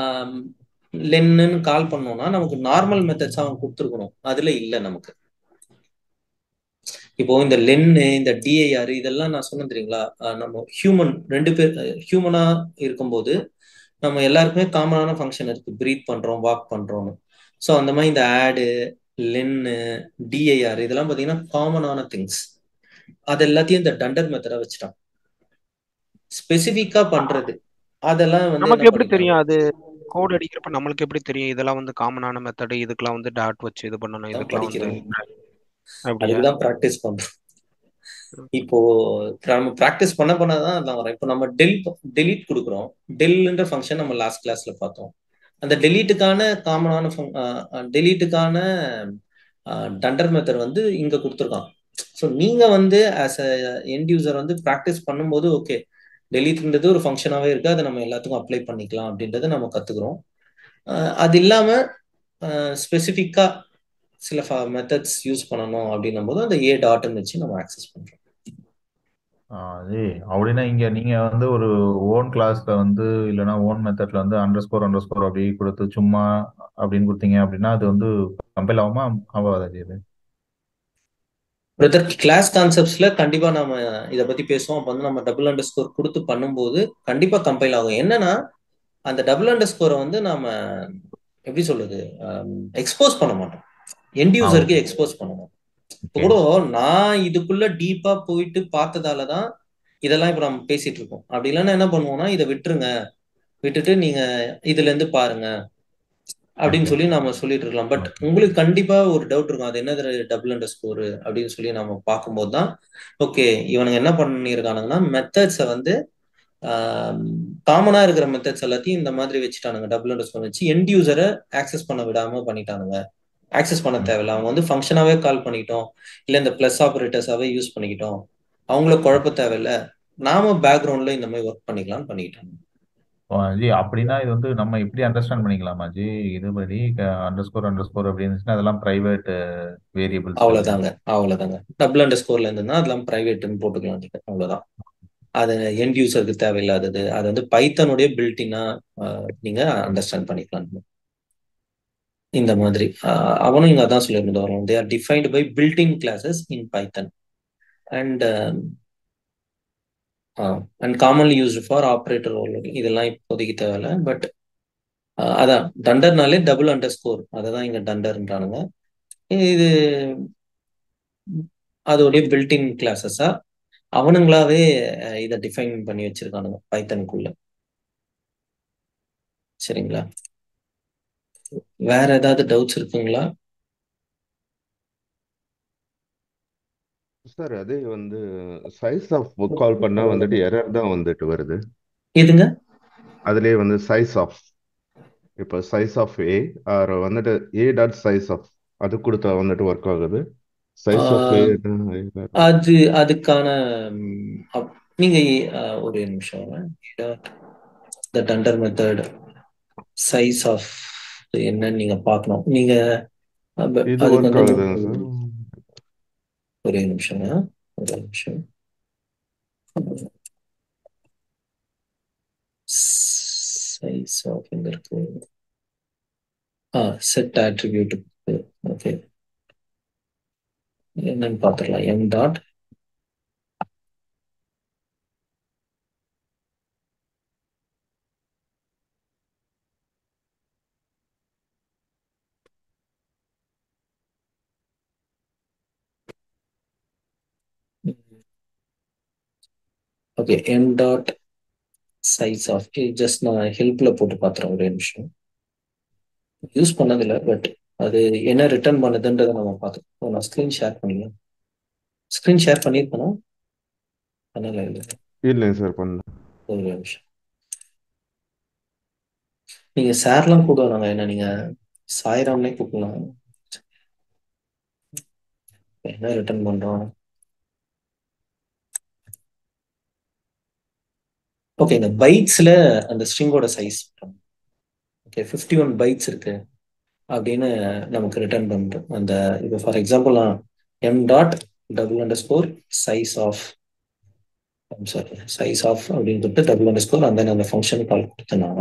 லென்னு கால் பண்ணோம்னா நமக்கு நார்மல் மெத்தட்ஸ் அவன் கொடுத்துருக்கணும் அதுல இல்லை நமக்கு இப்போ இந்த லென்னு இந்த டிஐஆர் இதெல்லாம் நான் சொன்னேன் தெரியுங்களா நம்ம ஹியூமன் ரெண்டு பேர் ஹியூமனா இருக்கும்போது நம்ம எல்லாருக்குமே காமனான ஃபங்க்ஷன் இருக்கு ப்ரீத் பண்றோம் வாக் பண்றோம்னு ஸோ அந்த மாதிரி இந்த ஆடு லென்னு டிஐஆர் இதெல்லாம் பார்த்தீங்கன்னா காமனான திங்ஸ் அது எல்லாத்தையும் இந்த டண்டர் மெத்தடா வச்சுட்டான் ஸ்பெசிஃபிக்கா பண்றது அதெல்லாம் வந்து நமக்கு எப்படி தெரியும் அது கோட் அடிக்கிறப்ப நம்மளுக்கு எப்படி தெரியும் இதெல்லாம் வந்து காமனான மெத்தடு இதுக்கெல்லாம் வந்து டாட் வச்சு இது பண்ணணும் இதுக்கெல்லாம் வந்து அதுக்குதான் ப்ராக்டிஸ் பண்றோம் இப்போ நம்ம ப்ராக்டிஸ் பண்ண பண்ணதான் அதான் வரும் இப்போ நம்ம டெல் டெலீட் கொடுக்குறோம் டெல்ன்ற ஃபங்க்ஷன் நம்ம லாஸ்ட் கிளாஸ்ல பார்த்தோம் அந்த டெலீட்டுக்கான காமனான டெலீட்டுக்கான டண்டர் மெத்தட் வந்து இங்க கொடுத்துருக்கான் ஸோ நீங்க வந்து ஆஸ் அ எண்ட் யூசர் வந்து ப்ராக்டிஸ் பண்ணும்போது ஓகே டெலீட்ன்றது ஒரு ஃபங்க்ஷனாவே இருக்கு அதை நம்ம எல்லாத்துக்கும் அப்ளை பண்ணிக்கலாம் அப்படின்றத நம்ம கத்துக்கிறோம் அது இல்லாம ஸ்பெசிஃபிக்கா சில மெத்தட்ஸ் யூஸ் பண்ணணும் அப்படின்னும் போது அந்த ஏ டாட்னு வச்சு நம்ம ஆக்சஸ் பண்றோம் அது அப்படின்னா இங்க நீங்க வந்து ஒரு ஓன் கிளாஸ்ல வந்து இல்லைன்னா ஓன் மெத்தட்ல வந்து அண்டர் ஸ்கோர் அண்டர் ஸ்கோர் அப்படி கொடுத்து சும்மா அப்படின்னு கொடுத்தீங்க அப்படின்னா அது வந்து கம்பைல் ஆகுமா ஆகாதா இது பிரதர் கிளாஸ் கான்செப்ட்ஸ்ல கண்டிப்பா நம்ம இதை பத்தி பேசுவோம் அப்போ வந்து நம்ம டபுள் அண்டர் ஸ்கோர் கொடுத்து பண்ணும்போது கண்டிப்பா கம்பைல் ஆகும் என்னன்னா அந்த டபுள் அண்டர் ஸ்கோரை வந்து நாம எப்படி சொல்றது எக்ஸ்போஸ் பண்ண மாட்டோம் எண்ட் யூசருக்கு எக்ஸ்போஸ் பண்ணணும் இப்போ கூட நான் இதுக்குள்ள டீப்பா போயிட்டு பார்த்ததால தான் இதெல்லாம் இப்ப நம்ம பேசிட்டு இருக்கோம் அப்படி இல்லைன்னா என்ன பண்ணுவோம்னா இதை விட்டுருங்க விட்டுட்டு நீங்க இதுல இருந்து பாருங்க அப்படின்னு சொல்லி நாம சொல்லிட்டு இருக்கலாம் பட் உங்களுக்கு கண்டிப்பா ஒரு டவுட் இருக்கும் அது என்னது டபுள் அண்டர் ஸ்கோர் அப்படின்னு சொல்லி நம்ம பார்க்கும்போது தான் ஓகே இவனுங்க என்ன பண்ணியிருக்கானுங்கன்னா மெத்தட்ஸை வந்து காமனா இருக்கிற மெத்தட்ஸ் எல்லாத்தையும் இந்த மாதிரி வச்சுட்டானுங்க டபுள் அண்டர் ஸ்கோர் வச்சு எண்ட் யூசரை ஆக்சஸ் பண்ண விடாம பண்ணிட்டானுங்க ஆக்சஸ் பண்ண தேவையில்ல அவங்க வந்து ஃபங்க்ஷனாவே கால் பண்ணிட்டோம் இல்ல இந்த பிளஸ் ஆபரேட்டர்ஸாவே யூஸ் பண்ணிக்கிட்டோம் அவங்கள குழப்ப தேவையில்ல நாம பேக்ரவுண்ட்ல இந்த மாதிரி ஒர்க் பண்ணிக்கலாம்னு பண்ணிக்கிட்டாங்க ஜி அப்படின்னா இது வந்து நம்ம இப்படி அண்டர்ஸ்டாண்ட் பண்ணிக்கலாமா ஜி இதுபடி அண்டர் ஸ்கோர் அண்டர் ஸ்கோர் அப்படி இருந்துச்சுன்னா அதெல்லாம் பிரைவேட் வேரியபிள்ஸ் அவ்வளவுதாங்க அவ்வளவுதாங்க டபுள் அண்டர் ஸ்கோர்ல இருந்ததுன்னா அதெல்லாம் பிரைவேட்னு போட்டுக்கலாம் நீங்க அவ்வளவுதான் அது எண்ட் யூசருக்கு தேவையில்லாதது அது வந்து பைத்தனுடைய பில்டினா நீங்க அண்டர்ஸ்டாண்ட் பண்ணிக்கலாம் இந்த மாதிரி அவனும் இங்க அதான் சொல்லியிருந்தது வரும் they are defined by building classes in Python and and commonly used for operator overloading இதெல்லாம் இப்போதைக்கு தேவையில்ல பட் அதான் டண்டர்னாலே டபுள் அண்டர் ஸ்கோர் அதை தான் இங்க டண்டர்ன்றானுங்க இது அதோடைய பில்டின் கிளாஸஸா அவனுங்களாவே இதை டிஃபைன் பண்ணி வச்சிருக்கானுங்க பைத்தனுக்குள்ள சரிங்களா வேற ஏதாவது டவுட்ஸ் இருக்குங்களா சார் அதே வந்து சைஸ் ஆஃப் புக் கால் பண்ணா வந்துட்டு எரர் தான் வந்துட்டு வருது எதுங்க அதுலயே வந்து சைஸ் ஆஃப் இப்போ சைஸ் ஆஃப் ஏ ஆர் வந்துட்டு ஏ டாட் சைஸ் ஆஃப் அது கொடுத்தா வந்துட்டு ஒர்க் ஆகுது சைஸ் ஆஃப் ஏ அது அதுக்கான நீங்க ஒரு நிமிஷம் the dunder method size of என்னன்னு நீங்க பார்க்கணும் நீங்க இது ஒர்க் ஆகுதுங்க சார் ஒரே நிமிஷங்க ஒரே நிமிஷம் சைஸ் ஆஃப் எங்க இருக்கு ஆ செட் ஆட்ரிபியூட் ஓகே என்னன்னு பார்த்துடலாம் M dot okay M dot size of just நான் ஹெல்ப்ல போட்டு பார்த்துறேன் ஒரே நிமிஷம் யூஸ் பண்ணதில்லை பட் அது என்ன ரிட்டர்ன் பண்ணுதுன்றதை நம்ம பார்த்துக்கோ நான் ஸ்க்ரீன் ஷேர் பண்ணிக்கலாம் ஸ்க்ரீன் ஷேர் பண்ணியிருப்பேனா பண்ணல இல்லை இல்லைங்க சார் பண்ணல ஒரு நிமிஷம் நீங்க சார்லாம் கூப்பிடுவாங்க என்ன நீங்க சாய்ராம்னே கூப்பிடலாம் என்ன ரிட்டர்ன் பண்றோம் ஓகே இந்த பைட்ஸ்ல அந்த ஸ்ட்ரிங்கோட size okay fifty one bytes இருக்கு அப்படின்னு நமக்கு ரிட்டர்ன் பண்ணுறோம் அந்த இப்போ ஃபார் எக்ஸாம்பிள் நான் M dot double underscore size of sorry size of அப்படின்னு சொல்லிட்டு டபுள் அண்டர் ஸ்கோர் அந்த அந்த ஃபங்க்ஷன் கால் கொடுத்தேன்னா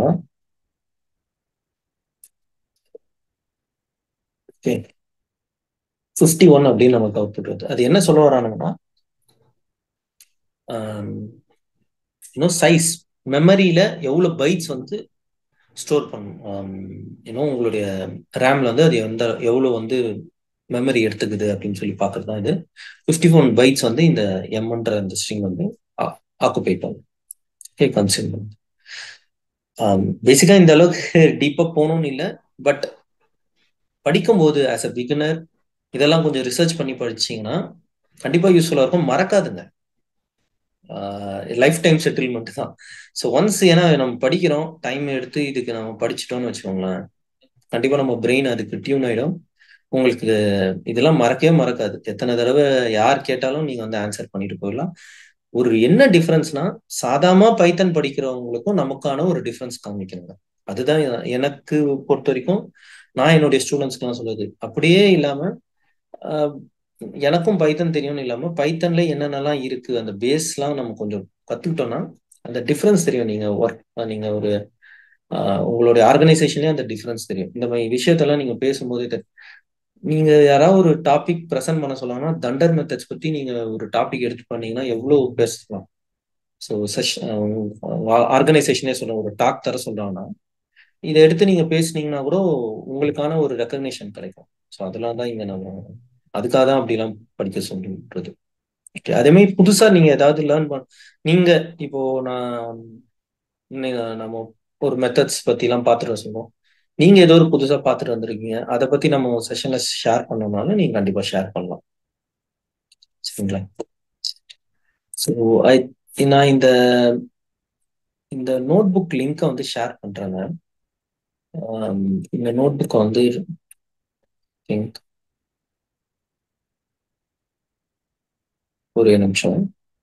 ஓகே ஃபிஃப்டி ஒன் அப்படின்னு நமக்கு அவுட்புட் வருது அது என்ன சொல்ல வரானுங்கன்னா இன்னும் சைஸ் மெமரியில எவ்வளவு பைட்ஸ் வந்து ஸ்டோர் பண்ணும் இன்னும் உங்களுடைய ரேம்ல வந்து அது எந்த எவ்வளவு வந்து மெமரி எடுத்துக்குது அப்படின்னு சொல்லி பார்க்கறது தான் இது ஃபிஃப்டி ஒன் பைட்ஸ் வந்து இந்த எம்ன்ற அந்த ஸ்ட்ரிங் வந்து ஆக்குபை பண்ணும் ஓகே கன்சியூம் பண்ணும் பேசிக்கா இந்த அளவுக்கு டீப்பா போகணும்னு இல்லை பட் படிக்கும்போது ஆஸ் அ பிகினர் இதெல்லாம் கொஞ்சம் ரிசர்ச் பண்ணி படிச்சீங்கன்னா கண்டிப்பா யூஸ்ஃபுல்லா இருக்கும் மறக்காதுங்க லைஃப் டைம் செட்டில்மெண்ட் தான் ஸோ ஒன்ஸ் ஏன்னா நம்ம படிக்கிறோம் டைம் எடுத்து இதுக்கு நம்ம படிச்சிட்டோம்னு வச்சுக்கோங்களேன் கண்டிப்பா நம்ம பிரெயின் அதுக்கு டியூன் ஆயிடும் உங்களுக்கு இதெல்லாம் மறக்கவே மறக்காது எத்தனை தடவை யார் கேட்டாலும் நீங்க வந்து ஆன்சர் பண்ணிட்டு போயிடலாம் ஒரு என்ன டிஃபரன்ஸ்னா சாதாரண பைத்தன் படிக்கிறவங்களுக்கும் நமக்கான ஒரு டிஃபரன்ஸ் காமிக்கணுங்க அதுதான் எனக்கு பொறுத்த வரைக்கும் நான் என்னுடைய ஸ்டூடெண்ட்ஸ்க்குலாம் சொல்லுது அப்படியே இல்லாம எனக்கும் பைத்தன் தெரியும்னு இல்லாம பைத்தன்ல என்னென்னலாம் இருக்கு அந்த பேஸ்லாம் நம்ம கொஞ்சம் கத்துக்கிட்டோம்னா அந்த டிஃபரன்ஸ் தெரியும் நீங்க ஒர்க் நீங்க ஒரு உங்களுடைய ஆர்கனைசேஷன்லயே அந்த டிஃபரன்ஸ் தெரியும் இந்த மாதிரி விஷயத்தெல்லாம் நீங்க பேசும்போது நீங்க யாராவது ஒரு டாபிக் ப்ரெசென்ட் பண்ண சொல்லாங்கன்னா தண்டர் மெத்தட்ஸ் பத்தி நீங்க ஒரு டாபிக் எடுத்து பண்ணீங்கன்னா எவ்வளவு பேசலாம் ஸோ செஷ் ஆர்கனைசேஷனே சொல்ல ஒரு டாக் தர சொல்றாங்கன்னா இதை எடுத்து நீங்க பேசுனீங்கன்னா கூட உங்களுக்கான ஒரு ரெக்கக்னேஷன் கிடைக்கும் ஸோ அதெல்லாம் தான் இங்க நம்ம அதுக்காக தான் அப்படிலாம் படிக்க சொல்லின்றது ஓகே அதே மாதிரி புதுசா நீங்க ஏதாவது லேர்ன் பண்ண நீங்க இப்போ நான் நீங்க நம்ம ஒரு மெத்தட்ஸ் பத்தி எல்லாம் பார்த்துட்டு சொன்னோம் நீங்க ஏதோ ஒரு புதுசா பார்த்துட்டு வந்திருக்கீங்க அதை பத்தி நம்ம செஷன்ல ஷேர் பண்ணோம்னாலும் நீங்க கண்டிப்பா ஷேர் பண்ணலாம் சரிங்களா ஸோ ஐ நான் இந்த இந்த நோட் புக் லிங்கை வந்து ஷேர் பண்றேங்க இந்த நோட் புக்கை வந்து think ஒரே நிமிஷம்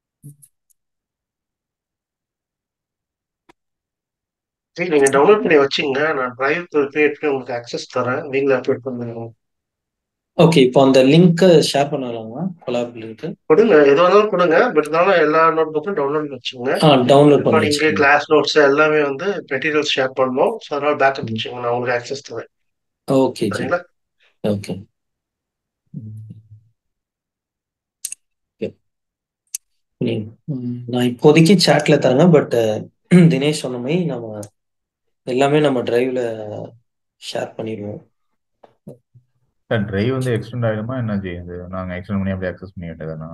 சரி நீங்க டவுன்லோட் பண்ணி வச்சுங்க நான் டிரைவ் கிரியேட் பண்ணி உங்களுக்கு அக்சஸ் தரேன் நீங்களே அப்லோட் பண்ணுங்க ஓகே இப்போ அந்த லிங்க்கை ஷேர் பண்ணலாமா கொலாப் லிங்க் கொடுங்க எது வேணாலும் கொடுங்க பட் இருந்தாலும் எல்லா நோட் புக்கும் டவுன்லோட் வச்சுங்க ஆ டவுன்லோட் பண்ணி ரெக்கார்டிங்கு வச்சுக்கோங்க கிளாஸ் நோட்ஸ் எல்லாமே வந்து மெட்டீரியல்ஸ் ஷேர் பண்ணணும் ஸோ அதனால பேக்கப் வச்சுங்க நான் உங்களுக்கு அக்சஸ் தரேன் ஓகே ஜி சரிங்களா ஓகே நான் இப்போதைக்கு சாட்ல தரேங்க பட் தினேஷ் சொன்ன மாதிரி நம்ம எல்லாமே நம்ம டிரைவ்ல ஷேர் பண்ணிடுவோம் சார் டிரைவ் வந்து எக்ஸ்டெண்ட் ஆகிடுமா என்ன செய்யுது நாங்கள் எக்ஸ்டெண்ட் பண்ணி அப்படியே அக்சஸ் பண்ணி விட்டதானா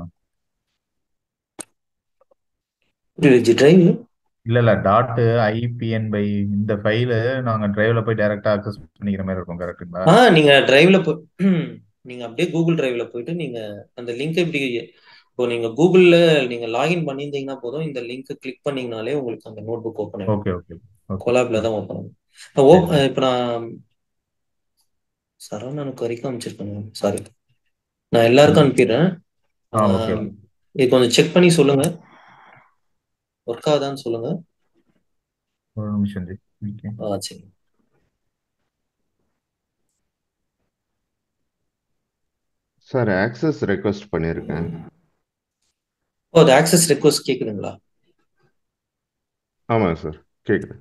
டிரைவ் இல்லை இல்லை டாட் ஐபிஎன் பை இந்த ஃபைலு நாங்கள் டிரைவில் போய் டைரெக்டாக அக்சஸ் பண்ணிக்கிற மாதிரி இருக்கும் கரெக்டுங்களா ஆ நீங்க டிரைவ்ல போ நீங்க அப்படியே கூகுள் டிரைவ்ல போயிட்டு நீங்க அந்த லிங்க் இப்படி இப்போ நீங்க கூகுள்ல நீங்க லாகின் பண்ணியிருந்தீங்கன்னா போதும் இந்த லிங்க் கிளிக் பண்ணீங்கனாலே உங்களுக்கு அந்த நோட் புக் ஓப்பன் ஆகும் ஓகே ஓகே ஓகே கொலாப்ல தான் ஓப்பன் ஆகும் ஓ இப்போ நான் சரவணனுக்கு வரைக்கும் அனுப்பிச்சிருக்கேன் சாரி நான் எல்லாருக்கும் அனுப்பிடுறேன் ஆ ஓகே ஆம், இது கொஞ்சம் செக் பண்ணி சொல்லுங்க ஒர்க் ஆகுதான்னு சொல்லுங்க ஒரு நிமிஷம் ஜி ஓகே ஆ சரி சார் ஆக்சஸ் ரெக்வஸ்ட் பண்ணியிருக்கேன் ஓ அது ஆக்சஸ் ரெக்வஸ்ட் கேக்குதுங்களா ஆமாம் சார் கேட்குது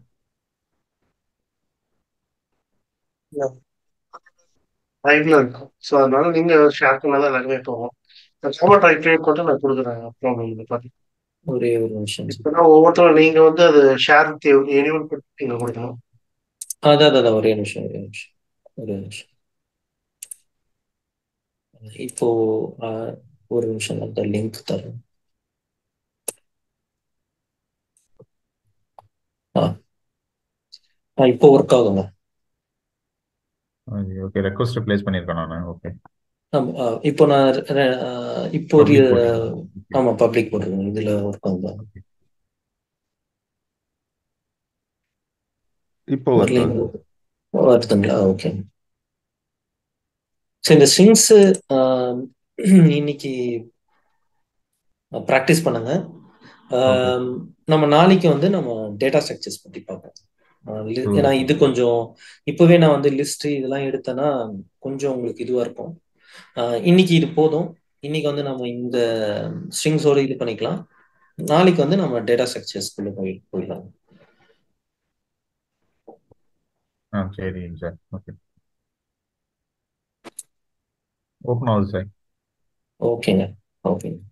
லைவ்ல இருக்கும் ஸோ அதனால நீங்க ஷேர் பண்ணாதான் எல்லாருமே போகும் காமன் ட்ரை கிரியேட் மட்டும் நான் கொடுக்குறேன் அப்புறம் உங்களுக்கு பார்த்து ஒரே ஒரு நிமிஷம் சரி. இப்போதான் ஒவ்வொருத்தரும் நீங்க வந்து அது ஷேர் எனிவல் நீங்க கொடுக்கணும் அதான் அதான் அதான், ஒரே நிமிஷம் ஒரே நிமிஷம் ஒரே நிமிஷம் இப்போ ஆ, ஒரு நிமிஷம் அந்த லிங்க் தரேன் ஆ ஆ, இப்போ ஒர்க் ஆகுங்க ஓகே ரெக்வஸ்ட் ப்ளேஸ் பண்ணியிருக்கேன் நான் ஓகே ஆமா, ஆ, இப்போ நான் ரெ- ஆ, இப்போ ஒரு பப்ளிக் போட்டிருக்கேன் ஆமா பப்ளிக் போட்டுருங்க இதுல ஒர்க் ஆகுதா இப்போ ஒர்க் வரலைங்க ஆகுது வருதுங்களா ஓகே சரி இந்த ஸ்ட்ரிங்ஸ் இன்னைக்கு ப்ராக்டிஸ் பண்ணுங்க ஓகே ஆம், நம்ம நாளைக்கு வந்து நம்ம டேட்டா ஸ்ட்ரக்சர்ஸ் பத்தி பார்ப்போம் ஆஹ் li- ஓ ஏன்னா இது கொஞ்சம் இப்பவே நான் வந்து லிஸ்ட் இதெல்லாம் எடுத்தேன்னா கொஞ்சம் உங்களுக்கு இதுவா இருக்கும் ஆஹ் இன்னைக்கு இது போதும் இன்னைக்கு வந்து நம்ம இந்த ஸ்ட்ரிங்ஸோட இது பண்ணிக்கலாம் நாளைக்கு வந்து நம்ம டேட்டா ஸ்ட்ரக்சர்ஸ்குள்ள போய் போயிடலாம் ஆ சரிங்க சார் ஓகே ஓப்பன் ஆகுது சார் ஓகேங்க ஓகேங்க